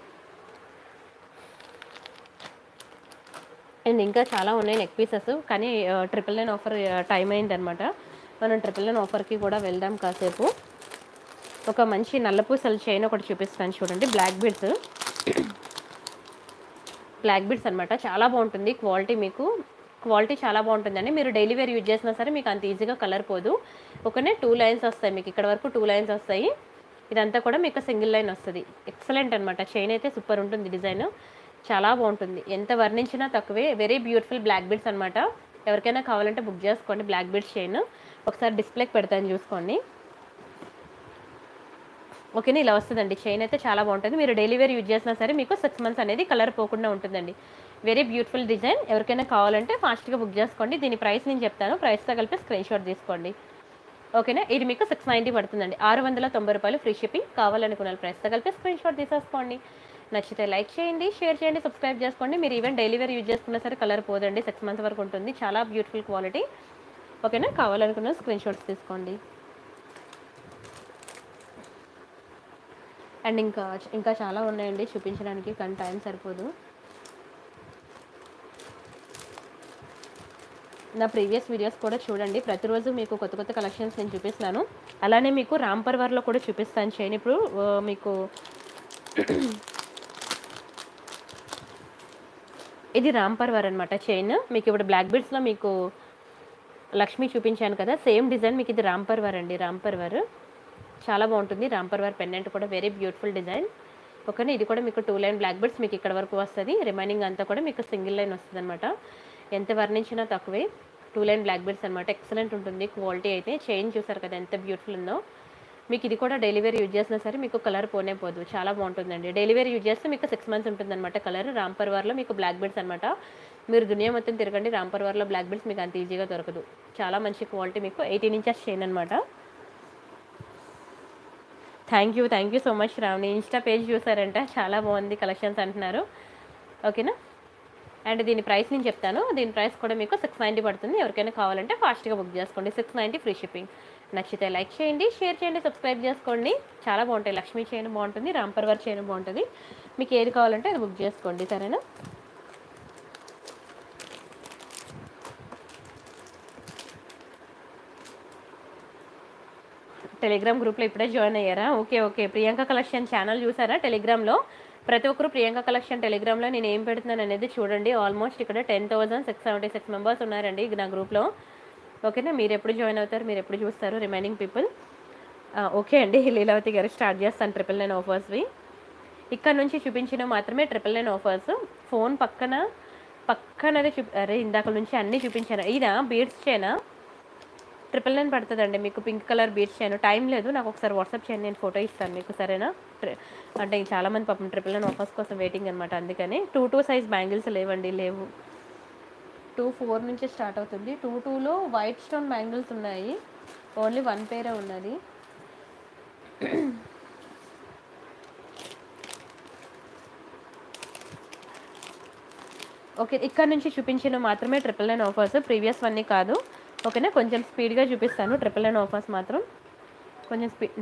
అండ్ ఇంకా చాలా ఉన్నాయి నెక్ పీసెస్ కానీ ట్రిపుల్ నైన్ ఆఫర్ టైం అయిందనమాట మనం ట్రిపుల్ నైన్ ఆఫర్కి కూడా వెళ్దాం కాసేపు ఒక మంచి నల్లపూసల చైన్ ఒకటి చూపిస్తాను చూడండి బ్లాక్ బీడ్స్ బ్లాక్ బీడ్స్ అనమాట చాలా బాగుంటుంది క్వాలిటీ మీకు క్వాలిటీ చాలా బాగుంటుందండి మీరు డైలీ వేర్ యూజ్ చేసినా సరే మీకు అంత ఈజీగా కలర్ పోదు ఒకనే టూ లైన్స్ వస్తాయి మీకు ఇక్కడ వరకు టూ లైన్స్ వస్తాయి ఇదంతా కూడా మీకు సింగిల్ లైన్ వస్తుంది ఎక్సలెంట్ అనమాట చైన్ అయితే సూపర్ ఉంటుంది డిజైన్ చాలా బాగుంటుంది ఎంత వర్ణించినా తక్కువే వెరీ బ్యూటిఫుల్ బ్లాక్ బీడ్స్ అనమాట ఎవరికైనా కావాలంటే బుక్ చేసుకోండి బ్లాక్ బీడ్స్ చైన్ ఒకసారి డిస్ప్లేకి పెడతాను చూసుకోండి ఓకేనా ఇలా వస్తుందండి చైన్ అయితే చాలా బాగుంటుంది మీరు డైలీ వేర్ యూజ్ చేసినా సరే మీకు సిక్స్ మంత్స్ అనేది కలర్ పోకుండా ఉంటుందండి వెరీ బ్యూటిఫుల్ డిజైన్ ఎవరికైనా కావాలంటే ఫాస్ట్గా బుక్ చేసుకోండి దీని ప్రైస్ నేను చెప్తాను ప్రైస్తో కలిపి స్క్రీన్ షాట్ తీసుకోండి ఓకేనా ఇది మీకు సిక్స్ నైంటీ పడుతుందండి ఆరు వందల తొంభై రూపాయలు ఫ్రీ షిప్పింగ్ కావాలనుకున్న ప్రైస్తో కలిపి స్క్రీన్ షాట్ తీసేసుకోండి నచ్చితే లైక్ చేయండి షేర్ చేయండి సబ్స్క్రైబ్ చేసుకోండి మీరు ఈవెన్ డైలీ వేర్ యూజ్ చేసుకున్నా సరే కలర్ పోదండి సిక్స్ మంత్స్ వరకు ఉంటుంది చాలా బ్యూటిఫుల్ క్వాలిటీ ఓకేనా కావాలనుకున్న స్క్రీన్ షాట్స్ తీసుకోండి అండ్ ఇంకా ఇంకా చాలా ఉన్నాయండి చూపించడానికి కానీ టైం సరిపోదు నా ప్రీవియస్ వీడియోస్ కూడా చూడండి ప్రతిరోజు మీకు కొత్త కొత్త కలెక్షన్స్ నేను చూపిస్తున్నాను అలానే మీకు రాంపర్వర్లో కూడా చూపిస్తాను చైన్ ఇప్పుడు ఆ, మీకు ఇది రాంపర్వర్ అనమాట చైన్ మీకు ఇప్పుడు బ్లాక్ బీడ్స్లో మీకు లక్ష్మి చూపించాను కదా సేమ్ డిజైన్ మీకు ఇది రాంపర్వర్ అండి రాంపర్వర్ చాలా బాగుంటుంది రాంపర్వర్ పెండెంట్ కూడా వెరీ బ్యూటిఫుల్ డిజైన్ ఓకేనా ఇది కూడా మీకు టూ లైన్ బ్లాక్ బీడ్స్ మీకు ఇక్కడ వరకు వస్తుంది రిమైనింగ్ అంతా కూడా మీకు సింగిల్ లైన్ వస్తుంది అనమాట ఎంత వర్ణించినా తక్కువే టూ లైన్ బ్లాక్ బీడ్స్ అనమాట ఎక్సలెంట్ ఉంటుంది క్వాలిటీ అయితే చైన్ చూసారు కదా ఎంత బ్యూటిఫుల్ ఉందో మీకు ఇది కూడా డైలీ వేర్ యూజ్ చేసినా సరే మీకు కలర్ పోనే పోదు చాలా బాగుంటుందండి డైలీ వేర్ యూజ్ చేస్తే మీకు సిక్స్ మంత్స్ ఉంటుంది అనమాట కలర్ రాంపర్వార్లో మీకు బ్లాక్ బీడ్స్ అనమాట మీరు దునియా మొత్తం తిరగండి రాంపర్వార్లో బ్లాక్ బీడ్స్ మీకు అంత ఈజీగా దొరకదు చాలా మంచి క్వాలిటీ మీకు ఎయిటీన్ ఇంచెస్ చైన్ అనమాట thank you thank you so much Ravani insta page చూసారంట చాలా బాగుంది కలెక్షన్స్ అంటున్నారు ఓకేనా అండ్ దీని ప్రైస్ నేను చెప్తాను దీని ప్రైస్ కూడా మీకు సిక్స్ నైంటీ పడుతుంది ఎవరికైనా కావాలంటే ఫాస్ట్గా బుక్ చేసుకోండి సిక్స్ నైంటీ ఫ్రీ షిప్పింగ్ నచ్చితే లైక్ చేయండి షేర్ చేయండి సబ్స్క్రైబ్ చేసుకోండి చాలా బాగుంటాయి లక్ష్మీ చైన్ బాగుంటుంది రాంపర్వర్ చైన్ బాగుంటుంది మీకు ఏది కావాలంటే అది బుక్ చేసుకోండి సరేనా టెలిగ్రామ్ గ్రూప్లో ఇప్పుడే జాయిన్ అయ్యారా okay okay Priyanka collection channel చూసారా టెలిగ్రామ్లో ప్రతి ఒక్కరు ప్రియాంక కలెక్షన్ టెలిగ్రామ్లో నేను ఏం పెడుతున్నాను అనేది చూడండి ఆల్మోస్ట్ ఇక్కడ ten thousand six seventy six members ఉన్నారండి నా గ్రూప్లో ఓకేనా మీరు ఎప్పుడు జాయిన్ అవుతారు మీరు ఎప్పుడు చూస్తారు రిమైనింగ్ పీపుల్ ఓకే అండి లీలావతి గారు స్టార్ట్ చేస్తాను ట్రిపుల్ నైన్ ఆఫర్స్వి ఇక్కడ నుంచి చూపించిన మాత్రమే ట్రిపుల్ నైన్ ఆఫర్స్ ఫోన్ పక్కన పక్కనదే చూ అరే ఇందాక నుంచి అన్నీ చూపించాను ఇదా బీడ్స్ చేనా ట్రిపుల్ నైన్ పడుతుందండి మీకు పింక్ కలర్ బీడ్స్ చేయను టైం లేదు నాకు ఒకసారి వాట్సాప్ చేయండి నేను ఫోటో ఇస్తాను మీకు సరేనా ట్రి- అంటే చాలామంది పాపం ట్రిపుల్ నైన్ ఆఫర్స్ కోసం వెయిటింగ్ అనమాట అందుకని టూ టూ సైజ్ బ్యాంగిల్స్ లేవండి లేవు టూ ఫోర్ నుంచి స్టార్ట్ అవుతుంది టూ టూలో వైట్ స్టోన్ బ్యాంగిల్స్ ఉన్నాయి ఓన్లీ వన్ పేరే ఉన్నది ఓకే ఇక్కడ నుంచి చూపించిన మాత్రమే ట్రిపుల్ నైన్ ఆఫర్స్ ప్రీవియస్ వన్నీ కాదు ఓకేనా కొంచెం స్పీడ్గా చూపిస్తాను ట్రిపుల్ నైన్ ఆఫర్స్ మాత్రం కొంచెం స్పీడ్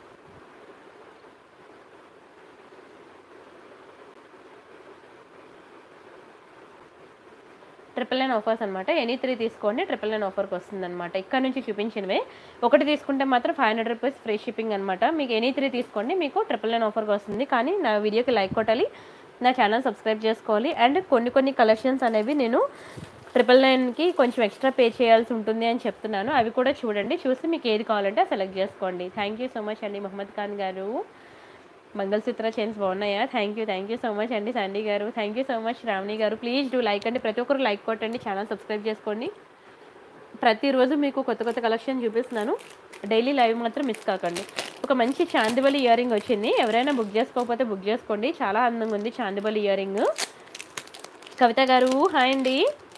ట్రిపుల్ నైన్ ఆఫర్స్ అనమాట ఎనీ త్రీ తీసుకోండి ట్రిపుల్ నైన్ ఆఫర్కి వస్తుంది అనమాట ఇక్కడ నుంచి చూపించినవే ఒకటి తీసుకుంటే మాత్రం five hundred rupees free shipping అనమాట మీకు ఎనీ త్రీ తీసుకోండి మీకు ట్రిపుల్ నైన్ ఆఫర్కి వస్తుంది కానీ నా వీడియోకి లైక్ కొట్టాలి నా ఛానల్ సబ్స్క్రైబ్ చేసుకోవాలి అండ్ కొన్ని కొన్ని కలెక్షన్స్ అనేవి నేను ట్రిపుల్ నైన్కి కొంచెం ఎక్స్ట్రా పే చేయాల్సి ఉంటుంది అని చెప్తున్నాను అవి కూడా చూడండి చూసి మీకు ఏది కావాలంటే సెలెక్ట్ చేసుకోండి థ్యాంక్ యూ సో మచ్ అండి మహమ్మద్ ఖాన్ గారు మంగళసూత్ర చైన్స్ బాగున్నాయా thank you thank you so much అండి సండీ గారు thank you so much Ravani గారు ప్లీజ్ డూ లైక్ అండి ప్రతి ఒక్కరు లైక్ కొట్టండి ఛానల్ సబ్స్క్రైబ్ చేసుకోండి ప్రతిరోజు మీకు కొత్త కొత్త కలెక్షన్ చూపిస్తున్నాను డైలీ లైవ్ మాత్రం మిస్ కాకండి ఒక మంచి చాందిబలి ఇయర్ రింగ్ వచ్చింది ఎవరైనా బుక్ చేసుకోకపోతే బుక్ చేసుకోండి చాలా అందంగా ఉంది చాందిబలి ఇయర్ రింగ్ కవిత గారు హాయ్ అండి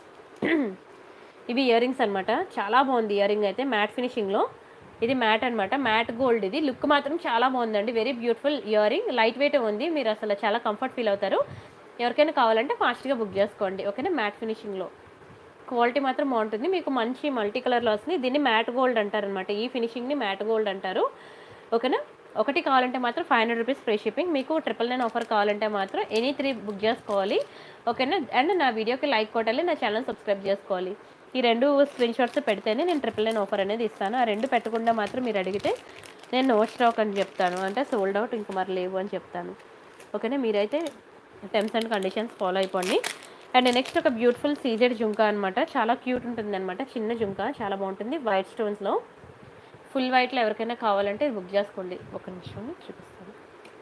ఇవి ఇయర్ రింగ్స్ అనమాట చాలా బాగుంది ఇయర్ రింగ్ అయితే మ్యాట్ ఫినిషింగ్లో ఇది మ్యాట్ అనమాట మ్యాట్ గోల్డ్ ఇది లుక్ మాత్రం చాలా బాగుందండి very beautiful ear ring light weight ఉంది మీరు అసలు చాలా కంఫర్ట్ ఫీల్ అవుతారు ఎవరికైనా కావాలంటే ఫాస్ట్గా బుక్ చేసుకోండి ఓకేనా మ్యాట్ ఫినిషింగ్లో క్వాలిటీ మాత్రం బాగుంటుంది మీకు మంచి మల్టీ కలర్లో వస్తుంది దీన్ని మ్యాట్ గోల్డ్ అంటారు అనమాట ఈ ఫినిషింగ్ని మ్యాట్ గోల్డ్ అంటారు ఓకేనా ఒకటి కావాలంటే మాత్రం five hundred rupees free shipping మీకు ట్రిపుల్ నైన్ ఆఫర్ కావాలంటే మాత్రం ఎనీ త్రీ బుక్ చేసుకోవాలి ఓకేనా అండ్ నా వీడియోకి లైక్ కొట్టాలి నా ఛానల్ సబ్స్క్రైబ్ చేసుకోవాలి ఈ రెండు స్క్రీన్ షాట్స్ పెడితేనే నేను ట్రిపుల్ నైన్ ఆఫర్ అనేది ఇస్తాను ఆ రెండు పెట్టకుండా మాత్రం మీరు అడిగితే నేను నో స్టాక్ అని చెప్తాను అంటే సోల్డ్ అవుట్ ఇంక మరి లేవు అని చెప్తాను ఓకేనా మీరైతే టెమ్స్ అండ్ కండిషన్స్ ఫాలో అయిపోండి అండ్ నెక్స్ట్ ఒక బ్యూటిఫుల్ సీజెడ్ జుంకా అనమాట చాలా క్యూట్ ఉంటుంది అనమాట చిన్న జుంకా చాలా బాగుంటుంది వైట్ స్టోన్స్లో ఫుల్ వైట్లో ఎవరికైనా కావాలంటే ఇది బుక్ చేసుకోండి ఒక నిమిషం చూపిస్తాను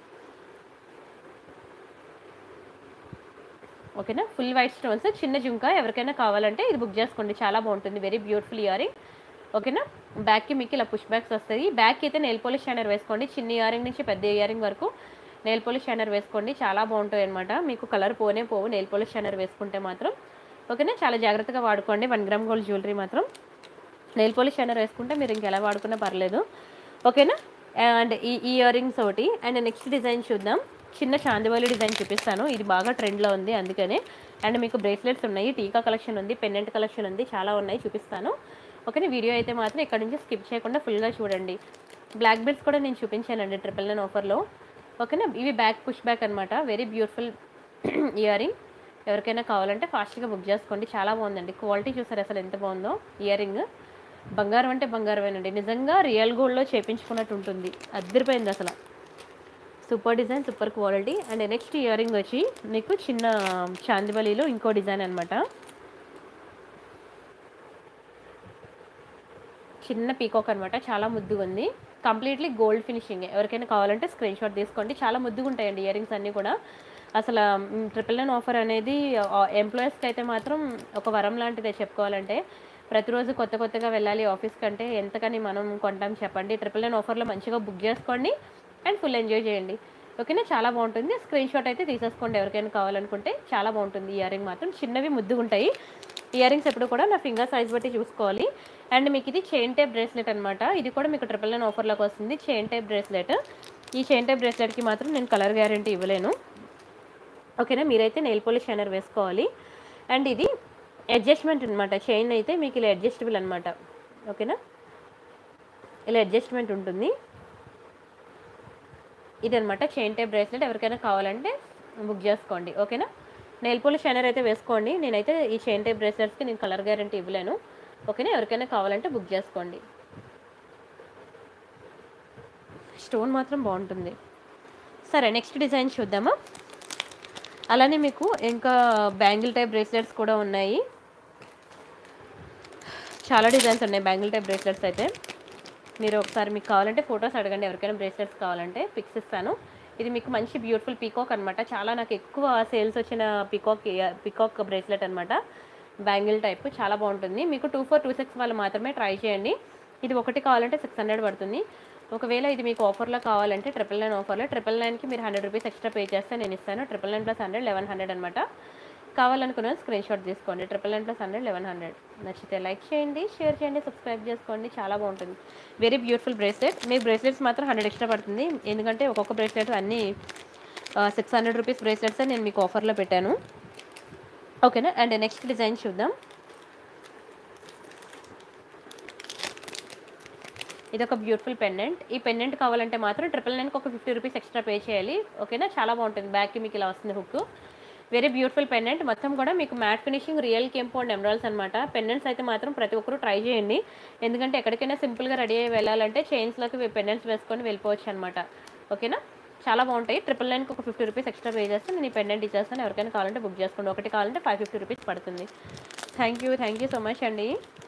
ఓకేనా ఫుల్ వైట్ స్టోన్స్ చిన్న జుంకా ఎవరికైనా కావాలంటే ఇది బుక్ చేసుకోండి చాలా బాగుంటుంది వెరీ బ్యూటిఫుల్ ఇయరింగ్ ఓకేనా బ్యాక్కి మీకు ఇలా పుష్ బ్యాక్స్ వస్తాయి బ్యాక్కి అయితే నెయిల్ పాలిష్ షైనర్ వేసుకోండి చిన్న ఇయరింగ్ నుంచి పెద్ద ఇయరింగ్ వరకు నెయిల్ పాలిష్ షైనర్ వేసుకోండి చాలా బాగుంటాయి అనమాట మీకు కలర్ పోనే పోవు నెయిల్ పాలిష్ షైనర్ వేసుకుంటే మాత్రం ఓకేనా చాలా జాగ్రత్తగా వాడుకోండి వన్ గ్రామ్ గోల్డ్ జ్యువెలరీ మాత్రం నెయిల్ పాలిష్ షైనర్ వేసుకుంటే మీరు ఇంకెలా వాడుకున్నా పర్లేదు ఓకేనా అండ్ ఈ ఈ ఇయర్ రింగ్స్ ఒకటి అండ్ నెక్స్ట్ డిజైన్ చూద్దాం చిన్న చాందివలి డిజైన్ చూపిస్తాను ఇది బాగా ట్రెండ్లో ఉంది అందుకనే అండ్ మీకు బ్రేస్లెట్స్ ఉన్నాయి టీకా కలెక్షన్ ఉంది పెన్నెంట్ కలెక్షన్ ఉంది చాలా ఉన్నాయి చూపిస్తాను ఓకేనా వీడియో అయితే మాత్రం ఇక్కడ నుంచి స్కిప్ చేయకుండా ఫుల్గా చూడండి బ్లాక్ బెల్ట్స్ కూడా నేను చూపించానండి ట్రిపుల్ నైన్ ఆఫర్లో ఓకేనా ఇవి బ్యాక్ పుష్ బ్యాక్ అనమాట వెరీ బ్యూటిఫుల్ ఇయర్ రింగ్ ఎవరికైనా కావాలంటే ఫాస్ట్గా బుక్ చేసుకోండి చాలా బాగుందండి క్వాలిటీ చూసారు అసలు ఎంత బాగుందో ఇయర్ రింగ్ బంగారం అంటే బంగారమేనండి నిజంగా రియల్ గోల్డ్లో చేపించుకున్నట్టు ఉంటుంది అద్దరిపోయింది అసలు super design super quality and next ear ring వచ్చి మీకు చిన్న చాందిబలిలో ఇంకో డిజైన్ అనమాట చిన్న పీకాక్ అనమాట చాలా ముద్దుగా ఉంది కంప్లీట్లీ గోల్డ్ ఫినిషింగ్ ఎవరికైనా కావాలంటే స్క్రీన్ షాట్ తీసుకోండి చాలా ముద్దుగా ఉంటాయండి ఇయర్ రింగ్స్ అన్నీ కూడా అసలు ట్రిపుల్ నైన్ ఆఫర్ అనేది ఎంప్లాయీస్కి అయితే మాత్రం ఒక వరం లాంటిదే చెప్పుకోవాలంటే ప్రతిరోజు కొత్త కొత్తగా వెళ్ళాలి ఆఫీస్ కంటే ఎంతకని మనం కొంటాం చెప్పండి ట్రిపుల్ నైన్ ఆఫర్లో మంచిగా బుక్ చేసుకోండి అండ్ ఫుల్ ఎంజాయ్ చేయండి ఓకేనా చాలా బాగుంటుంది స్క్రీన్ షాట్ అయితే తీసేసుకోండి ఎవరికైనా కావాలనుకుంటే చాలా బాగుంటుంది ఇయర్ రింగ్ మాత్రం చిన్నవి ముద్దుగా ఉంటాయి ఇయర్ రింగ్స్ ఎప్పుడు కూడా నా ఫింగర్ సైజ్ బట్టి చూసుకోవాలి అండ్ మీకు ఇది చైన్ టైప్ బ్రేస్లెట్ అనమాట ఇది కూడా మీకు ట్రిపుల్ నైన్ ఆఫర్లోకి వస్తుంది చైన్ టైప్ బ్రేస్లెట్ ఈ చైన్ టైప్ బ్రేస్లెట్కి మాత్రం నేను కలర్ గ్యారంటీ ఇవ్వలేను ఓకేనా మీరైతే నెయిల్ పోలిష్ షైనర్ వేసుకోవాలి అండ్ ఇది అడ్జస్ట్మెంట్ అనమాట చైన్ అయితే మీకు ఇలా అడ్జస్టబుల్ అనమాట ఓకేనా ఇలా అడ్జస్ట్మెంట్ ఉంటుంది ఇది అనమాట చైన్ టైప్ బ్రేస్లెట్ ఎవరికైనా కావాలంటే బుక్ చేసుకోండి ఓకేనా నెయిల్ పోలిష్ షైనర్ అయితే వేసుకోండి నేనైతే ఈ చైన్ టైప్ బ్రేస్లెట్స్కి నేను కలర్ గ్యారంటీ ఇవ్వలేను ఓకేనా ఎవరికైనా కావాలంటే బుక్ చేసుకోండి స్టోన్ మాత్రం బాగుంటుంది సరే నెక్స్ట్ డిజైన్ చూద్దామా అలానే మీకు ఇంకా బ్యాంగిల్ టైప్ బ్రేస్లెట్స్ కూడా ఉన్నాయి చాలా డిజైన్స్ ఉన్నాయి బ్యాంగిల్ టైప్ బ్రేస్లెట్స్ అయితే మీరు ఒకసారి మీకు కావాలంటే ఫొటోస్ అడగండి ఎవరికైనా బ్రేస్లెట్స్ కావాలంటే పిక్స్ ఇస్తాను ఇది మీకు మంచి బ్యూటిఫుల్ పీకాక్ అనమాట చాలా నాకు ఎక్కువ సేల్స్ వచ్చిన పీకాక్ పీకాక్ బ్రేస్లెట్ అనమాట బ్యాంగిల్ టైప్ చాలా బాగుంటుంది మీకు టూ ఫోర్ టూ సిక్స్ వాళ్ళు మాత్రమే ట్రై చేయండి ఇది ఒకటి కావాలంటే సిక్స్ హండ్రెడ్ పడుతుంది ఒకవేళ ఇది మీకు ఆఫర్లో కావాలంటే ట్రిపుల్ నైన్ ఆఫర్లో ట్రిపుల్ నైన్కి మీరు హండ్రెడ్ రూపీస్ ఎక్స్ట్రా పే చేస్తే నేను ఇస్తాను triple nine plus hundred eleven hundred అనమాట కావాలనుకున్న స్క్రీన్ షాట్ తీసుకోండి triple nine plus hundred eleven hundred నచ్చితే లైక్ చేయండి షేర్ చేయండి సబ్స్క్రైబ్ చేసుకోండి చాలా బాగుంటుంది వెరీ బ్యూటిఫుల్ బ్రేస్లెట్ మీకు బ్రేస్లెట్స్ మాత్రం హండ్రెడ్ ఎక్స్ట్రా పడుతుంది ఎందుకంటే ఒక్కొక్క బ్రేస్లెట్ అన్నీ సిక్స్ హండ్రెడ్ రూపీస్ బ్రేస్లెట్స్ నేను మీకు ఆఫర్లో పెట్టాను ఓకేనా అండ్ నెక్స్ట్ డిజైన్ చూద్దాం ఇది ఒక బ్యూటిఫుల్ పెండెంట్ ఈ పెండెంట్ కావాలంటే మాత్రం ట్రిపుల్ నైన్కి ఒక ఫిఫ్టీ రూపీస్ ఎక్స్ట్రా పే చేయాలి ఓకేనా చాలా బాగుంటుంది బ్యాక్కి మీకు ఇలా వస్తుంది హుక్ వెరీ బ్యూటిఫుల్ పెండెంట్ మొత్తం కూడా మీకు మ్యాట్ ఫినిషింగ్ రియల్ కెంపు అండ్ ఎమరాల్స్ అనమాట పెండెంట్స్ అయితే మాత్రం ప్రతి ఒక్కరు ట్రై చేయండి ఎందుకంటే ఎక్కడికైనా సింపుల్గా రెడీ అయ్యి వెళ్ళాలంటే చైన్స్లోకి పెండెంట్స్ వేసుకొని వెళ్ళిపోవచ్చు అనమాట ఓకేనా చాలా బాగుంటాయి ట్రిపుల్ నైన్కి ఒక ఫిఫ్టీ రూపీస్ ఎక్స్ట్రా పే చేస్తే నేను ఈ పెండెంట్ ఇచ్చేస్తాను ఎవరికైనా కావాలంటే బుక్ చేసుకోండి ఒకటి కావాలంటే ఫైవ్ ఫిఫ్టీ రూపీస్ పడుతుంది thank you thank you so much అండి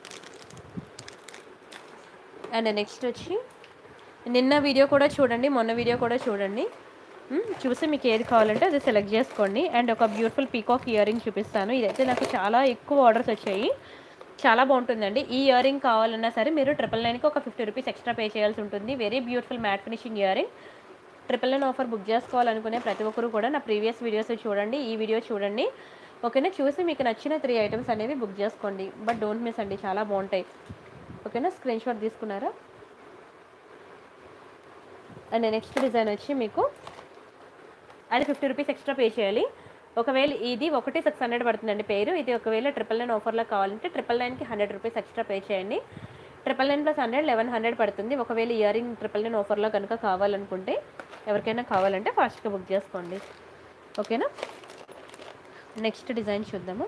అండ్ నెక్స్ట్ వచ్చి నిన్న వీడియో కూడా చూడండి మొన్న వీడియో కూడా చూడండి మ్, చూసి మీకు ఏది కావాలంటే అది సెలెక్ట్ చేసుకోండి అండ్ ఒక బ్యూటిఫుల్ పీకాక్ ఇయర్ రింగ్ చూపిస్తాను ఇదైతే నాకు చాలా ఎక్కువ ఆర్డర్స్ వచ్చాయి చాలా బాగుంటుందండి ఈ ఇయర్ రింగ్ కావాలన్నా సరే మీరు ట్రిపుల్ నైన్కి ఒక ఫిఫ్టీ రూపీస్ ఎక్స్ట్రా పే చేయాల్సి ఉంటుంది very beautiful matte finishing ear ring triple nine offer book చేసుకోవాలనుకునే ప్రతి ఒక్కరు కూడా నా ప్రీవియస్ వీడియోస్ చూడండి ఈ వీడియో చూడండి ఓకేనా చూసి మీకు నచ్చిన త్రీ ఐటమ్స్ అనేవి బుక్ చేసుకోండి బట్ డోంట్ మిస్ అండి చాలా బాగుంటాయి ఓకేనా స్క్రీన్ షాట్ తీసుకున్నారా అండ్ నెక్స్ట్ డిజైన్ వచ్చి మీకు అది ఫిఫ్టీ రూపీస్ ఎక్స్ట్రా పే చేయాలి ఒకవేళ ఇది ఒకటి సిక్స్ హండ్రెడ్ పడుతుందండి పేరు ఇది ఒకవేళ ట్రిపుల్ నైన్ ఆఫర్లో కావాలంటే ట్రిపుల్ నైన్కి హండ్రెడ్ రూపీస్ ఎక్స్ట్రా పే చేయండి triple nine plus hundred eleven hundred పడుతుంది ఒకవేళ ఇయర్ రింగ్ ట్రిపుల్ నైన్ ఆఫర్లో కనుక కావాలనుకుంటే ఎవరికైనా కావాలంటే ఫాస్ట్గా బుక్ చేసుకోండి ఓకేనా నెక్స్ట్ డిజైన్ చూద్దాము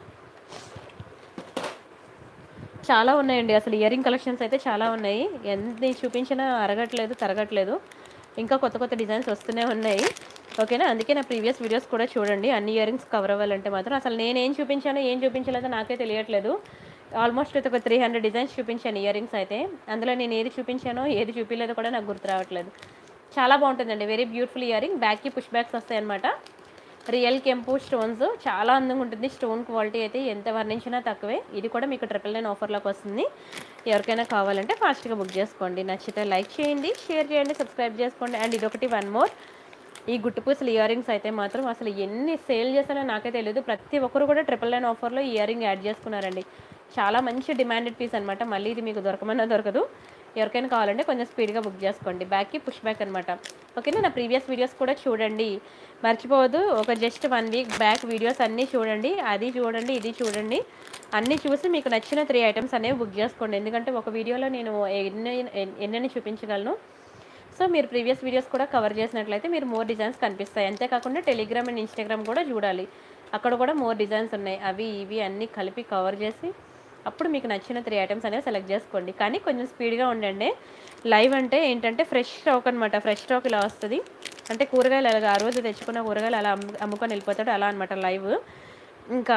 చాలా ఉన్నాయండి అసలు ఇయర్ రింగ్ కలెక్షన్స్ అయితే చాలా ఉన్నాయి ఎంత చూపించినా అరగట్లేదు తరగట్లేదు ఇంకా కొత్త కొత్త డిజైన్స్ వస్తూనే ఉన్నాయి ఓకేనా అందుకే నా ప్రీవియస్ వీడియోస్ కూడా చూడండి అన్ని ఇయర్ రింగ్స్ కవర్ అవ్వాలంటే మాత్రం అసలు నేను ఏం చూపించానో ఏం చూపించలేదో నాకే తెలియట్లేదు ఆల్మోస్ట్ ఒక త్రీ హండ్రెడ్ డిజైన్స్ చూపించాను ఇయర్ రింగ్స్ అయితే అందులో నేను ఏది చూపించానో ఏది చూపించలేదో కూడా నాకు గుర్తు రావట్లేదు చాలా బాగుంటుందండి వెరీ బ్యూటిఫుల్ ఇయర్ రింగ్ బ్యాక్కి పుష్ బ్యాక్స్ వస్తాయి అనమాట రియల్ కెంపు స్టోన్స్ చాలా అందంగా ఉంటుంది స్టోన్ క్వాలిటీ అయితే ఎంత వర్ణించినా తక్కువే ఇది కూడా మీకు ట్రిపుల్ నైన్ ఆఫర్లోకి వస్తుంది ఎవరికైనా కావాలంటే ఫాస్ట్గా బుక్ చేసుకోండి నచ్చితే లైక్ చేయండి షేర్ చేయండి సబ్స్క్రైబ్ చేసుకోండి అండ్ ఇదొకటి వన్ మోర్ ఈ గుట్టుపూసలు ఇయర్ రింగ్స్ అయితే మాత్రం అసలు ఎన్ని సేల్ చేస్తానో నాకే తెలియదు ప్రతి ఒక్కరు కూడా ట్రిపుల్ నైన్ ఆఫర్లో ఇయర్ రింగ్ యాడ్ చేసుకున్నారండి చాలా మంచి డిమాండెడ్ పీస్ అనమాట మళ్ళీ ఇది మీకు దొరకమన్నా దొరకదు ఎవరికైనా కావాలంటే కొంచెం స్పీడ్గా బుక్ చేసుకోండి బ్యాక్కి పుష్ బ్యాక్ అనమాట ఓకేనా నా ప్రీవియస్ వీడియోస్ కూడా చూడండి మర్చిపోవద్దు ఒక just one week back videos అన్నీ చూడండి అది చూడండి ఇది చూడండి అన్నీ చూసి మీకు నచ్చిన త్రీ ఐటమ్స్ అనేవి బుక్ చేసుకోండి ఎందుకంటే ఒక వీడియోలో నేను ఎన్ని ఎన్నెన్ని చూపించగలను సో మీరు ప్రీవియస్ వీడియోస్ కూడా కవర్ చేసినట్లయితే మీరు మోర్ డిజైన్స్ కనిపిస్తాయి అంతేకాకుండా టెలిగ్రామ్ అండ్ ఇన్స్టాగ్రామ్ కూడా చూడాలి అక్కడ కూడా మోర్ డిజైన్స్ ఉన్నాయి అవి ఇవి అన్నీ కలిపి కవర్ చేసి అప్పుడు మీకు నచ్చిన త్రీ ఐటమ్స్ అనేవి సెలెక్ట్ చేసుకోండి కానీ కొంచెం స్పీడ్గా ఉండండి లైవ్ అంటే ఏంటంటే ఫ్రెష్ స్టాక్ అనమాట ఫ్రెష్ స్టాక్ ఇలా వస్తుంది అంటే కూరగాయలు అలాగా ఆ రోజు తెచ్చుకున్న కూరగాయలు అలా అమ్ము అమ్ముకొని వెళ్ళిపోతాడు అలా అనమాట లైవ్ ఇంకా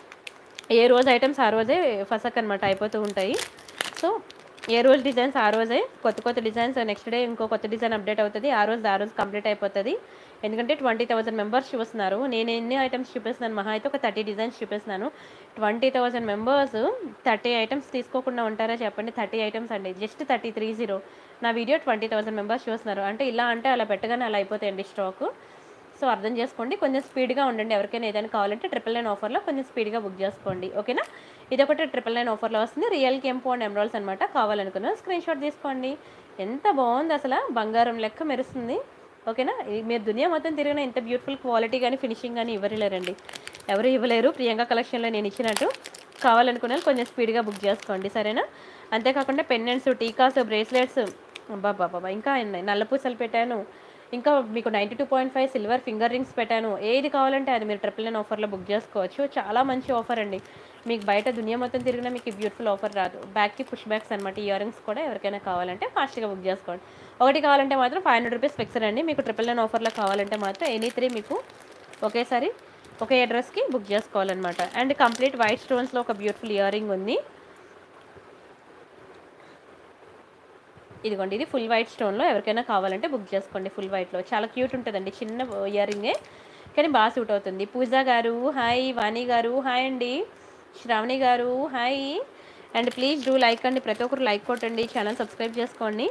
ఏ రోజు ఐటమ్స్ ఆ రోజే ఫసక్ అనమాట అయిపోతూ ఉంటాయి సో ఏ రోజు డిజైన్స్ ఆ రోజే కొత్త కొత్త డిజైన్స్ నెక్స్ట్ డే ఇంకో కొత్త డిజైన్ అప్డేట్ అవుతుంది ఆ రోజు ఆ రోజు కంప్లీట్ అయిపోతుంది ఎందుకంటే ట్వంటీ థౌసండ్ మెంబర్స్ చూస్తున్నారు నేను ఎన్ని ఐటమ్స్ చూపిస్తున్నాను మహా అయితే ఒక థర్టీ డిజైన్స్ చూపిస్తున్నాను twenty thousand members thirty items తీసుకోకుండా ఉంటారా చెప్పండి థర్టీ ఐటమ్స్ అండి జస్ట్ థర్టీ త్రీ జీరో నా వీడియో ట్వంటీ థౌసండ్ మెంబర్స్ చూస్తున్నారు అంటే ఇలా అంటే అలా పెట్టగానే అలా అయిపోతాయండి స్టాక్ సో అర్థం చేసుకోండి కొంచెం స్పీడ్గా ఉండండి ఎవరికైనా ఏదైనా కావాలంటే ట్రిపుల్ నైన్ ఆఫర్లో కొంచెం స్పీడ్గా బుక్ చేసుకోండి ఓకేనా ఇది ఒకటి ట్రిపుల్ నైన్ ఆఫర్లో వస్తుంది రియల్ కెంపు అండ్ ఎమరాల్స్ అనమాట కావాలనుకున్నా స్క్రీన్ షాట్ తీసుకోండి ఎంత బాగుంది అసలు బంగారం లెక్క మెరుస్తుంది ఓకేనా ఇది మీరు దునియా మొత్తం తిరిగిన ఇంత బ్యూటిఫుల్ క్వాలిటీ కానీ ఫినిషింగ్ కానీ ఇవ్వలేరండి ఎవరు ఇవ్వలేరు ప్రియాంక కలెక్షన్లో నేను ఇచ్చినట్టు కావాలనుకున్న వాళ్ళు కొంచెం స్పీడ్గా బుక్ చేసుకోండి సరేనా అంతేకాకుండా పెండెంట్స్ టీకాస్ బ్రేస్లెట్స్ బాబా బాబా ఇంకా ఉన్నాయి నల్ల పూసలు పెట్టాను ఇంకా మీకు ninety two point five silver finger rings పెట్టాను ఏది కావాలంటే అది మీరు ట్రిపుల్ నైన్ ఆఫర్లో బుక్ చేసుకోవచ్చు చాలా మంచి ఆఫర్ అండి మీకు బయట దునియా మొత్తం తిరిగినా మీకు బ్యూటిఫుల్ ఆఫర్ రాదు బ్యాక్కి పుష్ బ్యాక్స్ అనమాట ఇయర్ రింగ్స్ కూడా ఎవరికైనా కావాలంటే ఫాస్ట్గా బుక్ చేసుకోండి ఒకటి కావాలంటే మాత్రం ఫైవ్ హండ్రెడ్ రూపీస్ ఫిక్స్డ్ అండి మీకు ట్రిపుల్ నైన్ ఆఫర్లో కావాలంటే మాత్రం ఎనీ త్రీ మీకు ఒకేసారి ఒకే అడ్రస్కి బుక్ చేసుకోవాలన్నమాట అండ్ కంప్లీట్ వైట్ స్టోన్స్లో ఒక బ్యూటిఫుల్ ఇయర్ రింగ్ ఉంది ఇదిగోండి ఇది ఫుల్ వైట్ స్టోన్లో ఎవరికైనా కావాలంటే బుక్ చేసుకోండి ఫుల్ వైట్లో చాలా క్యూట్ ఉంటుందండి చిన్న ఇయర్ రింగే కానీ బాగా సూట్ అవుతుంది పూజ గారు హాయ్ వాణి గారు హాయ్ అండి శ్రావణి గారు hi and please do like అండి ప్రతి ఒక్కరు లైక్ కొట్టండి ఛానల్ సబ్స్క్రైబ్ చేసుకోండి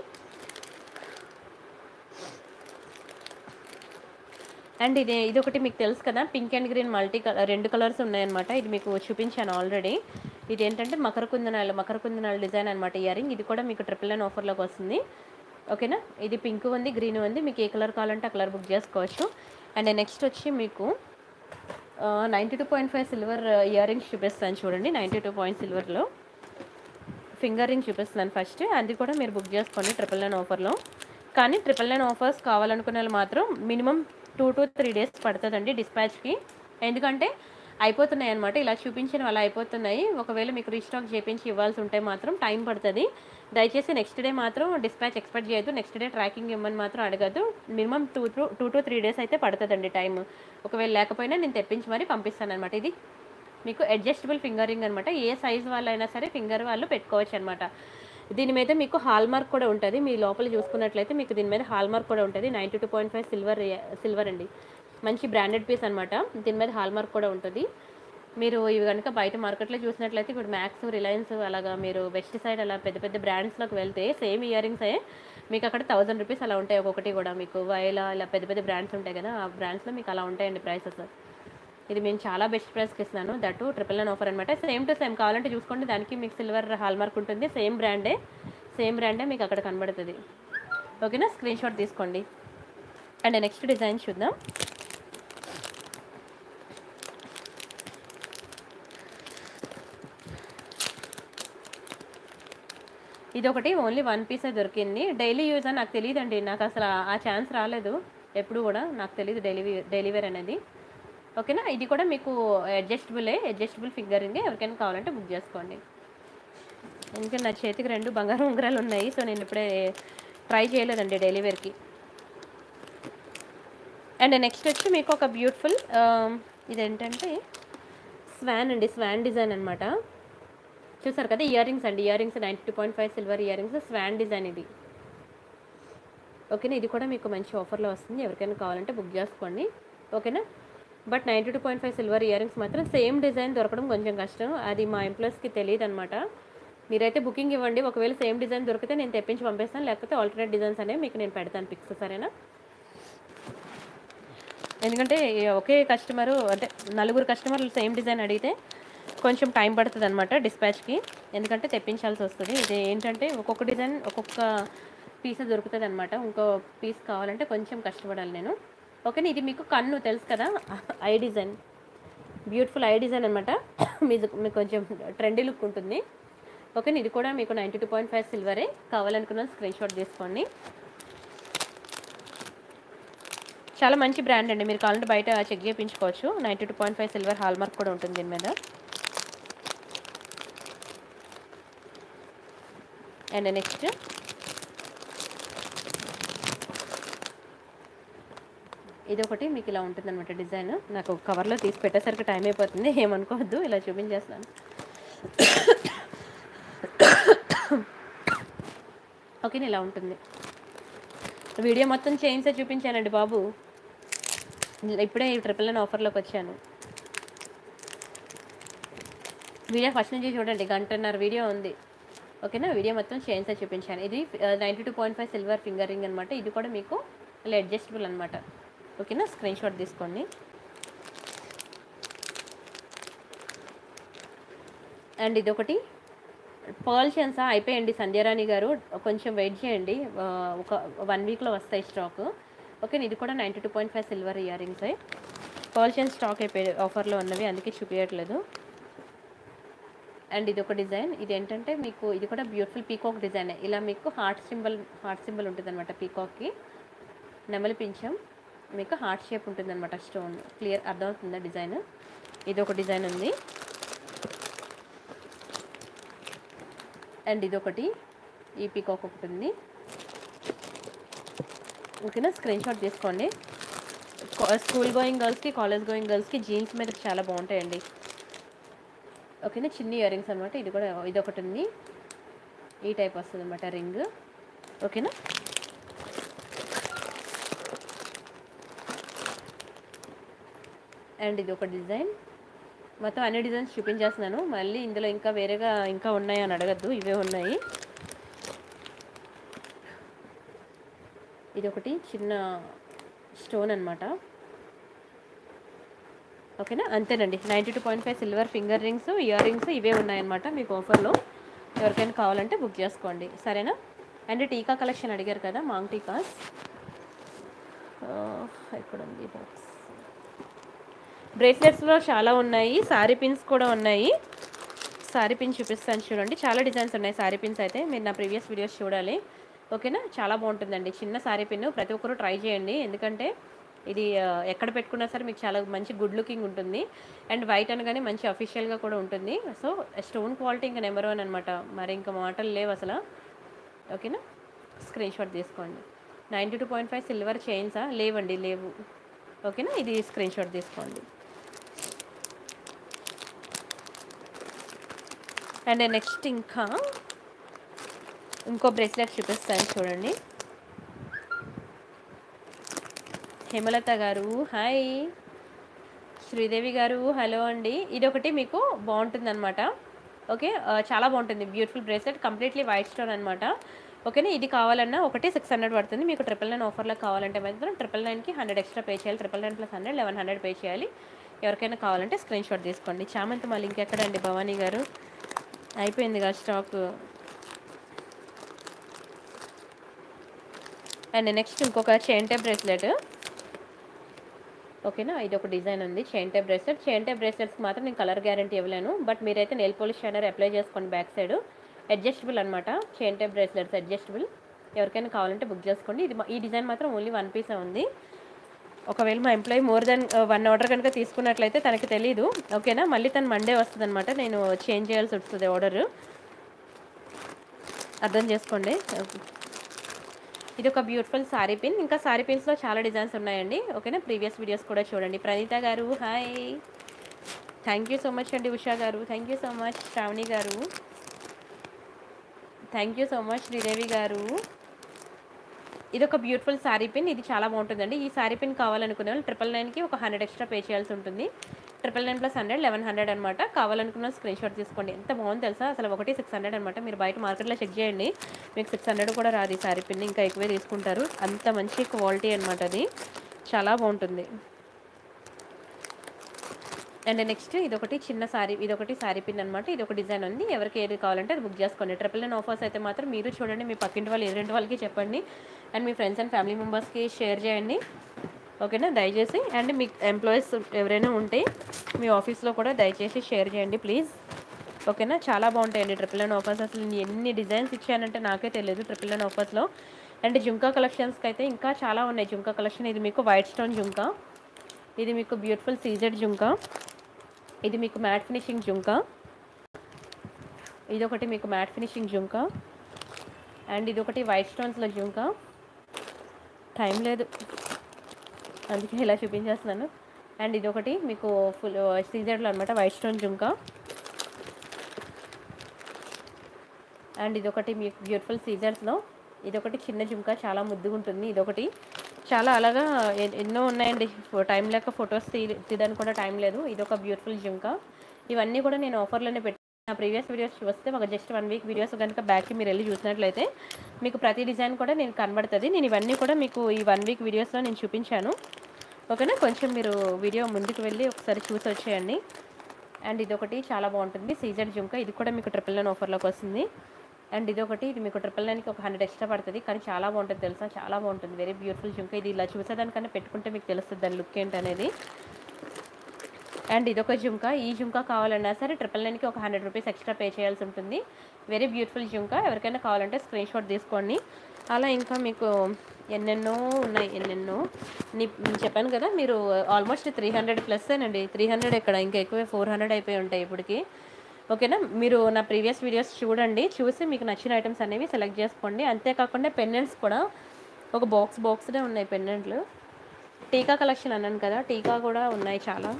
అండ్ ఇది ఇది ఒకటి మీకు తెలుసు కదా pink and green multi colour రెండు కలర్స్ ఉన్నాయన్నమాట ఇది మీకు చూపించాను ఆల్రెడీ ఇది ఏంటంటే మకర కుందనాలు మకర కుందనాలు డిజైన్ అనమాట ఇయర్ రింగ్ ఇది కూడా మీకు ట్రిపుల్ నైన్ ఆఫర్లోకి వస్తుంది ఓకేనా ఇది పింక్ ఉంది గ్రీన్ ఉంది మీకు ఏ కలర్ కావాలంటే ఆ కలర్ బుక్ చేసుకోవచ్చు అండ్ నెక్స్ట్ వచ్చి మీకు ninety two point five silver ear rings చూపిస్తాను చూడండి నైంటీ టూ పాయింట్ సిల్వర్లో ఫింగర్ రింగ్ చూపిస్తున్నాను ఫస్ట్ అది కూడా మీరు బుక్ చేసుకోండి ట్రిపుల్ నైన్ ఆఫర్లో కానీ ట్రిపుల్ నైన్ ఆఫర్స్ కావాలనుకునే వాళ్ళు మాత్రం minimum two to three days పడుతుందండి డిస్పాచ్కి ఎందుకంటే అయిపోతున్నాయి అనమాట ఇలా చూపించిన వాళ్ళు అయిపోతున్నాయి ఒకవేళ మీకు రీస్టాక్ చేయించి ఇవ్వాల్సి ఉంటే మాత్రం టైం పడుతుంది దయచేసి నెక్స్ట్ డే మాత్రం డిస్పాచ్ ఎక్స్పెక్ట్ చేయొద్దు నెక్స్ట్ డే ట్రాకింగ్ ఇవ్వమని మాత్రం అడగద్దు minimum two two two to three days అయితే పడుతుందండి టైం ఒకవేళ లేకపోయినా నేను తెప్పించి మరీ పంపిస్తాను అనమాట ఇది మీకు అడ్జస్టబుల్ ఫింగరింగ్ అనమాట ఏ సైజ్ వాళ్ళైనా సరే ఫింగర్ వాళ్ళు పెట్టుకోవచ్చు అనమాట దీని మీద మీకు హాల్ మార్క్ కూడా ఉంటుంది మీ లోపల చూసుకున్నట్లయితే మీకు దీని మీద హాల్ మార్క్ కూడా ఉంటుంది ninety two point five silver silver అండి మంచి బ్రాండెడ్ పీస్ అనమాట దీని మీద హాల్ మార్క్ కూడా ఉంటుంది మీరు ఇవి కనుక బయట మార్కెట్లో చూసినట్లయితే ఇప్పుడు మ్యాక్స్ రిలయన్స్ అలాగా మీరు వెస్ట్ సైడ్ అలా పెద్ద పెద్ద బ్రాండ్స్లోకి వెళ్తే సేమ్ ఇయర్ రింగ్సే మీకు అక్కడ థౌసండ్ రూపీస్ అలా ఉంటాయి ఒక్కొక్కటి కూడా మీకు వైలా ఇలా పెద్ద పెద్ద బ్రాండ్స్ ఉంటాయి కదా ఆ బ్రాండ్స్లో మీకు అలా ఉంటాయండి ప్రైసెస్ ఇది మేము చాలా బెస్ట్ ప్రైస్కి ఇస్తున్నాను దట్టు ట్రిపుల్ నైన్ ఆఫర్ అనమాట సేమ్ టు సేమ్ కావాలంటే చూసుకోండి దానికి మీకు సిల్వర్ హాల్ మార్క్ ఉంటుంది సేమ్ బ్రాండే సేమ్ బ్రాండే మీకు అక్కడ కనబడుతుంది ఓకేనా స్క్రీన్ షాట్ తీసుకోండి అండ్ నెక్స్ట్ డిజైన్ చూద్దాం ఇది ఒకటి ఓన్లీ వన్ పీసే దొరికింది డైలీ యూజ్ అని నాకు తెలియదండి నాకు అసలు ఆ- ఆ ఛాన్స్ రాలేదు ఎప్పుడు కూడా నాకు తెలియదు డెలివరీ డెలివరీ అనేది ఓకేనా ఇది కూడా మీకు అడ్జస్టబులే అడ్జస్టబుల్ ఫింగరింగ్ ఎవరికైనా కావాలంటే బుక్ చేసుకోండి ఎందుకంటే నా చేతికి రెండు బంగారం ఉంగరాలు ఉన్నాయి సో నేను ఇప్పుడే ట్రై చేయలేదండి డెలివరీకి అండ్ నెక్స్ట్ వచ్చి మీకు ఒక బ్యూటిఫుల్ ఇదేంటంటే స్వాన్ అండి స్వాన్ డిజైన్ అనమాట చూసారు కదా ఇయర్ రింగ్స్ అండి ear rings ninety two point five silver ear rings swan design ఇది ఓకేనా ఇది కూడా మీకు మంచి ఆఫర్లో వస్తుంది ఎవరికైనా కావాలంటే బుక్ చేసుకోండి ఓకేనా but ninety two point five silver ear rings మాత్రం సేమ్ డిజైన్ దొరకడం కొంచెం కష్టం అది మా ఎంప్లాయీస్కి తెలియదు అనమాట మీరైతే బుకింగ్ ఇవ్వండి ఒకవేళ సేమ్ డిజైన్ దొరికితే నేను తెప్పించి పంపిస్తాను లేకపోతే ఆల్టర్నేట్ డిజైన్స్ అనేవి మీకు నేను పెడతాను పిక్స్ సరేనా ఎందుకంటే ఒకే కస్టమరు అంటే నలుగురు కస్టమర్లు సేమ్ డిజైన్ అడిగితే కొంచెం టైం పడుతుంది అనమాట డిస్పాచ్కి ఎందుకంటే తెప్పించాల్సి వస్తుంది ఇది ఏంటంటే ఒక్కొక్క డిజైన్ ఒక్కొక్క పీస్ దొరుకుతుంది అనమాట ఇంకో పీస్ కావాలంటే కొంచెం కష్టపడాలి నేను ఓకేనా ఇది మీకు కన్ను తెలుసు కదా eye design beautiful eye design అనమాట మీది మీకు కొంచెం ట్రెండీ లుక్ ఉంటుంది ఓకేనా ఇది కూడా మీకు నైంటీ టూ పాయింట్ ఫైవ్ సిల్వరే కావాలనుకున్న స్క్రీన్ షాట్ తీసుకోండి చాలా మంచి బ్రాండ్ అండి మీరు కావాలంటే బయట చెక్ చేయించుకోవచ్చు ninety two point five silver hallmark కూడా ఉంటుంది దీని మీద అండ్ నెక్స్ట్ ఇది ఒకటి మీకు ఇలా ఉంటుంది అనమాట డిజైన్ నాకు కవర్లో తీసి పెట్టేసరికి టైం అయిపోతుంది ఏమనుకోవద్దు ఇలా చూపించేస్తాను ఓకే ఇలా ఉంటుంది వీడియో మొత్తం చేయించే చూపించానండి బాబు ఇప్పుడే ఈ ట్రిపుల్ నైన్ ఆఫర్లోకి వచ్చాను వీడియో ఫస్ట్ నుంచి చూడండి గంటన్నర వీడియో ఉంది ఓకేనా వీడియో మొత్తం చేయించే చూపించాను ఇది ninety two point five silver finger ring అనమాట ఇది కూడా మీకు ఇలా అడ్జస్టబుల్ అనమాట ఓకేనా స్క్రీన్ షాట్ తీసుకోండి అండ్ ఇదొకటి పర్ల్ షెన్సా అయిపోయండి సంధ్యారాణి గారు కొంచెం వెయిట్ చేయండి ఆ, ఒక వన్ వీక్లో వస్తాయి స్టాక్ ఓకే ఇది కూడా ninety two point five silver ear rings pearl షెన్ స్టాక్ అయిపోయి ఆఫర్లో ఉన్నవి అందుకే చూపించట్లేదు అండ్ ఇది ఒక డిజైన్ ఇది ఏంటంటే మీకు ఇది కూడా బ్యూటిఫుల్ పీకాక్ డిజైన్ ఇలా మీకు హార్ట్ సింబల్ హార్ట్ సింబల్ ఉంటుంది అనమాట పీకాక్కి నెమలి పింఛం మీకు హార్ట్ షేప్ ఉంటుంది అనమాట స్టోన్ క్లియర్ అర్థమవుతుందా డిజైన్ ఇది ఒక డిజైన్ ఉంది అండ్ ఇదొకటి ఈ పీకాక్ ఒకటి ఉంది ఓకేనా స్క్రీన్ షాట్ తీసుకోండి కా- స్కూల్ గోయింగ్ గర్ల్స్కి కాలేజ్ గోయింగ్ గర్ల్స్కి జీన్స్ మీద చాలా బాగుంటాయండి ఓకేనా చిన్న ఇయర్ రింగ్స్ అనమాట ఇది కూడా ఇది ఒకటి ఉంది ఈ టైప్ వస్తుంది అనమాట రింగ్ ఓకేనా అండ్ ఇది ఒక డిజైన్ మొత్తం అన్ని డిజైన్స్ చూపించేస్తున్నాను మళ్ళీ ఇందులో ఇంకా వేరేగా ఇంకా ఉన్నాయి అని అడగద్దు ఇవే ఉన్నాయి ఇది ఒకటి చిన్న స్టోన్ అనమాట ఓకేనా అంతేనండి ninety two point five silver finger rings ear rings ఇవే ఉన్నాయన్నమాట మీకు ఆఫర్లో ఎవరికైనా కావాలంటే బుక్ చేసుకోండి సరేనా అండ్ టీకా కలెక్షన్ అడిగారు కదా మాంగ్ టీకాస్ ఆ, ఎక్కడ ఉంది బాక్స్ బ్రేస్లెట్స్లో చాలా ఉన్నాయి సారీ పిన్స్ కూడా ఉన్నాయి సారీ పిన్ చూపిస్తాను చూడండి చాలా డిజైన్స్ ఉన్నాయి సారీ పిన్స్ అయితే మీరు నా ప్రీవియస్ వీడియోస్ చూడాలి ఓకేనా చాలా బాగుంటుందండి చిన్న సారీ పిన్ ప్రతి ఒక్కరు ట్రై చేయండి ఎందుకంటే ఇది ఆ, ఎక్కడ పెట్టుకున్నా సరే మీకు చాలా మంచి గుడ్ లుకింగ్ ఉంటుంది అండ్ వైట్ అనగానే మంచి అఫీషియల్గా కూడా ఉంటుంది సో స్టోన్ క్వాలిటీ ఇంకా నెంబర్ వన్ అనమాట మరి ఇంకా మాటలు లేవు అసలు ఓకేనా స్క్రీన్ షాట్ తీసుకోండి ninety two point five silver చైన్సా లేవండి లేవు ఓకేనా ఇది స్క్రీన్ షాట్ తీసుకోండి అండ్ నెక్స్ట్ ఇంకా ఇంకో బ్రేస్లెట్ చూపిస్తాను చూడండి హేమలత గారు హాయ్ శ్రీదేవి గారు హలో అండి ఇది ఒకటి మీకు బాగుంటుంది అనమాట ఓకే ఆ, చాలా బాగుంటుంది beautiful bracelet completely white stone అనమాట ఓకేనా ఇది కావాలన్నా ఒకటి సిక్స్ హండ్రెడ్ పడుతుంది మీకు ట్రిపుల్ నైన్ ఆఫర్లో కావాలంటే మాత్రం ట్రిపుల్ నైన్కి హండ్రెడ్ ఎక్స్ట్రా పే చేయాలి triple nine plus hundred eleven hundred pay చేయాలి ఎవరికైనా కావాలంటే స్క్రీన్ షాట్ తీసుకోండి చామంతి మళ్ళీ ఇంకెక్కడండి భవానీ గారు అయిపోయింది కదా స్టాక్ అండ్ నెక్స్ట్ ఇంకొక చైన్ టైప్ బ్రేస్లెట్ ఓకేనా ఇది ఒక డిజైన్ ఉంది chain type bracelet chain type bracelets మాత్రం నేను కలర్ గ్యారంటీ ఇవ్వలేను బట్ మీరైతే నెయిల్ పాలిష్ షైనర్ అప్లై చేసుకోండి బ్యాక్ సైడ్ అడ్జస్టబుల్ అనమాట చైన్ టైప్ బ్రేస్లెట్స్ అడ్జస్టబుల్ ఎవరికైనా కావాలంటే బుక్ చేసుకోండి ఇది మా- ఈ డిజైన్ మాత్రం ఓన్లీ వన్ పీసే ఉంది ఒకవేళ మా employee more than one order కనుక తీసుకున్నట్లయితే తనకి తెలీదు ఓకేనా మళ్ళీ తను మండే వస్తుంది అనమాట నేను చేంజ్ చేయాల్సి వస్తుంది ఆర్డర్ అర్థం చేసుకోండి ఇది ఒక బ్యూటిఫుల్ సారీ పిన్ ఇంకా సారీ పిన్స్లో చాలా డిజైన్స్ ఉన్నాయండి ఓకేనా ప్రీవియస్ వీడియోస్ కూడా చూడండి ప్రణీత గారు hi thank you so much అండి ఉషా గారు thank you so much Sravani గారు thank you so much Sridevi గారు ఇది ఒక బ్యూటిఫుల్ శారీ పిన్ ఇది చాలా బాగుంటుందండి ఈ శారీ పిన్ కావాలనుకునే వాళ్ళు ట్రిపుల్ నైన్కి ఒక హండ్రెడ్ ఎక్స్ట్రా పే చేయాల్సి ఉంటుంది triple nine plus hundred eleven hundred అనమాట కావాలనుకున్న స్క్రీన్ షాట్ తీసుకోండి ఎంత బాగుంది తెలుసా అసలు ఒకటి సిక్స్ హండ్రెడ్ అనమాట మీరు బయట మార్కెట్లో చెక్ చేయండి మీకు సిక్స్ హండ్రెడ్ కూడా రాదు ఈ శారీ పిన్ ఇంకా ఎక్కువే తీసుకుంటారు అంత మంచి క్వాలిటీ అనమాట అది చాలా బాగుంటుంది అండ్ నెక్స్ట్ ఇది ఒకటి చిన్న సారీ ఇది ఒకటి సారీ పిన్ అనమాట ఇది ఒక డిజైన్ ఉంది ఎవరికి ఏది కావాలంటే అది బుక్ చేసుకోండి ట్రిపుల్ నైన్ ఆఫర్స్ అయితే మాత్రం మీరు చూడండి మీ పక్కింటి వాళ్ళు ఎదురింటి వాళ్ళకి చెప్పండి అండ్ మీ ఫ్రెండ్స్ అండ్ ఫ్యామిలీ మెంబర్స్కి షేర్ చేయండి ఓకేనా దయచేసి అండ్ మీ ఎంప్లాయీస్ ఎవరైనా ఉంటే మీ ఆఫీస్లో కూడా దయచేసి షేర్ చేయండి ప్లీజ్ ఓకేనా చాలా బాగుంటాయండి ట్రిపుల్ నైన్ ఆఫర్స్ అసలు నేను ఎన్ని డిజైన్స్ ఇచ్చానంటే నాకే తెలియదు ట్రిపుల్ నైన్ ఆఫర్స్లో అండ్ జుంకా కలెక్షన్స్కి అయితే ఇంకా చాలా ఉన్నాయి జుంకా కలెక్షన్ ఇది మీకు వైట్ స్టోన్ జుంకా ఇది మీకు బ్యూటిఫుల్ సీజెడ్ జుంకా ఇది మీకు మ్యాట్ ఫినిషింగ్ జుంకా ఇది ఒకటి మీకు మ్యాట్ ఫినిషింగ్ జుంకా అండ్ ఇది ఒకటి వైట్ స్టోన్స్లో జుంకా టైం లేదు అందుకే ఇలా చూపించేస్తున్నాను అండ్ ఇది ఒకటి మీకు ఫుల్ సీజర్లో అనమాట వైట్ స్టోన్ జుంకా అండ్ ఇది ఒకటి మీకు బ్యూటిఫుల్ సీజర్స్లో ఇది ఒకటి చిన్న జుంకా చాలా ముద్దుగా ఉంటుంది ఇదొకటి చాలా అలాగా ఎ- ఎన్నో ఉన్నాయండి ఫో- టైం లేక ఫొటోస్ తీ తీయడానికి కూడా టైం లేదు ఇది ఒక బ్యూటిఫుల్ జుంకా ఇవన్నీ కూడా నేను ఆఫర్లోనే పెట్టి నా ప్రీవియస్ వీడియోస్ చూస్తే ఒక జస్ట్ వన్ వీక్ వీడియోస్ కనుక బ్యాక్కి మీరు వెళ్ళి చూసినట్లయితే మీకు ప్రతి డిజైన్ కూడా నేను కనబడుతుంది నేను ఇవన్నీ కూడా మీకు ఈ వన్ వీక్ వీడియోస్లో నేను చూపించాను ఓకేనా కొంచెం మీరు వీడియో ముందుకు వెళ్ళి ఒకసారి చూసి వచ్చేయండి అండ్ ఇది ఒకటి చాలా బాగుంటుంది సీజర్ జుంకా ఇది కూడా మీకు ట్రిపుల్ నైన్ ఆఫర్లోకి వస్తుంది అండ్ ఇది ఒకటి ఇది మీకు ట్రిపుల్ నైన్కి ఒక హండ్రెడ్ ఎక్స్ట్రా పడుతుంది కానీ చాలా బాగుంటుంది తెలుసా చాలా బాగుంటుంది వెరీ బ్యూటిఫుల్ జుంకా ఇది ఇలా చూసేదానికన్నా పెట్టుకుంటే మీకు తెలుస్తుంది దాని లుక్ ఏంటనేది అండ్ ఇదొక జుంకా ఈ జుంకా కావాలన్నా సరే ట్రిపుల్ నైన్కి ఒక హండ్రెడ్ రూపీస్ ఎక్స్ట్రా పే చేయాల్సి ఉంటుంది వెరీ బ్యూటిఫుల్ జుంకా ఎవరికైనా కావాలంటే స్క్రీన్ షాట్ తీసుకోండి అలా ఇంకా మీకు ఎన్నెన్నో ఉన్నాయి ఎన్నెన్నో నీ నేను చెప్పాను కదా మీరు ఆల్మోస్ట్ త్రీ హండ్రెడ్ ప్లస్ అండి త్రీ హండ్రెడ్ ఎక్కడ ఇంకా ఎక్కువే ఫోర్ హండ్రెడ్ అయిపోయి ఉంటాయి ఇప్పటికి ఓకేనా మీరు నా ప్రీవియస్ వీడియోస్ చూడండి చూసి మీకు నచ్చిన ఐటమ్స్ అనేవి సెలెక్ట్ చేసుకోండి అంతేకాకుండా పెండెంట్స్ కూడా ఒక బాక్స్ బాక్స్డే ఉన్నాయి పెండెంట్లు టీకా కలెక్షన్ అన్నాను కదా టీకా కూడా ఉన్నాయి చాలా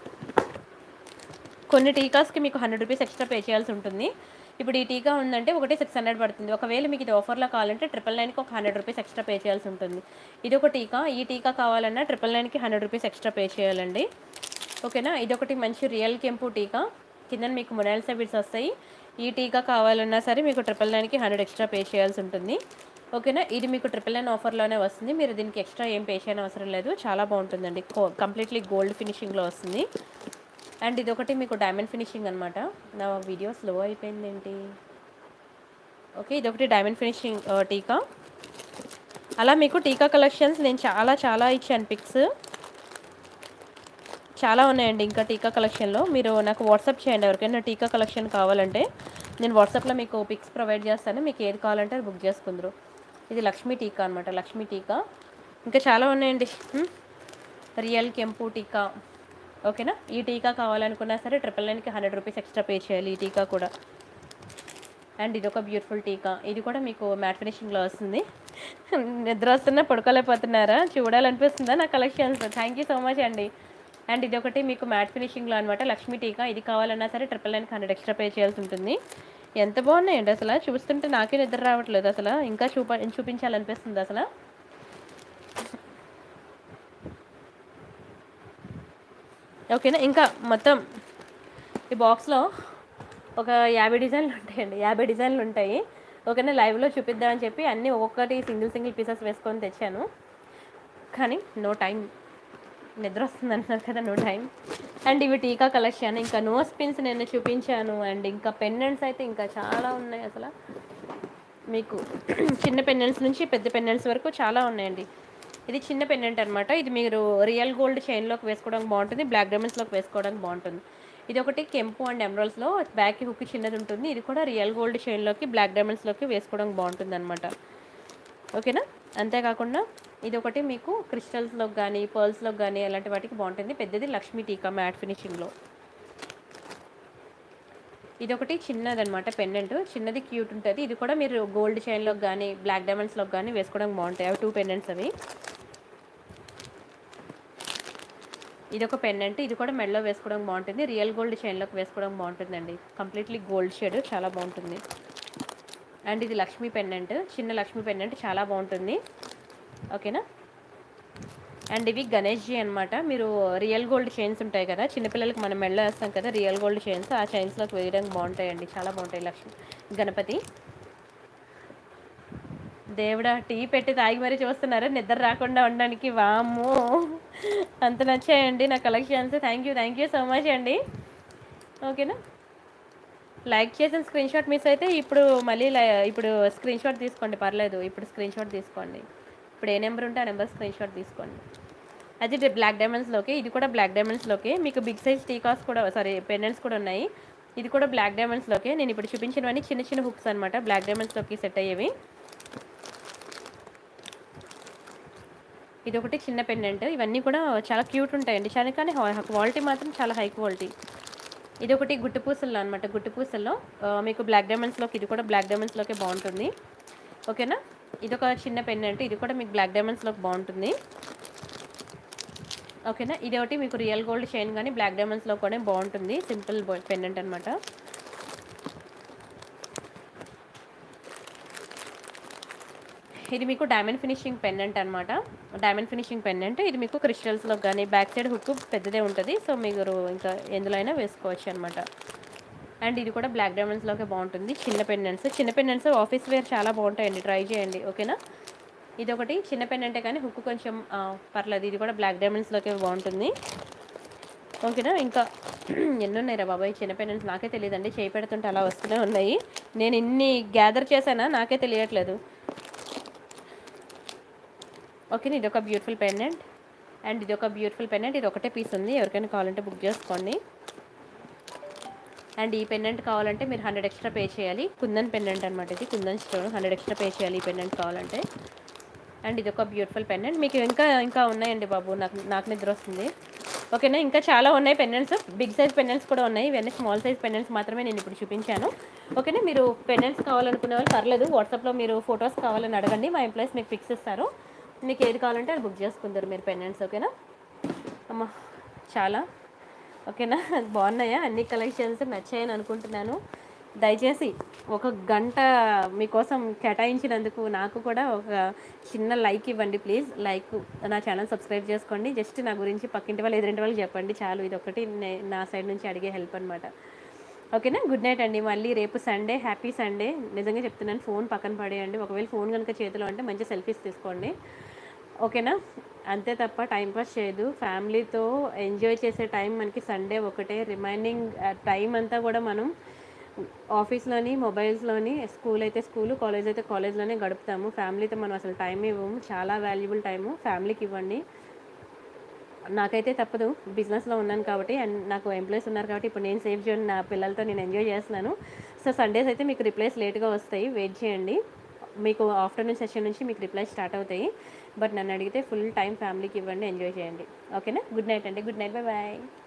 కొన్ని టీకాస్కి మీకు హండ్రెడ్ రూపీస్ ఎక్స్ట్రా పే చేయాల్సి ఉంటుంది ఇప్పుడు ఈ టీకా ఉందంటే ఒకటి సిక్స్ హండ్రెడ్ పడుతుంది ఒకవేళ మీకు ఇది ఆఫర్లో కావాలంటే ట్రిపుల్ నైన్కి ఒక హండ్రెడ్ రూపీస్ ఎక్స్ట్రా పే చేయాల్సి ఉంటుంది ఇది ఒక టీకా ఈ టీకా కావాలన్నా ట్రిపుల్ నైన్కి హండ్రెడ్ రూపీస్ ఎక్స్ట్రా పే చేయాలండి ఓకేనా ఇది ఒకటి మంచి రియల్ కెంపు టీకా కింద మీకు మొనైల్ సబిట్స్ వస్తాయి ఈ టీకా కావాలన్నా సరే మీకు ట్రిపుల్ నైన్కి హండ్రెడ్ ఎక్స్ట్రా పే చేయాల్సి ఉంటుంది ఓకేనా ఇది మీకు ట్రిపుల్ నైన్ ఆఫర్లోనే వస్తుంది మీరు దీనికి ఎక్స్ట్రా ఏం పే చేయని అవసరం లేదు చాలా బాగుంటుందండి కంప్లీట్లీ గోల్డ్ ఫినిషింగ్లో వస్తుంది అండ్ ఇది ఒకటి మీకు డైమండ్ ఫినిషింగ్ అనమాట నా వీడియో స్లో అయిపోయింది ఏంటి ఓకే ఇది ఒకటి డైమండ్ ఫినిషింగ్ ఆ, టీకా అలా మీకు టీకా కలెక్షన్స్ నేను చాలా చాలా ఇచ్చాను పిక్స్ చాలా ఉన్నాయండి ఇంకా టీకా కలెక్షన్లో మీరు నాకు వాట్సాప్ చేయండి ఎవరికైనా టీకా కలెక్షన్ కావాలంటే నేను వాట్సాప్లో మీకు పిక్స్ ప్రొవైడ్ చేస్తాను మీకు ఏది కావాలంటే అది బుక్ చేసుకుందరు ఇది లక్ష్మీ టీకా అనమాట లక్ష్మీ టీకా ఇంకా చాలా ఉన్నాయండి హ్మ్? రియల్ కెంపు టీకా ఓకేనా ఈ టీకా కావాలనుకున్నా సరే ట్రిపుల్ నైన్కి హండ్రెడ్ రూపీస్ ఎక్స్ట్రా పే చేయాలి ఈ టీకా కూడా అండ్ ఇది ఒక బ్యూటిఫుల్ టీకా ఇది కూడా మీకు మ్యాట్ ఫినిషింగ్లో వస్తుంది నిద్ర వస్తున్నా పడుకోలేకపోతున్నారా చూడాలనిపిస్తుందా నా collections thank you so much అండి అండ్ ఇది ఒకటి మీకు మ్యాట్ ఫినిషింగ్లో అనమాట లక్ష్మీ టీకా ఇది కావాలన్నా సరే ట్రిపుల్ నైన్కి హండ్రెడ్ ఎక్స్ట్రా పే చేయాల్సి ఉంటుంది ఎంత బాగున్నాయండి అసలు చూస్తుంటే నాకే నిద్ర రావట్లేదు అసలు ఇంకా చూప చూపించాలనిపిస్తుంది అసలు ఓకేనా ఇంకా మొత్తం ఈ బాక్స్లో ఒక యాభై డిజైన్లు ఉంటాయండి యాభై డిజైన్లు ఉంటాయి ఓకేనా లైవ్లో చూపిద్దామని చెప్పి అన్నీ ఒక్కొక్కటి సింగిల్ సింగిల్ పీసెస్ వేసుకొని తెచ్చాను కానీ నో టైం నిద్ర వస్తుంది అంటున్నారు కదా నో టైం అండ్ ఇవి టీకా కలెక్షన్ ఇంకా నోస్ పిన్స్ నేను చూపించాను అండ్ ఇంకా పెండెంట్స్ అయితే ఇంకా చాలా ఉన్నాయి అసలు మీకు చిన్న పెండెంట్స్ నుంచి పెద్ద పెండెంట్స్ వరకు చాలా ఉన్నాయండి ఇది చిన్న పెండెంట్ అనమాట ఇది మీరు రియల్ గోల్డ్ చైన్లోకి వేసుకోవడానికి బాగుంటుంది బ్లాక్ డైమండ్స్లోకి వేసుకోవడానికి బాగుంటుంది ఇది ఒకటి కెంపు అండ్ ఎమరల్స్లో బ్యాక్ హుక్ చిన్నది ఉంటుంది ఇది కూడా రియల్ గోల్డ్ చైన్లోకి బ్లాక్ డైమండ్స్లోకి వేసుకోవడానికి బాగుంటుంది అనమాట ఓకేనా అంతేకాకుండా ఇది ఒకటి మీకు క్రిస్టల్స్లోకి కానీ పర్ల్స్లోకి కానీ అలాంటి వాటికి బాగుంటుంది పెద్దది లక్ష్మీ టీకా మ్యాట్ ఫినిషింగ్లో ఇది ఒకటి చిన్నదనమాట పెండెంట్ చిన్నది క్యూట్ ఉంటుంది ఇది కూడా మీరు గోల్డ్ చైన్లోకి కానీ బ్లాక్ డైమండ్స్లోకి కానీ వేసుకోవడానికి బాగుంటాయి అవి టూ పెండెంట్స్ అవి ఇది ఒక పెండెంట్ ఇది కూడా మెడలో వేసుకోవడం బాగుంటుంది రియల్ గోల్డ్ చైన్లోకి వేసుకోవడం బాగుంటుందండి కంప్లీట్లీ గోల్డ్ షేడ్ చాలా బాగుంటుంది అండ్ ఇది లక్ష్మీ పెండెంట్ చిన్న లక్ష్మీ పెండెంట్ చాలా బాగుంటుంది ఓకేనా అండ్ ఇవి గణేష్జీ అనమాట మీరు రియల్ గోల్డ్ చైన్స్ ఉంటాయి కదా చిన్నపిల్లలకి మనం మెడలో వేస్తాం కదా రియల్ గోల్డ్ చైన్స్ ఆ చైన్స్లోకి వేయడానికి బాగుంటాయండి చాలా బాగుంటాయి లక్ష్మి గణపతి దేవుడా టీ పెట్టి తాగి మరీ చూస్తున్నారు నిద్ర రాకుండా ఉండడానికి వామ్మో అంత నచ్చాయండి నా collections thank you thank you so much అండి ఓకేనా లైక్ చేసిన స్క్రీన్ షాట్ మిస్ అయితే ఇప్పుడు మళ్ళీ లై- ఇప్పుడు స్క్రీన్ షాట్ తీసుకోండి పర్లేదు ఇప్పుడు స్క్రీన్ షాట్ తీసుకోండి ఇప్పుడు ఏ నెంబర్ ఉంటే ఆ నెంబర్ స్క్రీన్ షాట్ తీసుకోండి అది బ్లాక్ డైమండ్స్లోకి ఇది కూడా బ్లాక్ డైమండ్స్లోకి మీకు బిగ్ సైజ్ టీకాస్ కూడా సారీ పెండెంట్స్ కూడా ఉన్నాయి ఇది కూడా బ్లాక్ డైమండ్స్లోకి నేను ఇప్పుడు చూపించినవన్నీ చిన్న చిన్న హుక్స్ అనమాట బ్లాక్ డైమండ్స్లోకి సెట్ అయ్యేవి ఇది ఒకటి చిన్న పెండెంట్ ఇవన్నీ కూడా చాలా క్యూట్ ఉంటాయండి చాలా కానీ క్వాలిటీ మాత్రం చాలా హై క్వాలిటీ ఇది ఒకటి గుట్టు పూసల్లో అనమాట గుట్టు పూసల్లో ఆ, మీకు బ్లాక్ డైమండ్స్లోకి ఇది కూడా బ్లాక్ డైమండ్స్లోకి బాగుంటుంది ఓకేనా ఇది ఒక చిన్న పెండెంట్ ఇది కూడా మీకు బ్లాక్ డైమండ్స్లోకి బాగుంటుంది ఓకేనా ఇది ఒకటి మీకు రియల్ గోల్డ్ చైన్ కానీ బ్లాక్ డైమండ్స్లో కూడా బాగుంటుంది సింపుల్ పెండెంట్ అనమాట ఇది మీకు డైమండ్ ఫినిషింగ్ పెండెంట్ అనమాట డైమండ్ ఫినిషింగ్ పెండెంట్ ఇది మీకు క్రిస్టల్స్లో కానీ బ్యాక్ సైడ్ హుక్ పెద్దదే ఉంటుంది సో మీరు ఇంకా ఎందులో అయినా వేసుకోవచ్చు అనమాట అండ్ ఇది కూడా బ్లాక్ డైమండ్స్లోకి బాగుంటుంది చిన్న పెండెంట్స్ చిన్న పెండెంట్స్ ఆఫీస్ వేర్ చాలా బాగుంటాయండి ట్రై చేయండి ఓకేనా ఇది ఒకటి చిన్న పెండెంటే కానీ హుక్ కొంచెం ఆ, పర్లేదు ఇది కూడా బ్లాక్ డైమండ్స్లోకి బాగుంటుంది ఓకేనా ఇంకా ఎన్ని ఉన్నాయి రా బాబాయ్ చిన్న పెండెంట్స్ నాకే తెలియదండి చేయి పెడుతుంటే అలా వస్తూనే ఉన్నాయి నేను ఇన్ని గ్యాదర్ చేశానా నాకే తెలియట్లేదు ఓకే ఇది ఒక బ్యూటిఫుల్ పెండెంట్ అండ్ ఇది ఒక బ్యూటిఫుల్ పెండెంట్ ఇది ఒకటే పీస్ ఉంది ఎవరికైనా కావాలంటే బుక్ చేసుకోండి అండ్ ఈ పెండెంట్ కావాలంటే మీరు హండ్రెడ్ ఎక్స్ట్రా పే చేయాలి కుందన్ పెండెంట్ అనమాట ఇది kundan stone hundred extra pay చేయాలి ఈ పెండెంట్ కావాలంటే అండ్ ఇది ఒక బ్యూటిఫుల్ పెండెంట్ మీకు ఇంకా ఇంకా ఉన్నాయండి బాబు నాకు నాకు నిద్ర వస్తుంది ఓకేనా ఇంకా చాలా ఉన్నాయి పెండెంట్స్ బిగ్ సైజ్ పెండెంట్స్ కూడా ఉన్నాయి ఇవన్నీ స్మాల్ సైజ్ పెండెంట్స్ మాత్రమే నేను ఇప్పుడు చూపించాను ఓకేనా మీరు పెండెంట్స్ కావాలనుకునే వాళ్ళు పర్లేదు వాట్సాప్లో మీరు ఫొటోస్ కావాలని అడగండి మా ఎంప్లాయీస్ మీకు ఫిక్స్ ఇస్తారు మీకు ఏది కావాలంటే అది బుక్ చేసుకుంటారు మీరు పెండెంట్స్ ఓకేనా అమ్మ చాలా ఓకేనా బాగున్నాయా అన్ని కలెక్షన్స్ నచ్చాయని అనుకుంటున్నాను దయచేసి ఒక గంట మీకోసం కేటాయించినందుకు నాకు కూడా ఒక చిన్న లైక్ ఇవ్వండి ప్లీజ్ లైక్ నా ఛానల్ సబ్స్క్రైబ్ చేసుకోండి జస్ట్ నా గురించి పక్కింటి వాళ్ళు ఎదురింటి వాళ్ళకి చెప్పండి చాలు ఇది ఒకటి నే- నా సైడ్ నుంచి అడిగే హెల్ప్ అనమాట ఓకేనా గుడ్ నైట్ అండి మళ్ళీ రేపు సండే హ్యాపీ సండే నిజంగా చెప్తున్నాను ఫోన్ పక్కన పడేయండి ఒకవేళ ఫోన్ కనుక చేతిలో అంటే మంచి సెల్ఫీస్ తీసుకోండి ఓకేనా అంతే తప్ప టైం పాస్ చేయదు ఫ్యామిలీతో ఎంజాయ్ చేసే టైం మనకి సండే ఒకటే రిమైనింగ్ టైం అంతా కూడా మనం ఆఫీస్లోని మొబైల్స్లోని స్కూల్ అయితే స్కూల్ కాలేజ్ అయితే కాలేజ్లోనే గడుపుతాము ఫ్యామిలీతో మనం అసలు టైం ఇవ్వము చాలా వాల్యుబుల్ టైము ఫ్యామిలీకి ఇవ్వండి నాకైతే తప్పదు బిజినెస్లో ఉన్నాను కాబట్టి అండ్ నాకు ఎంప్లాయీస్ ఉన్నారు కాబట్టి ఇప్పుడు నేను సేవ్ చేయను నా పిల్లలతో నేను ఎంజాయ్ చేస్తున్నాను సో సండేస్ అయితే మీకు రిప్లైస్ లేట్గా వస్తాయి వెయిట్ చేయండి మీకు ఆఫ్టర్నూన్ సెషన్ నుంచి మీకు రిప్లై స్టార్ట్ అవుతాయి బట్ నన్ను అడిగితే ఫుల్ టైం ఫ్యామిలీకి ఇవ్వండి ఎంజాయ్ చేయండి ఓకేనా గుడ్ నైట్ అండి గుడ్ నైట్ బై బాయ్